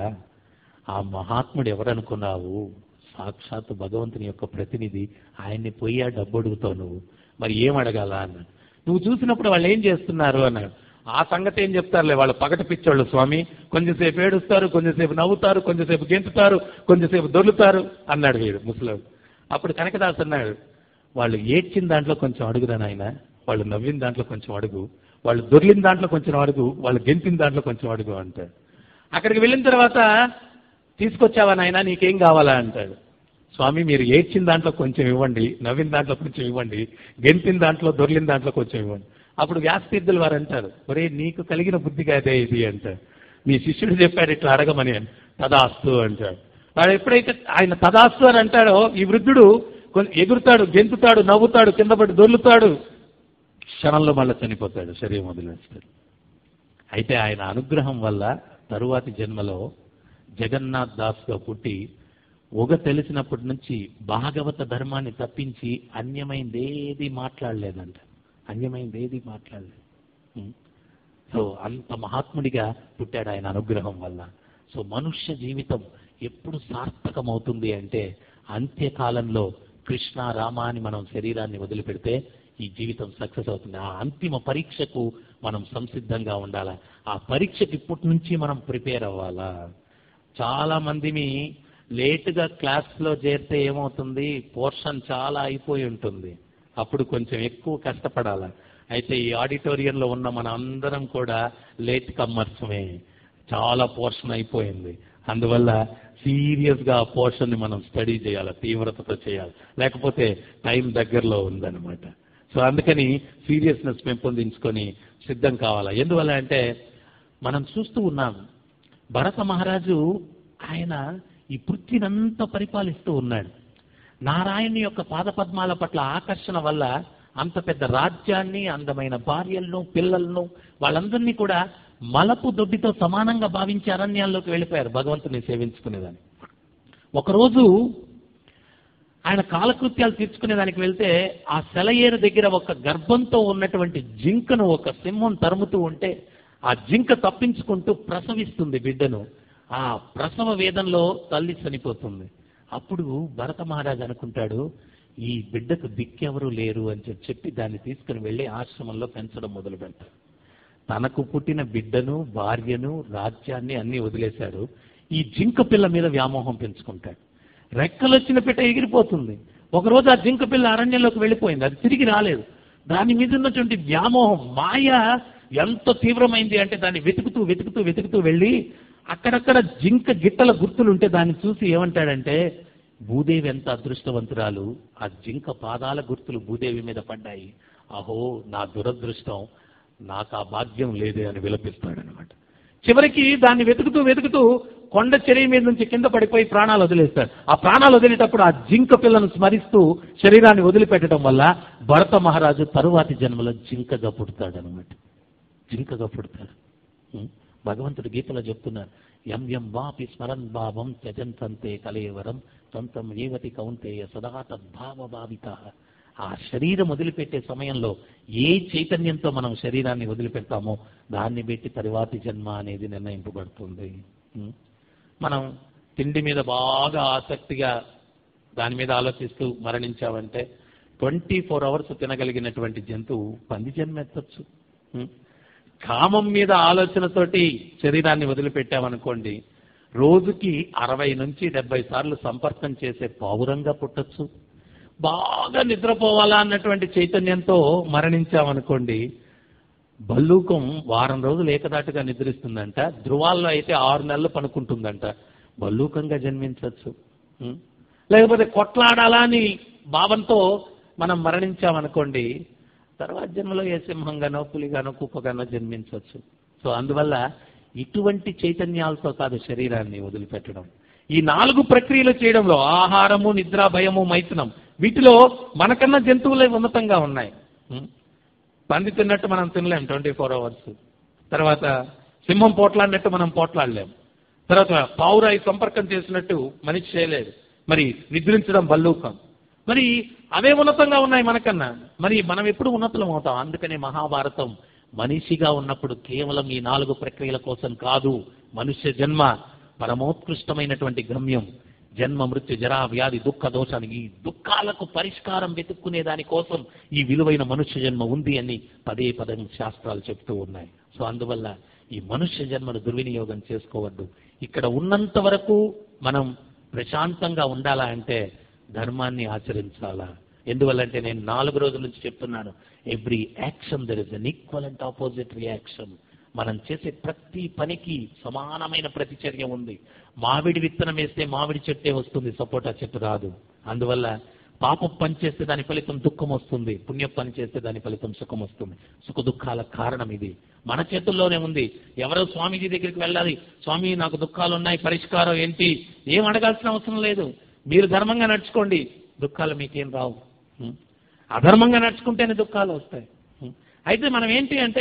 ఆ మహాత్ముడు ఎవరనుకున్నావు సాక్షాత్ భగవంతుని యొక్క ప్రతినిధి ఆయన్ని పోయి ఆ డబ్బు అడుగుతావు నువ్వు మరి ఏం అడగాల అన్నాడు నువ్వు చూసినప్పుడు వాళ్ళు ఏం చేస్తున్నారు అన్నాడు ఆ సంగతి ఏం చెప్తారులే వాళ్ళు పగటి పిచ్చోళ్ళు స్వామి కొంచెంసేపు ఏడుస్తారు కొంచెంసేపు నవ్వుతారు కొంచెంసేపు గెంతుతారు కొంచెంసేపు దొర్లుతారు అన్నాడు వీడు ముసలోడు అప్పుడు కనకదాస్ అన్నాడు వాళ్ళు ఏడ్చిన దాంట్లో కొంచెం అడుగురా నాయన వాళ్ళు నవ్విన దాంట్లో కొంచెం అడుగు వాళ్ళు దొర్లిన దాంట్లో కొంచెం అడుగు వాళ్ళు గెంతిన దాంట్లో కొంచెం అడుగు అంటాడు అక్కడికి వెళ్ళిన తర్వాత తీసుకొచ్చావా నాయన నీకేం కావాలా అంటాడు స్వామి మీరు ఏడ్చిన దాంట్లో కొంచెం ఇవ్వండి నవ్విన దాంట్లో కొంచెం ఇవ్వండి గెంతిన దాంట్లో దొర్లిన దాంట్లో కొంచెం ఇవ్వండి అప్పుడు వ్యాసతీర్థులు వారు అంటారు ఒరే నీకు కలిగిన బుద్ధి కాదే ఇది అంటాడు మీ శిష్యుడు చెప్పాడు ఇట్లా అడగమని అని తదాస్తు అంటాడు వాడు ఎప్పుడైతే ఆయన తదాస్తు అని అంటాడో ఈ వృద్ధుడు కొన్- ఎగురుతాడు గెంతుతాడు నవ్వుతాడు కింద పడి దొర్లుతాడు క్షణంలో మళ్ళీ చనిపోతాడు శరీరం వదిలేస్తాడు అయితే ఆయన అనుగ్రహం వల్ల తరువాతి జన్మలో జగన్నాథ్ దాస్గా పుట్టి ఒగ తెలిసినప్పటి నుంచి భాగవత ధర్మాన్ని తప్పించి అన్యమైందేది మాట్లాడలేదంట అన్యమైందేది మాట్లాడలేదు ఉం. సో అంత మహాత్ముడిగా పుట్టాడు ఆయన అనుగ్రహం వల్ల సో మనుష్య జీవితం ఎప్పుడు సార్థకమవుతుంది అంటే అంత్యకాలంలో కృష్ణ రామ అని మనం శరీరాన్ని వదిలిపెడితే ఈ జీవితం సక్సెస్ అవుతుంది ఆ అంతిమ పరీక్షకు మనం సంసిద్ధంగా ఉండాలా ఆ పరీక్షకి ఇప్పటి నుంచి మనం ప్రిపేర్ అవ్వాలా చాలా మందిని లేటుగా క్లాస్లో చేరితే ఏమవుతుంది పోర్షన్ చాలా అయిపోయి ఉంటుంది అప్పుడు కొంచెం ఎక్కువ కష్టపడాలి అయితే ఈ ఆడిటోరియంలో ఉన్న మన అందరం కూడా లేట్ కమ్మర్సమే చాలా పోర్షన్ అయిపోయింది అందువల్ల సీరియస్ గా ఆ పోర్షన్ ని మనం స్టడీ చేయాలి తీవ్రతతో చేయాలి లేకపోతే టైం దగ్గరలో ఉందన్నమాట సో అందుకని సీరియస్నెస్ పెంపొందించుకొని సిద్ధం కావాలా ఎందువల్ల అంటే మనం చూస్తూ ఉన్నాం భరత మహారాజు ఆయన ఈ పృథ్వీనంతా పరిపాలిస్తూ ఉన్నాడు నారాయణుని యొక్క పాదపద్మాల పట్ల ఆకర్షణ వల్ల అంత పెద్ద రాజ్యాన్ని అందమైన భార్యలను పిల్లలను వాళ్ళందరినీ కూడా మలపు దొడ్డితో సమానంగా భావించి అరణ్యాల్లోకి వెళ్ళిపోయారు భగవంతుని సేవించుకునేదాన్ని ఒకరోజు ఆయన కాలకృత్యాలు తీర్చుకునే దానికి వెళ్తే ఆ సెలయేరు దగ్గర ఒక గర్భంతో ఉన్నటువంటి జింకను ఒక సింహం తరుముతూ ఉంటే ఆ జింక తప్పించుకుంటూ ప్రసవిస్తుంది బిడ్డను ఆ ప్రసవ వేదంలో తల్లి చనిపోతుంది అప్పుడు భరత మహారాజు అనుకుంటాడు ఈ బిడ్డకు దిక్కెవరు లేరు అని చెప్పి చెప్పి దాన్ని తీసుకుని వెళ్ళి ఆశ్రమంలో పెంచడం మొదలు పెడతాడు తనకు పుట్టిన బిడ్డను భార్యను రాజ్యాన్ని అన్ని వదిలేశాడు ఈ జింక పిల్ల మీద వ్యామోహం పెంచుకుంటాడు రెక్కలు వచ్చిన పిట్ట ఎగిరిపోతుంది ఒకరోజు ఆ జింక పిల్ల అరణ్యంలోకి వెళ్ళిపోయింది అది తిరిగి రాలేదు దాని మీద ఉన్నటువంటి వ్యామోహం మాయ ఎంత తీవ్రమైంది అంటే దాన్ని వెతుకుతూ వెతుకుతూ వెతుకుతూ వెళ్ళి అక్కడక్కడ జింక గిట్టల గుర్తులు ఉంటే దాన్ని చూసి ఏమంటాడంటే భూదేవి ఎంత అదృష్టవంతురాలు ఆ జింక పాదాల గుర్తులు భూదేవి మీద పడ్డాయి అహో నా దురదృష్టం నాకు ఆ భాగ్యం లేదే అని విలపిస్తాడనమాట చివరికి దాన్ని వెతుకుతూ వెతుకుతూ కొండ చెరువు మీద నుంచి కింద పడిపోయి ప్రాణాలు వదిలేస్తాడు ఆ ప్రాణాలు వదిలేటప్పుడు ఆ జింక పిల్లను స్మరిస్తూ శరీరాన్ని వదిలిపెట్టడం వల్ల భరత మహారాజు తరువాతి జన్మలో జింకగా పుడతాడనమాట జింకగా పుడతాడు ఉం? భగవంతుడు గీతలో చెప్తున్నారు ఎం ఎం వాపి స్మరన్ భావం త్యజంతంతే కలేవరం తంతం ఏవతి కౌంతేయ సదా తద్భావ భావిత ఆ శరీరం వదిలిపెట్టే సమయంలో ఏ చైతన్యంతో మనం శరీరాన్ని వదిలిపెడతామో దాన్ని పెట్టి తరువాతి జన్మ అనేది నిర్ణయింపబడుతుంది ఉం? మనం తిండి మీద బాగా ఆసక్తిగా దాని మీద ఆలోచిస్తూ మరణించామంటే ట్వంటీ ఫోర్ అవర్స్ తినగలిగినటువంటి జంతువు పంది జన్మ ఎత్తచ్చు ఉం? కామం మీద ఆలోచనతోటి శరీరాన్ని వదిలిపెట్టామనుకోండి రోజుకి అరవై నుంచి డెబ్బై సార్లు సంపర్కం చేసే పావురంగా పుట్టచ్చు బాగా నిద్రపోవాలా అన్నటువంటి చైతన్యంతో మరణించామనుకోండి భల్లూకం వారం రోజులు ఏకదాటుగా నిద్రిస్తుందంట ధృవాల్లో అయితే ఆరు నెలలు పనుకుంటుందంట భల్లూకంగా జన్మించవచ్చు ఉం? లేకపోతే కొట్లాడాలా అని భావంతో మనం మరణించామనుకోండి తర్వాత జన్మలో ఏ సింహంగానో పులిగానో కుక్కగానో జన్మించవచ్చు సో అందువల్ల ఇటువంటి చైతన్యాలతో కాదు శరీరాన్ని వదిలిపెట్టడం ఈ నాలుగు ప్రక్రియలు చేయడంలో ఆహారము నిద్ర భయము మైథునం వీటిలో మనకన్నా జంతువులే ఉన్నతంగా ఉన్నాయి ఉం? పంది తిన్నట్టు మనం తినలేం ట్వంటీ ఫోర్ అవర్స్ తర్వాత సింహం పోట్లాడినట్టు మనం పోట్లాడలేం తర్వాత పావురాయి సంపర్కం చేసినట్టు మనిషి చేయలేదు మరి నిద్రించడం బల్లూకం మరి అవే ఉన్నతంగా ఉన్నాయి మనకన్నా మరి మనం ఎప్పుడు ఉన్నతులం అవుతాం అందుకనే మహాభారతం మనిషిగా ఉన్నప్పుడు కేవలం ఈ నాలుగు ప్రక్రియల కోసం కాదు మనుష్య జన్మ పరమోత్కృష్టమైనటువంటి గమ్యం జన్మ మృత్యు జరా వ్యాధి దుఃఖ దోషానికి ఈ దుఃఖాలకు పరిష్కారం వెతుక్కునే దానికోసం ఈ విలువైన మనుష్య జన్మ ఉంది అని పదే పదం శాస్త్రాలు చెప్తూ ఉన్నాయి సో అందువల్ల ఈ మనుష్య జన్మను దుర్వినియోగం చేసుకోవద్దు ఇక్కడ ఉన్నంత వరకు మనం ప్రశాంతంగా ఉండాలా అంటే ధర్మాన్ని ఆచరించాలా ఎందువల్లంటే నేను నాలుగు రోజుల నుంచి చెప్తున్నాను every action there is an equal and opposite reaction మనం చేసే ప్రతి పనికి సమానమైన ప్రతిచర్య ఉంది మామిడి విత్తనం వేస్తే మామిడి చెట్టే వస్తుంది సపోటా చెట్టు రాదు అందువల్ల పాపం పని చేస్తే దాని ఫలితం దుఃఖం వస్తుంది పుణ్య పని చేస్తే దాని ఫలితం సుఖం వస్తుంది సుఖ దుఃఖాల కారణం ఇది మన చేతుల్లోనే ఉంది ఎవరో స్వామీజీ దగ్గరికి వెళ్ళాలి స్వామి నాకు దుఃఖాలు ఉన్నాయి పరిష్కారం ఏంటి ఏం అడగాల్సిన అవసరం లేదు మీరు ధర్మంగా నడుచుకోండి దుఃఖాలు మీకేం రావు ఉం? అధర్మంగా నడుచుకుంటేనే దుఃఖాలు వస్తాయి ఉం? అయితే మనం ఏంటి అంటే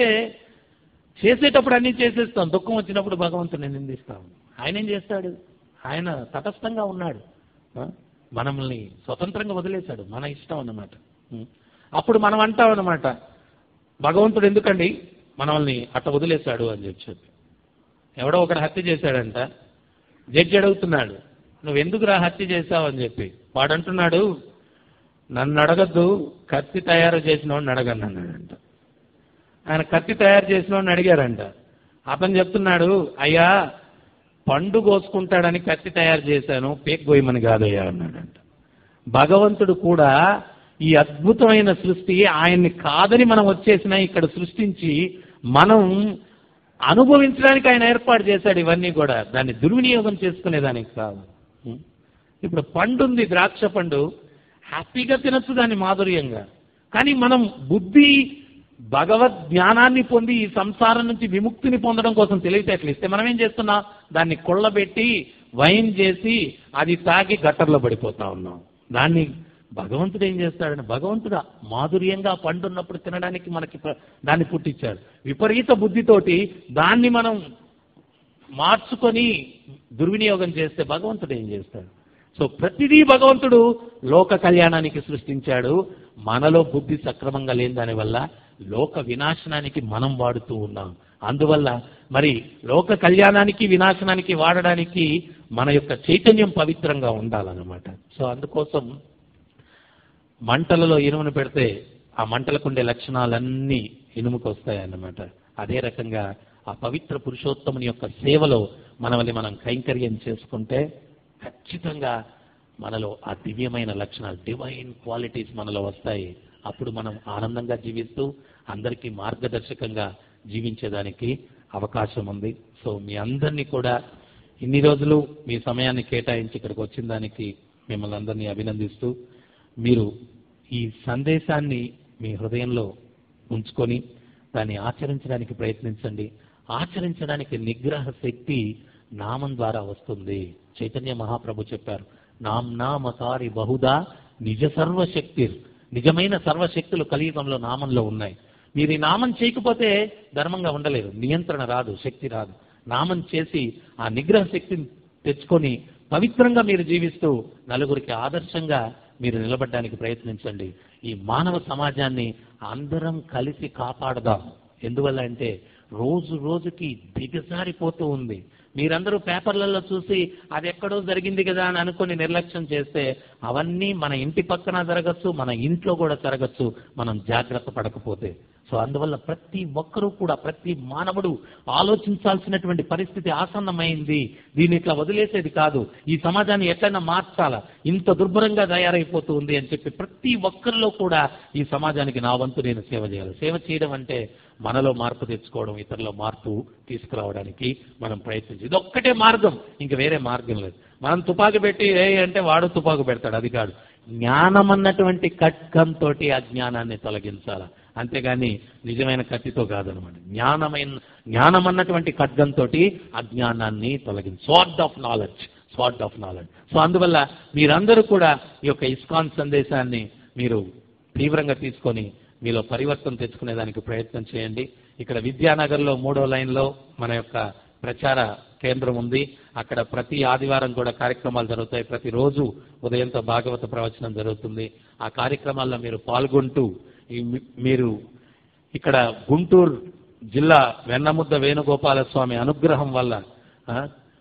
చేసేటప్పుడు అన్ని చేసేస్తాం దుఃఖం వచ్చినప్పుడు భగవంతుని నిందిస్తాం ఆయన ఏం చేస్తాడు ఆయన తటస్థంగా ఉన్నాడు ఆ? మనల్ని స్వతంత్రంగా వదిలేశాడు మన ఇష్టం అన్నమాట ఉం. అప్పుడు మనం అంటాం అన్నమాట భగవంతుడు ఎందుకండి మనల్ని అట్ట వదిలేశాడు అని చెప్పి చెప్పి ఎవడో ఒకడు హత్య చేశాడంట జడ్జి అడుగుతున్నాడు నువ్వు ఎందుకురా హత్య చేశావు అని చెప్పి వాడు అంటున్నాడు నన్ను అడగద్దు కత్తి తయారు చేసిన వాడిని అడగను అన్నాడంట ఆయన కత్తి తయారు చేసిన వాడిని అడిగారంట అతను చెప్తున్నాడు అయ్యా పండు కోసుకుంటాడని కత్తి తయారు చేశాను పేక్ గోయమని కాదయ్యా అన్నాడంట భగవంతుడు కూడా ఈ అద్భుతమైన సృష్టి ఆయన్ని కాదని మనం వచ్చేసినా ఇక్కడ సృష్టించి మనం అనుభవించడానికి ఆయన ఏర్పాటు చేశాడు ఇవన్నీ కూడా దాన్ని దుర్వినియోగం చేసుకునేదానికి కాదు ఉం? ఇప్పుడు పండు ఉంది ద్రాక్ష పండు హ్యాపీగా తినచ్చు దాన్ని మాధుర్యంగా కానీ మనం బుద్ధి భగవద్ జ్ఞానాన్ని పొంది ఈ సంసారం నుంచి విముక్తిని పొందడం కోసం తెలివితేటలు ఇస్తే మనం ఏం చేస్తున్నాం దాన్ని కొల్లబెట్టి వైన్ చేసి అది తాగి గట్టర్లో పడిపోతా ఉన్నాం దాన్ని భగవంతుడు ఏం చేస్తాడని భగవంతుడు మాధుర్యంగా పండున్నప్పుడు తినడానికి మనకి ప్ర- దాన్ని పుట్టించాడు విపరీత బుద్ధితోటి దాన్ని మనం మార్చుకొని దుర్వినియోగం చేస్తే భగవంతుడు ఏం చేస్తాడు సో ప్రతిదీ భగవంతుడు లోక కళ్యాణానికి సృష్టించాడు మనలో బుద్ధి సక్రమంగా లేని దానివల్ల లోక వినాశనానికి మనం వాడుతూ ఉన్నాం అందువల్ల మరి లోక కళ్యాణానికి వినాశనానికి వాడడానికి మన యొక్క చైతన్యం పవిత్రంగా ఉండాలన్నమాట సో అందుకోసం మంటలలో ఇనుమును పెడితే ఆ మంటలకు ఉండే లక్షణాలన్నీ ఇనుముకు వస్తాయన్నమాట అదే రకంగా ఆ పవిత్ర పురుషోత్తముని యొక్క సేవలో మనల్ని మనం కైంకర్యం చేసుకుంటే ఖచ్చితంగా మనలో ఆ దివ్యమైన లక్షణాలు డివైన్ క్వాలిటీస్ మనలో వస్తాయి అప్పుడు మనం ఆనందంగా జీవిస్తూ అందరికీ మార్గదర్శకంగా జీవించేదానికి అవకాశం ఉంది సో మీ అందరినీ కూడా ఇన్ని రోజులు మీ సమయాన్ని కేటాయించి ఇక్కడికి వచ్చిన దానికి మిమ్మల్ని అందరినీ అభినందిస్తూ మీరు ఈ సందేశాన్ని మీ హృదయంలో ఉంచుకొని దాన్ని ఆచరించడానికి ప్రయత్నించండి ఆచరించడానికి నిగ్రహ శక్తి నామం ద్వారా వస్తుంది చైతన్య మహాప్రభు చెప్పారు నామ్ నామకారి బహుదా నిజ సర్వశక్తి నిజమైన సర్వశక్తులు కలియుగంలో నామంలో ఉన్నాయి మీరు ఈ నామం చేయకపోతే ధర్మంగా ఉండలేరు నియంత్రణ రాదు శక్తి రాదు నామం చేసి ఆ నిగ్రహ శక్తిని తెచ్చుకొని పవిత్రంగా మీరు జీవిస్తూ నలుగురికి ఆదర్శంగా మీరు నిలబడడానికి ప్రయత్నించండి ఈ మానవ సమాజాన్ని అందరం కలిసి కాపాడదాం ఎందువల్ల అంటే రోజు రోజుకి దిగజారిపోతూ ఉంది మీరందరూ పేపర్లలో చూసి అది ఎక్కడో జరిగింది కదా అని అనుకొని నిర్లక్ష్యం చేస్తే అవన్నీ మన ఇంటి పక్కన జరగచ్చు మన ఇంట్లో కూడా జరగచ్చు మనం జాగ్రత్త పడకపోతే సో అందువల్ల ప్రతి ఒక్కరూ కూడా ప్రతి మానవుడు ఆలోచించాల్సినటువంటి పరిస్థితి ఆసన్నమైంది దీన్ని ఇట్లా వదిలేసేది కాదు ఈ సమాజాన్ని ఎట్లయినా మార్చాలా ఇంత దుర్భరంగా తయారైపోతూ ఉంది అని చెప్పి ప్రతి ఒక్కరిలో కూడా ఈ సమాజానికి నా వంతు నేను సేవ చేయాలి సేవ చేయడం అంటే మనలో మార్పు తెచ్చుకోవడం ఇతరుల మార్పు తీసుకురావడానికి మనం ప్రయత్నించి ఇది ఒక్కటే మార్గం ఇంక వేరే మార్గం లేదు మనం తుపాకు పెట్టి ఏ అంటే వాడు తుపాకు పెడతాడు అది కాదు జ్ఞానం అన్నటువంటి ఖడ్గంతో అజ్ఞానాన్ని తొలగించాల అంతేగాని నిజమైన కత్తితో కాదనమాట జ్ఞానమైన జ్ఞానం అన్నటువంటి ఖడ్గంతో అజ్ఞానాన్ని తొలగించి sword of knowledge sword of knowledge so అందువల్ల మీరందరూ కూడా ఈ యొక్క ఇస్కాన్ సందేశాన్ని మీరు తీవ్రంగా తీసుకొని మీలో పరివర్తన తెచ్చుకునేదానికి ప్రయత్నం చేయండి ఇక్కడ విద్యానగర్లో మూడో లైన్లో మన యొక్క ప్రచార కేంద్రం ఉంది అక్కడ ప్రతి ఆదివారం కూడా కార్యక్రమాలు జరుగుతాయి ప్రతిరోజు ఉదయంతో భాగవత ప్రవచనం జరుగుతుంది ఆ కార్యక్రమాల్లో మీరు పాల్గొంటూ ఈ మీ- మీరు ఇక్కడ గుంటూరు జిల్లా వెన్నముద్ద వేణుగోపాల స్వామి అనుగ్రహం వల్ల ఆ,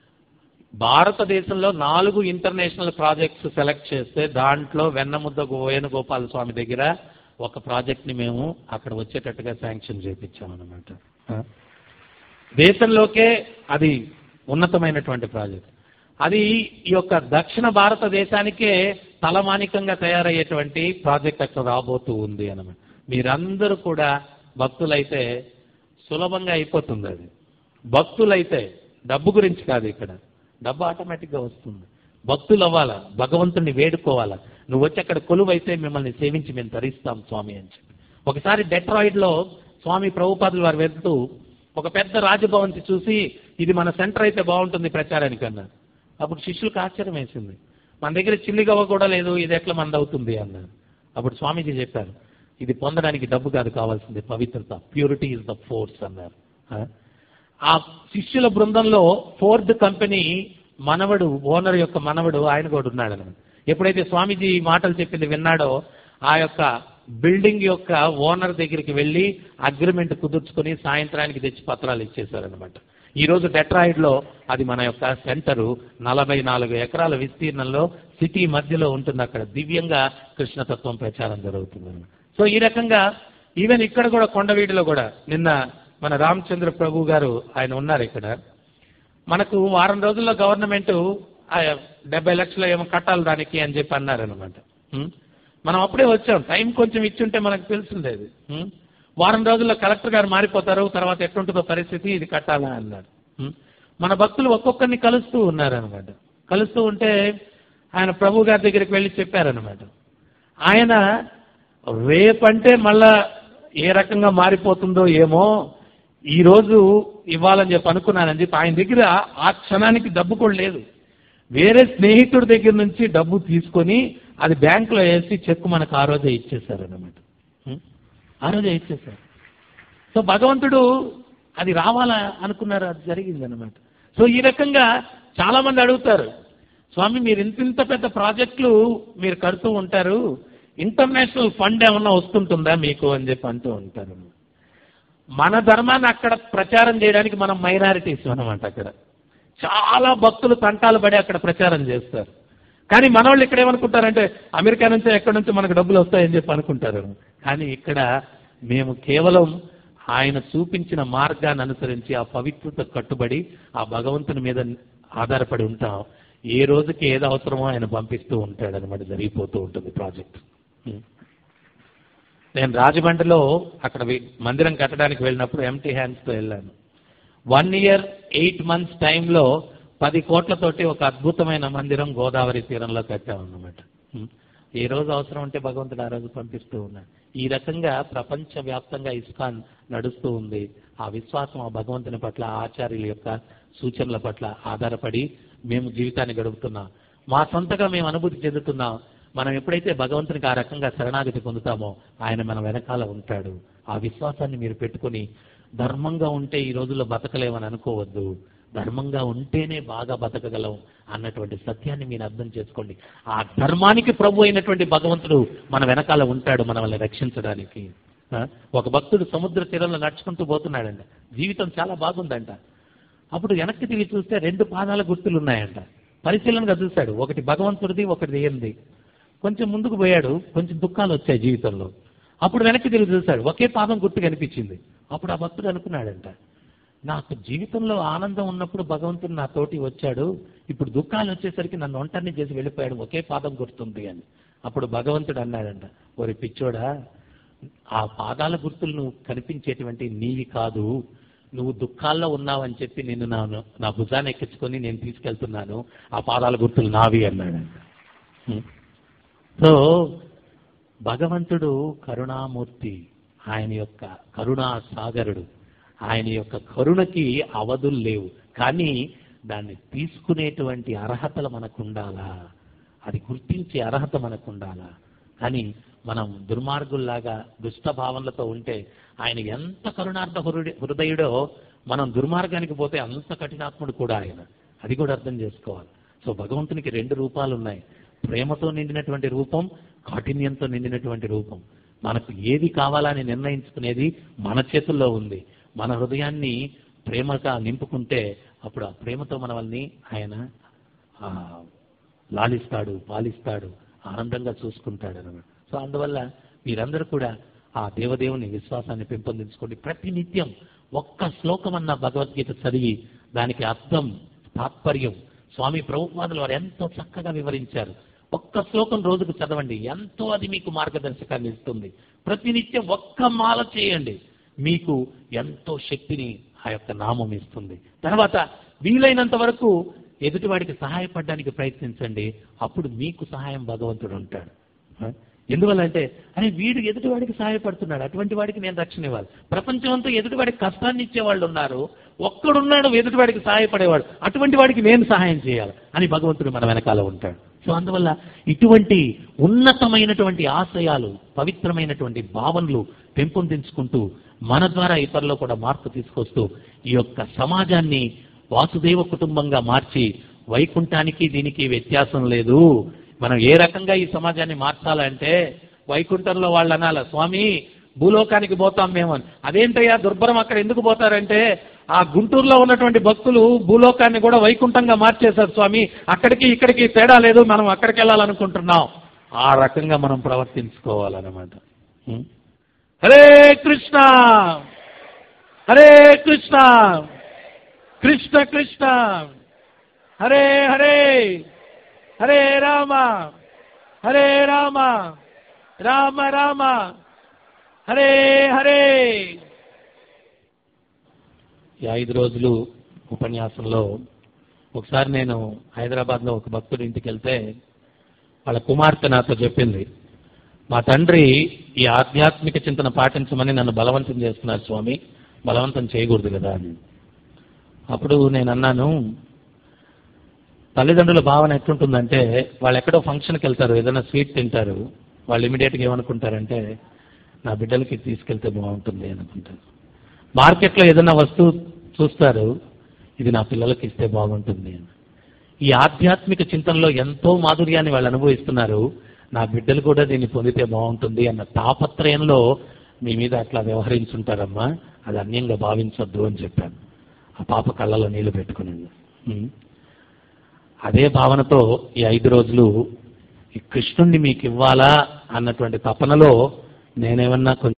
భారతదేశంలో నాలుగు ఇంటర్నేషనల్ ప్రాజెక్ట్స్ సెలెక్ట్ చేస్తే దాంట్లో వెన్నముద్ద గో- వేణుగోపాల స్వామి దగ్గర ఒక ప్రాజెక్ట్ ని మేము అక్కడ వచ్చేటట్టుగా శాంక్షన్ చేపించామన్నమాట ఆ. దేశంలోకే అది ఉన్నతమైనటువంటి ప్రాజెక్ట్ అది ఈ యొక్క దక్షిణ భారతదేశానికే తలమానికంగా తయారయ్యేటువంటి ప్రాజెక్ట్ అక్కడ రాబోతూ ఉంది అన్నమాట మీరందరూ కూడా భక్తులైతే సులభంగా అయిపోతుంది అది భక్తులైతే డబ్బు గురించి కాదు ఇక్కడ డబ్బు ఆటోమేటిక్గా వస్తుంది భక్తులు అవ్వాలా భగవంతుని వేడుకోవాలా నువ్వు వచ్చి అక్కడ కొలువైతే మిమ్మల్ని సేవించి మేము తరిస్తాం స్వామి అని చెప్పి ఒకసారి డెట్రాయిడ్ లో స్వామి ప్రభుపాదులు వారు వెళ్తూ ఒక పెద్ద రాజభవంతి చూసి ఇది మన సెంటర్ అయితే బాగుంటుంది ప్రచారానికి అన్నారు అప్పుడు శిష్యులకు ఆశ్చర్యం వేసింది మన దగ్గర చిల్లిగవ్వ కూడా లేదు ఇది ఎట్లా మంది అవుతుంది అన్నారు అప్పుడు స్వామీజీ చెప్పారు ఇది పొందడానికి డబ్బు కాదు కావాల్సింది పవిత్రత ప్యూరిటీ ఇస్ ద ఫోర్స్ అన్నారు ఆ? ఆ శిష్యుల బృందంలో ఫోర్త్ కంపెనీ మనవడు ఓనర్ యొక్క మనవడు ఆయన కూడా ఉన్నాడు అన్నమాట. ఎప్పుడైతే స్వామీజీ ఈ మాటలు చెప్పింది విన్నాడో ఆ యొక్క బిల్డింగ్ యొక్క ఓనర్ దగ్గరికి వెళ్ళి అగ్రిమెంట్ కుదుర్చుకొని సాయంత్రానికి తెచ్చి పత్రాలు ఇచ్చేశారనమాట ఈ రోజు డెట్రాయిడ్ లో అది మన యొక్క సెంటరు నలభై నాలుగు ఎకరాల విస్తీర్ణంలో సిటీ మధ్యలో ఉంటుంది అక్కడ దివ్యంగా కృష్ణతత్వం ప్రచారం జరుగుతుంది సో ఈ రకంగా ఈవెన్ ఇక్కడ కూడా కొండవీటిలో కూడా నిన్న మన రామచంద్ర ప్రభు గారు ఆయన ఉన్నారు ఇక్కడ మనకు వారం రోజుల్లో గవర్నమెంట్ డెబ్బై లక్షలు ఏమో కట్టాలి దానికి అని చెప్పి అన్నారనమాట ఉం? మనం అప్పుడే వచ్చాం టైం కొంచెం ఇచ్చుంటే మనకు తెలిసిండేది ఉం? వారం రోజుల్లో కలెక్టర్ గారు మారిపోతారు తర్వాత ఎట్లుంటుందో పరిస్థితి ఇది కట్టాలా అన్నారు ఉం? మన భక్తులు ఒక్కొక్కరిని కలుస్తూ ఉన్నారనమాట కలుస్తూ ఉంటే ఆయన ప్రభు గారి దగ్గరికి వెళ్ళి చెప్పారనమాట ఆయన రేపంటే మళ్ళా ఏ రకంగా మారిపోతుందో ఏమో ఈ రోజు ఇవ్వాలని చెప్పి అనుకున్నానని చెప్పి ఆయన దగ్గర ఆ క్షణానికి డబ్బు కూడా లేదు వేరే స్నేహితుడి దగ్గర నుంచి డబ్బు తీసుకొని అది బ్యాంకులో వేసి చెక్ మనకు ఆ రోజే ఇచ్చేశారన్నమాట ఉం? ఆ రోజే ఇచ్చేశారు సో భగవంతుడు అది రావాలా అనుకున్నారు అది జరిగింది అనమాట సో ఈ రకంగా చాలా మంది అడుగుతారు స్వామి మీరు ఇంత ఇంత పెద్ద ప్రాజెక్టులు మీరు కడుతూ ఉంటారు ఇంటర్నేషనల్ ఫండ్ ఏమన్నా వస్తుంటుందా మీకు అని చెప్పి అంటూ ఉంటారు మన ధర్మాన్ని అక్కడ ప్రచారం చేయడానికి మనం మైనారిటీస్ అనమాట అక్కడ చాలా భక్తులు తంటాలు పడి అక్కడ ప్రచారం చేస్తారు కానీ మనోళ్ళు ఇక్కడ ఏమనుకుంటారంటే అమెరికా నుంచి ఎక్కడి నుంచి మనకు డబ్బులు వస్తాయని చెప్పి అనుకుంటారు కానీ ఇక్కడ మేము కేవలం ఆయన చూపించిన మార్గాన్ని అనుసరించి ఆ పవిత్రత కట్టుబడి ఆ భగవంతుని మీద ఆధారపడి ఉంటాం ఏ రోజుకి ఏది అవసరమో ఆయన పంపిస్తూ ఉంటాడు అనమాట జరిగిపోతూ ఉంటుంది ప్రాజెక్ట్ నేను రాజమండ్రిలో అక్కడ వి- మందిరం కట్టడానికి వెళ్ళినప్పుడు ఎంటీ హ్యాండ్స్తో వెళ్ళాను వన్ ఇయర్ ఎయిట్ మంత్స్ టైంలో పది కోట్లతోటి ఒక అద్భుతమైన మందిరం గోదావరి తీరంలో కట్టామన్నమాట ఉం. ఏ రోజు అవసరం ఉంటే భగవంతుడు ఆ రోజు పంపిస్తూ ఉన్నాడు ఈ రకంగా ప్రపంచ వ్యాప్తంగా ఇస్కాన్ నడుస్తూ ఉంది ఆ విశ్వాసం ఆ భగవంతుని పట్ల ఆ ఆచార్యుల యొక్క సూచనల పట్ల ఆధారపడి మేము జీవితాన్ని గడుపుతున్నాం మా సొంతగా మేము అనుభూతి చెందుతున్నాం మనం ఎప్పుడైతే భగవంతునికి ఆ రకంగా శరణాగతి పొందుతామో ఆయన మన వెనకాల ఉంటాడు ఆ విశ్వాసాన్ని మీరు పెట్టుకొని ధర్మంగా ఉంటే ఈ రోజుల్లో బతకలేమని అనుకోవద్దు ధర్మంగా ఉంటేనే బాగా బతకగలం అన్నటువంటి సత్యాన్ని మీరు అర్థం చేసుకోండి ఆ ధర్మానికి ప్రభు అయినటువంటి భగవంతుడు మన వెనకాల ఉంటాడు మనల్ని రక్షించడానికి ఆ? ఒక భక్తుడు సముద్ర తీరంలో నడుచుకుంటూ పోతున్నాడంట జీవితం చాలా బాగుందంట అప్పుడు వెనక్కి తిరిగి చూస్తే రెండు పాదాల గుర్తులు ఉన్నాయంట పరిశీలనగా చూశాడు ఒకటి భగవంతుడిది ఒకటి దేవునిది కొంచెం ముందుకు పోయాడు కొంచెం దుఃఖాలు వచ్చాయి జీవితంలో అప్పుడు వెనక్కి తిరిగి చూశాడు ఒకే పాదం గుర్తు కనిపించింది అప్పుడు ఆ భక్తుడు అనుకున్నాడంట నాకు జీవితంలో ఆనందం ఉన్నప్పుడు భగవంతుడు నా తోటి వచ్చాడు ఇప్పుడు దుఃఖాలు వచ్చేసరికి నన్ను ఒంటరిని చేసి వెళ్ళిపోయాడు ఒకే పాదం గుర్తుంది అని అప్పుడు భగవంతుడు అన్నాడంట ఒరి పిచ్చోడా ఆ పాదాల గుర్తులు నువ్వు కనిపించేటువంటి నీవి కాదు నువ్వు దుఃఖాల్లో ఉన్నావని చెప్పి నిన్ను నా నా భుజాన్ని ఎక్కించుకొని నేను తీసుకెళ్తున్నాను ఆ పాదాల గుర్తులు నావి అన్నాడంట హ్మ్. సో భగవంతుడు కరుణామూర్తి ఆయన యొక్క కరుణా సాగరుడు ఆయన యొక్క కరుణకి అవధులు లేవు కానీ దాన్ని తీసుకునేటువంటి అర్హతలు మనకు ఉండాలా అది గుర్తించే అర్హత మనకు ఉండాలా కానీ మనం దుర్మార్గుల్లాగా దుష్ట భావనలతో ఉంటే ఆయన ఎంత కరుణార్థ హృదయ- హృదయుడో మనం దుర్మార్గానికి పోతే అంత కఠినాత్ముడు కూడా ఆయన అది కూడా అర్థం చేసుకోవాలి సో భగవంతునికి రెండు రూపాలు ఉన్నాయి ప్రేమతో నిండినటువంటి రూపం కాఠిన్యంతో నిండినటువంటి రూపం మనకు ఏది కావాలని నిర్ణయించుకునేది మన చేతుల్లో ఉంది మన హృదయాన్ని ప్రేమగా నింపుకుంటే అప్పుడు ఆ ప్రేమతో మనల్ని ఆయన ఆ, లాలిస్తాడు పాలిస్తాడు ఆనందంగా చూసుకుంటాడు అనమాట సో అందువల్ల మీరందరూ కూడా ఆ దేవదేవుని విశ్వాసాన్ని పెంపొందించుకోండి ప్రతి నిత్యం ఒక్క శ్లోకం అన్న భగవద్గీత చదివి దానికి అర్థం తాత్పర్యం స్వామి ప్రభుపాదులు వారు ఎంతో చక్కగా వివరించారు ఒక్క శ్లోకం రోజుకు చదవండి ఎంతో అది మీకు మార్గదర్శకాన్ని ఇస్తుంది ప్రతినిత్యం ఒక్క మాల చేయండి మీకు ఎంతో శక్తిని ఆ యొక్క నామం ఇస్తుంది తర్వాత వీలైనంత వరకు ఎదుటివాడికి సహాయపడడానికి ప్రయత్నించండి అప్పుడు మీకు సహాయం భగవంతుడు ఉంటాడు ఆ? ఎందువల్ల అంటే అరే వీడు ఎదుటివాడికి సహాయపడుతున్నాడు అటువంటి వాడికి నేను రక్షణ ఇవ్వాలి ప్రపంచం అంతా ఎదుటివాడికి కష్టాన్ని ఇచ్చేవాళ్ళు ఉన్నారు ఒక్కడున్నాడు ఎదుటివాడికి సహాయపడేవాడు అటువంటి వాడికి నేను సహాయం చేయాలి అని భగవంతుడు మన వెనకాల ఉంటాడు సో అందువల్ల ఇటువంటి ఉన్నతమైనటువంటి ఆశయాలు పవిత్రమైనటువంటి భావనలు పెంపొందించుకుంటూ మన ద్వారా ఇతరుల్లో కూడా మార్పు తీసుకొస్తూ ఈ యొక్క సమాజాన్ని వాసుదేవ కుటుంబంగా మార్చి వైకుంఠానికి దీనికి వ్యత్యాసం లేదు మనం ఏ రకంగా ఈ సమాజాన్ని మార్చాలంటే వైకుంఠంలో వాళ్ళు అనాల స్వామి భూలోకానికి పోతాం మేము అని అదేంటయ్యా దుర్భరం అక్కడ ఎందుకు పోతారంటే ఆ గుంటూరులో ఉన్నటువంటి భక్తులు భూలోకాన్ని కూడా వైకుంఠంగా మార్చేశారు స్వామి అక్కడికి ఇక్కడికి తేడా లేదు మనం అక్కడికి వెళ్ళాలనుకుంటున్నాం ఆ రకంగా మనం ప్రవర్తించుకోవాలన్నమాట ఉం? హరే కృష్ణ హరే కృష్ణ కృష్ణ కృష్ణ హరే హరే హరే రామ హరే రామ రామ రామ హరే హరే ఈ ఐదు రోజులు ఉపన్యాసంలో ఒకసారి నేను హైదరాబాద్లో ఒక భక్తుడి ఇంటికి వెళ్తే వాళ్ళ కుమార్తె నాతో చెప్పింది మా తండ్రి ఈ ఆధ్యాత్మిక చింతన పాటించమని నన్ను బలవంతం చేస్తున్నారు స్వామి బలవంతం చేయకూడదు కదా అని అప్పుడు నేను అన్నాను తల్లిదండ్రుల భావన ఎట్లుంటుందంటే వాళ్ళు ఎక్కడో ఫంక్షన్కి వెళ్తారు ఏదైనా స్వీట్ తింటారు వాళ్ళు ఇమీడియట్గా ఏమనుకుంటారంటే నా బిడ్డలకి తీసుకెళ్తే బాగుంటుంది అనుకుంటారు మార్కెట్లో ఏదైనా వస్తువు చూస్తారు ఇది నా పిల్లలకి ఇస్తే బాగుంటుంది అని ఈ ఆధ్యాత్మిక చింతనలో ఎంతో మాధుర్యాన్ని వాళ్ళు అనుభవిస్తున్నారు నా బిడ్డలు కూడా దీన్ని పొందితే బాగుంటుంది అన్న తాపత్రయంలో మీ మీద అట్లా వ్యవహరించుంటారమ్మా అది అన్యంగా భావించొద్దు అని చెప్పాను ఆ పాప కళ్ళలో నీళ్లు పెట్టుకుని ఉం. అదే భావనతో ఈ ఐదు రోజులు ఈ కృష్ణుణ్ణి మీకు ఇవ్వాలా అన్నటువంటి తపనలో నేనేమన్నా కొంచెం